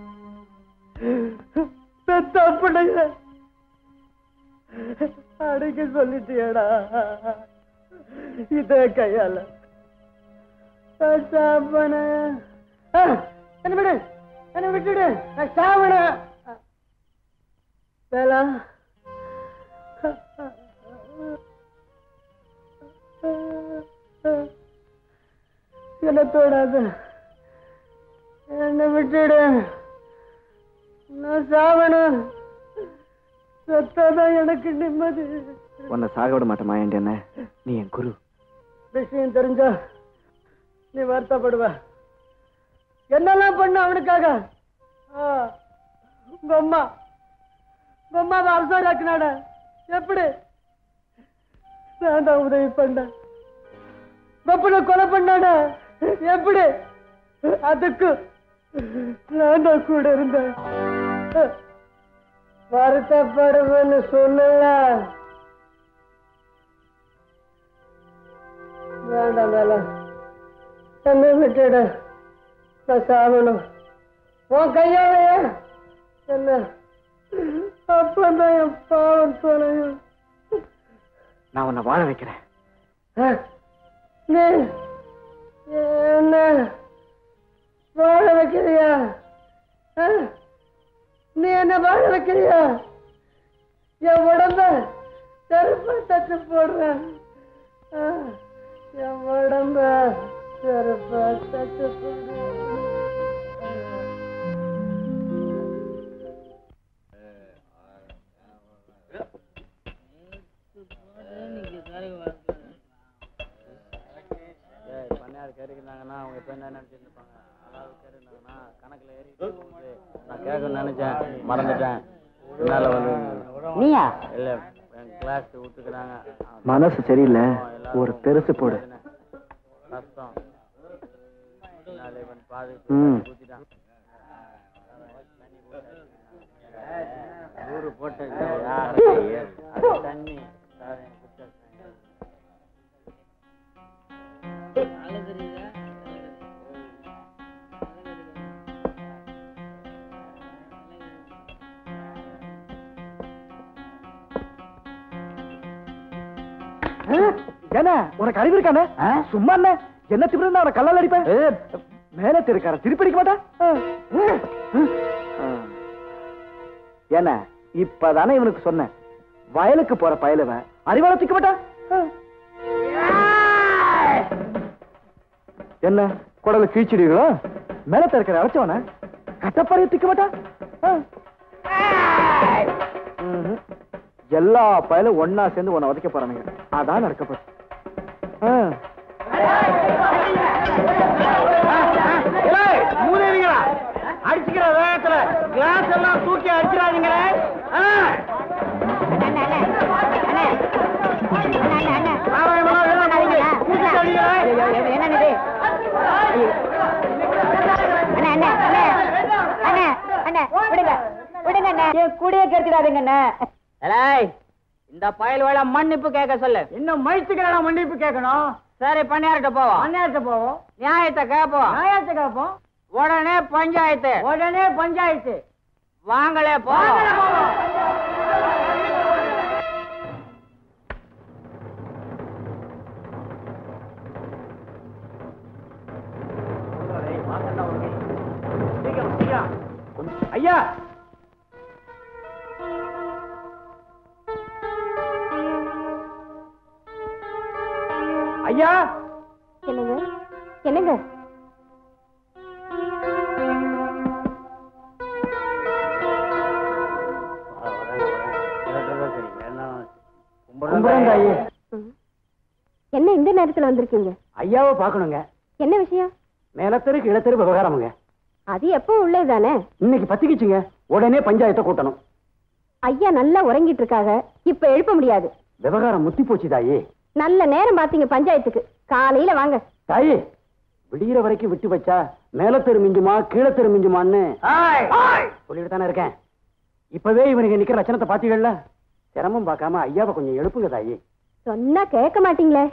பெத்த அப்படிங்க அடைக்க சொல்லிட்டியடா இதே கையால சாப்பன என்ன விடு என்ன விட்டுடு நான் சாவன வேலா என்ன தோடாத என்ன விட்டுடு நான் சாவணும் செத்தாதான் எனக்கு நிம்மதி உன்னை சாக விட மாட்டேன் மாயண்டி என்ன நீ என் குரு விஷயம் தெரிஞ்சா நீ வருத்தப்படுவ என்னெல்லாம் பண்ண அவனுக்காக ஆ, உங்க அம்மா உங்க அம்மாவை அரசாராக்குனாட எப்படி நான் தான் உதவி பண்ணேன் பப்பனை கொலை பண்ணாட எப்படி அதுக்கு நான் தான் கூட இருந்தேன் வருத்தப்படுவேன்னு சொல்லல வேண்டாம் வேலை என்ன விட்டுடு நான் சாவணும் உன் கையாலையா என்ன அப்பதான் என் பாவம் தொலையும் நான் உன்னை வாழ வைக்கிறேன் ஆ, நீ என்ன வாழ வைக்கிறியா ஆ? நீ என்ன வாழ வைக்கிறியா என் உடம்ப செருப்ப தச்சு போடுறேன் ஆ, என் உடம்ப செருப்ப தச்சு போடுறேன் பண்ணையார் கேட்டுக்கிட்டாங்கன்னா அவங்க இப்ப என்ன நினைச்சிட்டு இருப்பாங்க அதாவது கேட்டுக்கிட்டாங்கன்னா கணக்குல ஏறி போகுது நான் கேட்கணும்னு நினைச்சேன் மறந்துட்டேன் பின்னால வந்து நீயா இல்ல என் கிளாஸ் விட்டுக்கிறாங்க மனசு சரியில்லை ஒரு பெருசு போடு கஷ்டம் பின்னால இவன் பாதி ம். ஊத்திட்டான் ஊரு போட்டு அது தண்ணி சாரி, குடிச்சா தண்ணி. என்ன உனக்கு அறிவு இருக்கானே சும்மா என்ன என்ன திமிரு அவனை கல்லால் அடிப்பேன் மேல திருக்கார திருப்பி அடிக்க மாட்டேன் என்ன இப்பதானே இவனுக்கு சொன்னேன் வயலுக்கு போற பயலுவன் அறிவால திக்க மாட்டான் என்ன குடல கீழ்ச்சிடுகளோ மேல திறக்கிற அழைச்சவன கட்டப்பாறைய திக்க மாட்டான் ம்ஹும். எல்லா பயலும் ஒன்னா சேர்ந்து உன்னை உதைக்க போறானுங்க அதான் நடக்கப்படும் மூதேவிங்களா அடிச்சுக்கிற வேகத்துல கிளாஸ் எல்லாம் தூக்கி அடிச்சிடாதீங்களே ஆ. ஆராயமெல்லாம் வெளில போகுது. கூட்டிட்டு அடிங்களே. என் கூடயே கேட்டுடாதீங்க ஏய் இந்த பயல் வேலை மன்னிப்பு கேட்க சொல்லு இன்னும் மழிச்சுக்கிறா மன்னிப்பு கேட்கணும் சரி பண்ணியார்கிட்ட போவோம் அந்நேரத்தை போவோம் நியாயத்தை கேட்போம் நியாயத்தை கேட்போம் உடனே பஞ்சாயத்து உடனே பஞ்சாயத்து வாங்களே போ ஐயா ஐயா என்னங்க என்னங்க கும்பிடுறேன் தாயி ம். என்ன இந்த நேரத்துல வந்திருக்கீங்க ஐயாவை பார்க்கணுங்க என்ன விஷயம் மேலத்தெரு கிழத்தெரு விவகாரமுங்க அது எப்போ உள்ளதுதானே இன்னைக்கு பத்திக்கிச்சுங்க உடனே பஞ்சாயத்தை கூட்டணும் ஐயா நல்லா உறங்கிட்டு இருக்காங்க இப்ப எழுப்ப முடியாது விவகாரம் முத்தி போச்சு தாயி நல்ல நேரம் பாத்தீங்க பஞ்சாயத்துக்கு காலையில வாங்க தாயி விடிகிற வரைக்கும் விட்டு வச்சா மேலத்தெரு மிஞ்சுமா கீழத்தெரு மிஞ்சுமான்னு சொல்லிட்டு தானே இருக்கேன் இப்பவே இவனுக்கு நிக்கிற லட்சணத்தை பாத்தீங்கல்ல சிரமம் பார்க்காம ஐயாவை கொஞ்சம் எழுப்புங்க தாயி சொன்னா கேட்க மாட்டீங்களே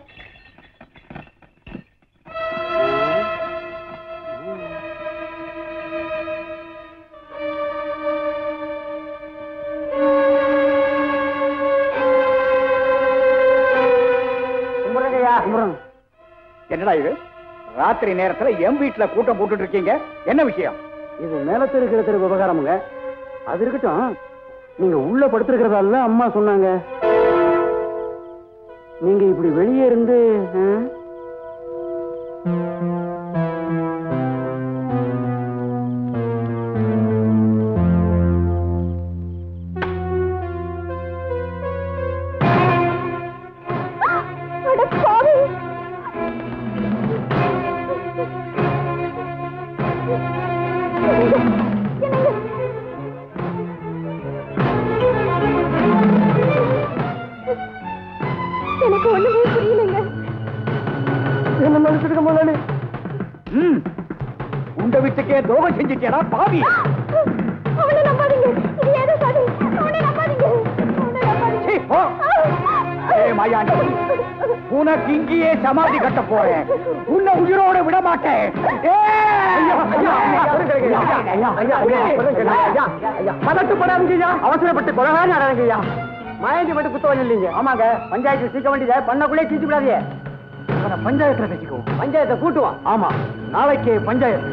கும்பிடுறேங்கய்யா கும்பிடுறேன் என்னடா இது ராத்திரி நேரத்துல என் வீட்டுல கூட்டம் போட்டுட்டு இருக்கீங்க என்ன விஷயம் இது மேலத்தெரு கீழத்தெரு விவகாரமுங்க அது இருக்கட்டும் நீங்க உள்ள படுத்திருக்கிறதால அம்மா சொன்னாங்க நீங்க இப்படி வெளியே இருந்து ஆ? அட பாவி. எனக்கு ஒண்ணுமே புரியலைங்க என்ன மனுஷனுக்கு முதலாளி ம் உண்ட வீட்டுக்கே துரோகம் செஞ்சுட்டியடா பாவி அவனை நம்பாதீங்க இது ஏதோ சதி அவனை நம்பாதீங்க அவனை நம்பாதீங்க சீ, போ. ஏய், மாயாண்டி. உனக்கு இங்கேயே சமாதி கட்ட போறேன் உன்னை உயிரோட விட மாட்டேன் பதட்டுப்படாதீங்கய்யா அவசரப்பட்டு கொலகாரி ஆடாதீங்கய்யா மயங்கி மட்டும் குத்தவல் இல்லைங்க ஆமாங்க பஞ்சாயத்து சீக்க வேண்டியதை பண்ணக்குள்ளே தீச்சு விடாதீங்க அவனை பஞ்சாயத்துல பேசிக்குவோம் பஞ்சாயத்தை கூட்டுவான் ஆமா நாளைக்கு பஞ்சாயத்து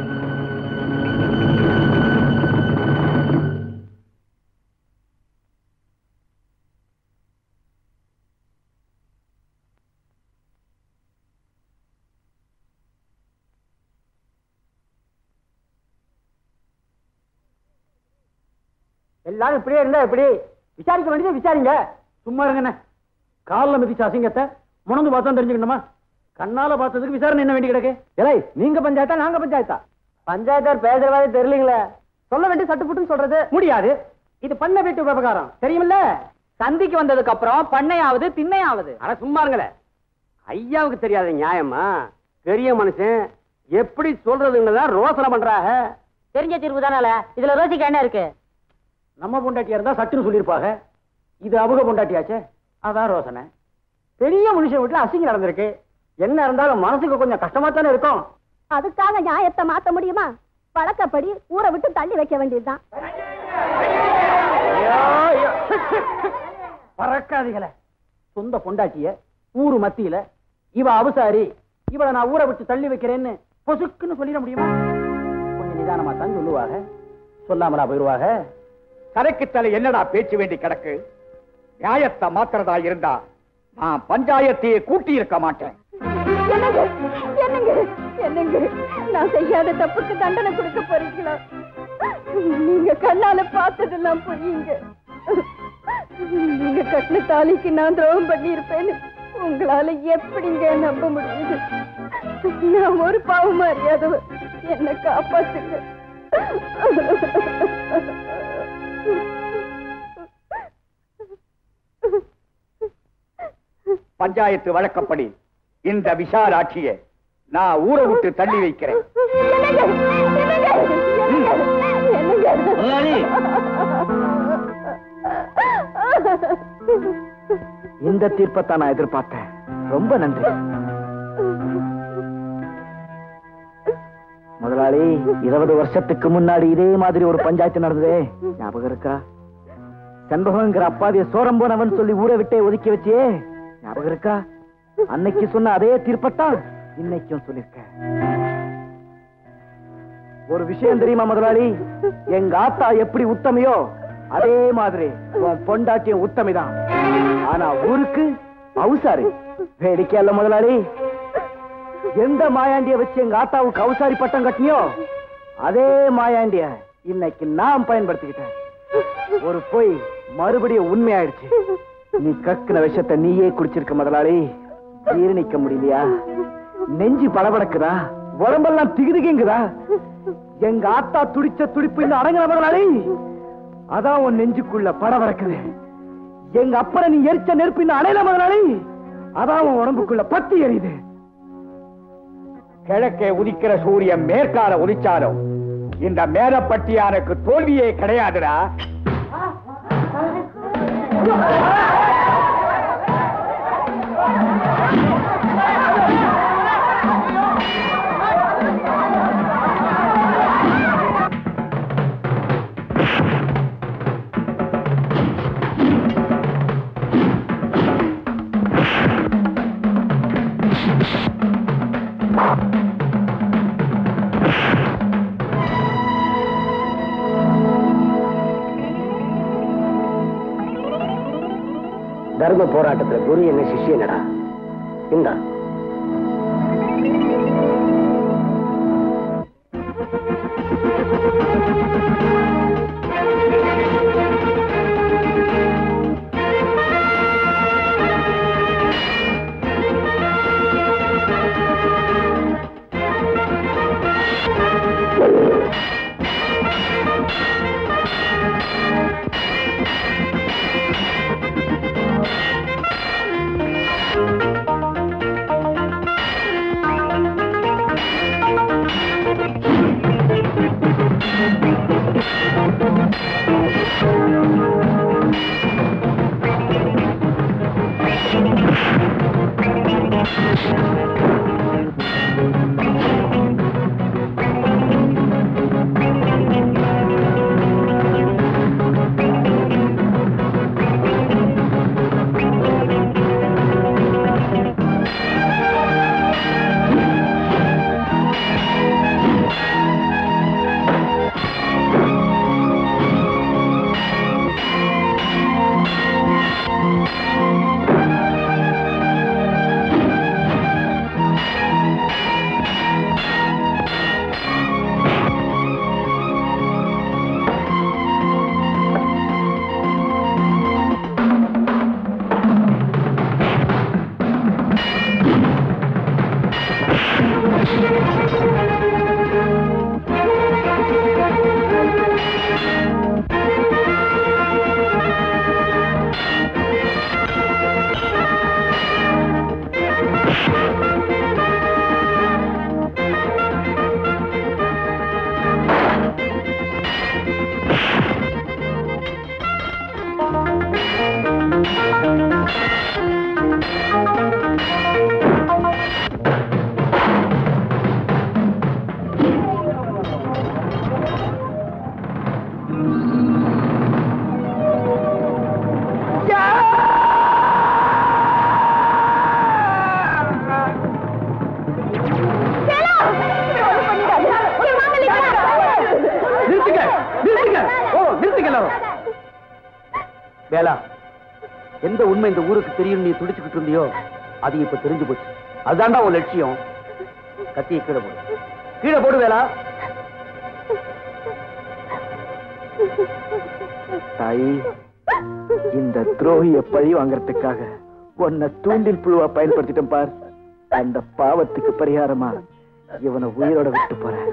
எல்லாரும் இப்படியே இருந்தா எப்படி விசாரிக்க வேண்டியது விசாரிங்க சும்மா இருங்கண்ணே காலில் மிதிச்ச அசிங்கத்தை முணந்து பார்த்தா தெரிஞ்சுக்கணுமா கண்ணால பார்த்ததுக்கு விசாரணை என்ன வேண்டி கிடக்கு ஏலே நீங்க பஞ்சாயத்தா நாங்க பஞ்சாயத்தா பஞ்சாயத்தார் பேசுற மாதிரி தெரியலீங்களே சொல்ல வேண்டிய சட்டுப்புட்டுன்னு சொல்றது முடியாது இது பண்ண வீட்டு விவகாரம் தெரியுமில்ல சந்திக்கு வந்ததுக்கு அப்புறம் பண்ணையாவது திண்ணையாவது அட சும்மா இருங்களே ஐயாவுக்கு தெரியாத நியாயமா பெரிய மனுஷன் எப்படி சொல்றதுன்னு தான் ரோசனை பண்றாங்க தெரிஞ்ச தீர்வு தானே இதுல ரோசிக்க என்ன இருக்கு நம்ம பொண்டாட்டியா இருந்தா சட்டுன்னு சொல்லியிருப்பாங்க இது அவங்க பொண்டாட்டியாச்சே அதான் ரோசனை பெரிய மனுஷன் வீட்டுல அசிங்கம் நடந்திருக்கு என்ன இருந்தாலும் மனசுக்கு கொஞ்சம் கஷ்டமா தானே இருக்கும் அதுக்காக நியாயத்தை மாத்த முடியுமா வழக்கப்படி ஊரை விட்டு தள்ளி வைக்க வேண்டியதுதான் பறக்காதீங்களே சொந்த பொண்டாட்டிய ஊரு மத்தியில இவ அவசாரி இவளை நான் ஊரை விட்டு தள்ளி வைக்கிறேன்னு பொசுக்குன்னு சொல்லிட முடியுமா கொஞ்சம் நிதானமா தான் சொல்லுவாங்க சொல்லாமலா போயிருவாங்க கரைக்கு தலை என்னடா பேச்சு வேண்டி கிடக்கு நியாயத்தை மாத்திரதா இருந்தா நான் பஞ்சாயத்தையே கூட்டி இருக்க மாட்டேன் என்னங்க என்னங்க என்னங்க நான் செய்யாத தப்புக்கு தண்டனை கொடுக்க போறீங்களா நீங்க கண்ணால பார்த்ததெல்லாம் புரியுங்க நீங்க கட்டின தாலிக்கு நான் துரோகம் பண்ணி இருப்பேன்னு உங்களால எப்படிங்க நம்ப முடியுது நான் ஒரு பாவம் அறியாதவ என்ன காப்பாத்துங்க பஞ்சாயத்து வழக்கப்படி இந்த விசாலாட்சியை நான் ஊரை விட்டு தள்ளி வைக்கிறேன் என்னங்க என்னங்க என்னங்க இந்த தீர்ப்பத்தான் நான் எதிர்பார்த்தேன் ரொம்ப நன்றி முதலாளி இருபது வருஷத்துக்கு முன்னாடி இதே மாதிரி ஒரு பஞ்சாயத்து நடந்ததே ஞாபகம் இருக்கா செண்பகங்கிற அப்பாவிய சோரம் போனவன் சொல்லி ஊரை விட்டே ஒதுக்கி வச்சியே ஞாபகம் இருக்கா அன்னைக்கு சொன்ன அதே தீர்ப்பத்தான் இன்னைக்கும் சொல்லிருக்கேன் ஒரு விஷயம் தெரியுமா முதலாளி எங்க ஆத்தா எப்படி உத்தமையோ அதே மாதிரி உன் பொண்டாட்டியும் உத்தமிதான் ஆனா ஊருக்கு அவுசாரு வேடிக்கை அல்ல முதலாளி எந்த மாயாண்டிய வச்சு எங்க ஆத்தாவுக்கு அவுசாரி பட்டம் கட்டினியோ அதே மாயாண்டிய இன்னைக்கு நான் பயன்படுத்திக்கிட்டேன் ஒரு பொய் மறுபடியும் உண்மையாயிடுச்சு நீ கக்குன விஷத்தை நீயே குடிச்சிருக்க முதலாளி ஜீரணிக்க முடியலையா நெஞ்சு படபடக்குதா உடம்பெல்லாம் திகுதிகுங்குதா எங்க ஆத்தா துடிச்ச துடிப்பு இன்னும் அடங்குற முதலாளி அதான் உன் நெஞ்சுக்குள்ள படபடக்குது எங்க அப்பனை நீ எரிச்ச நெருப்பு இன்னும் அடையல முதலாளி அதான் உன் உடம்புக்குள்ள பத்தி எரியுது கிழக்கே உதிக்கிற சூரியன் மேற்கால உதிச்சாலும் இந்த மேலப்பட்டியானுக்கு தோல்வியே கிடையாதுடா தர்ம போராட்டத்துல குரு என்ன சிஷியனடா இந்தா நிறுத்துங்க நிறுத்துங்க ஓ நிறுத்துங்க எல்லாரும் வேலா எந்த உண்மை இந்த ஊருக்கு தெரியும் நீ துடிச்சுக்கிட்டு இருந்தியோ அது இப்ப தெரிஞ்சு போச்சு அதுதான்டா உன் லட்சியம் கத்தியை கீழே போடு கீழே போடு வேலா தாயி இந்த துரோகிய பழி வாங்கறதுக்காக உன்னை தூண்டில் புழுவா பயன்படுத்திட்டேன் பார் அந்த பாவத்துக்கு பரிகாரமா இவனை உயிரோட விட்டு போறேன்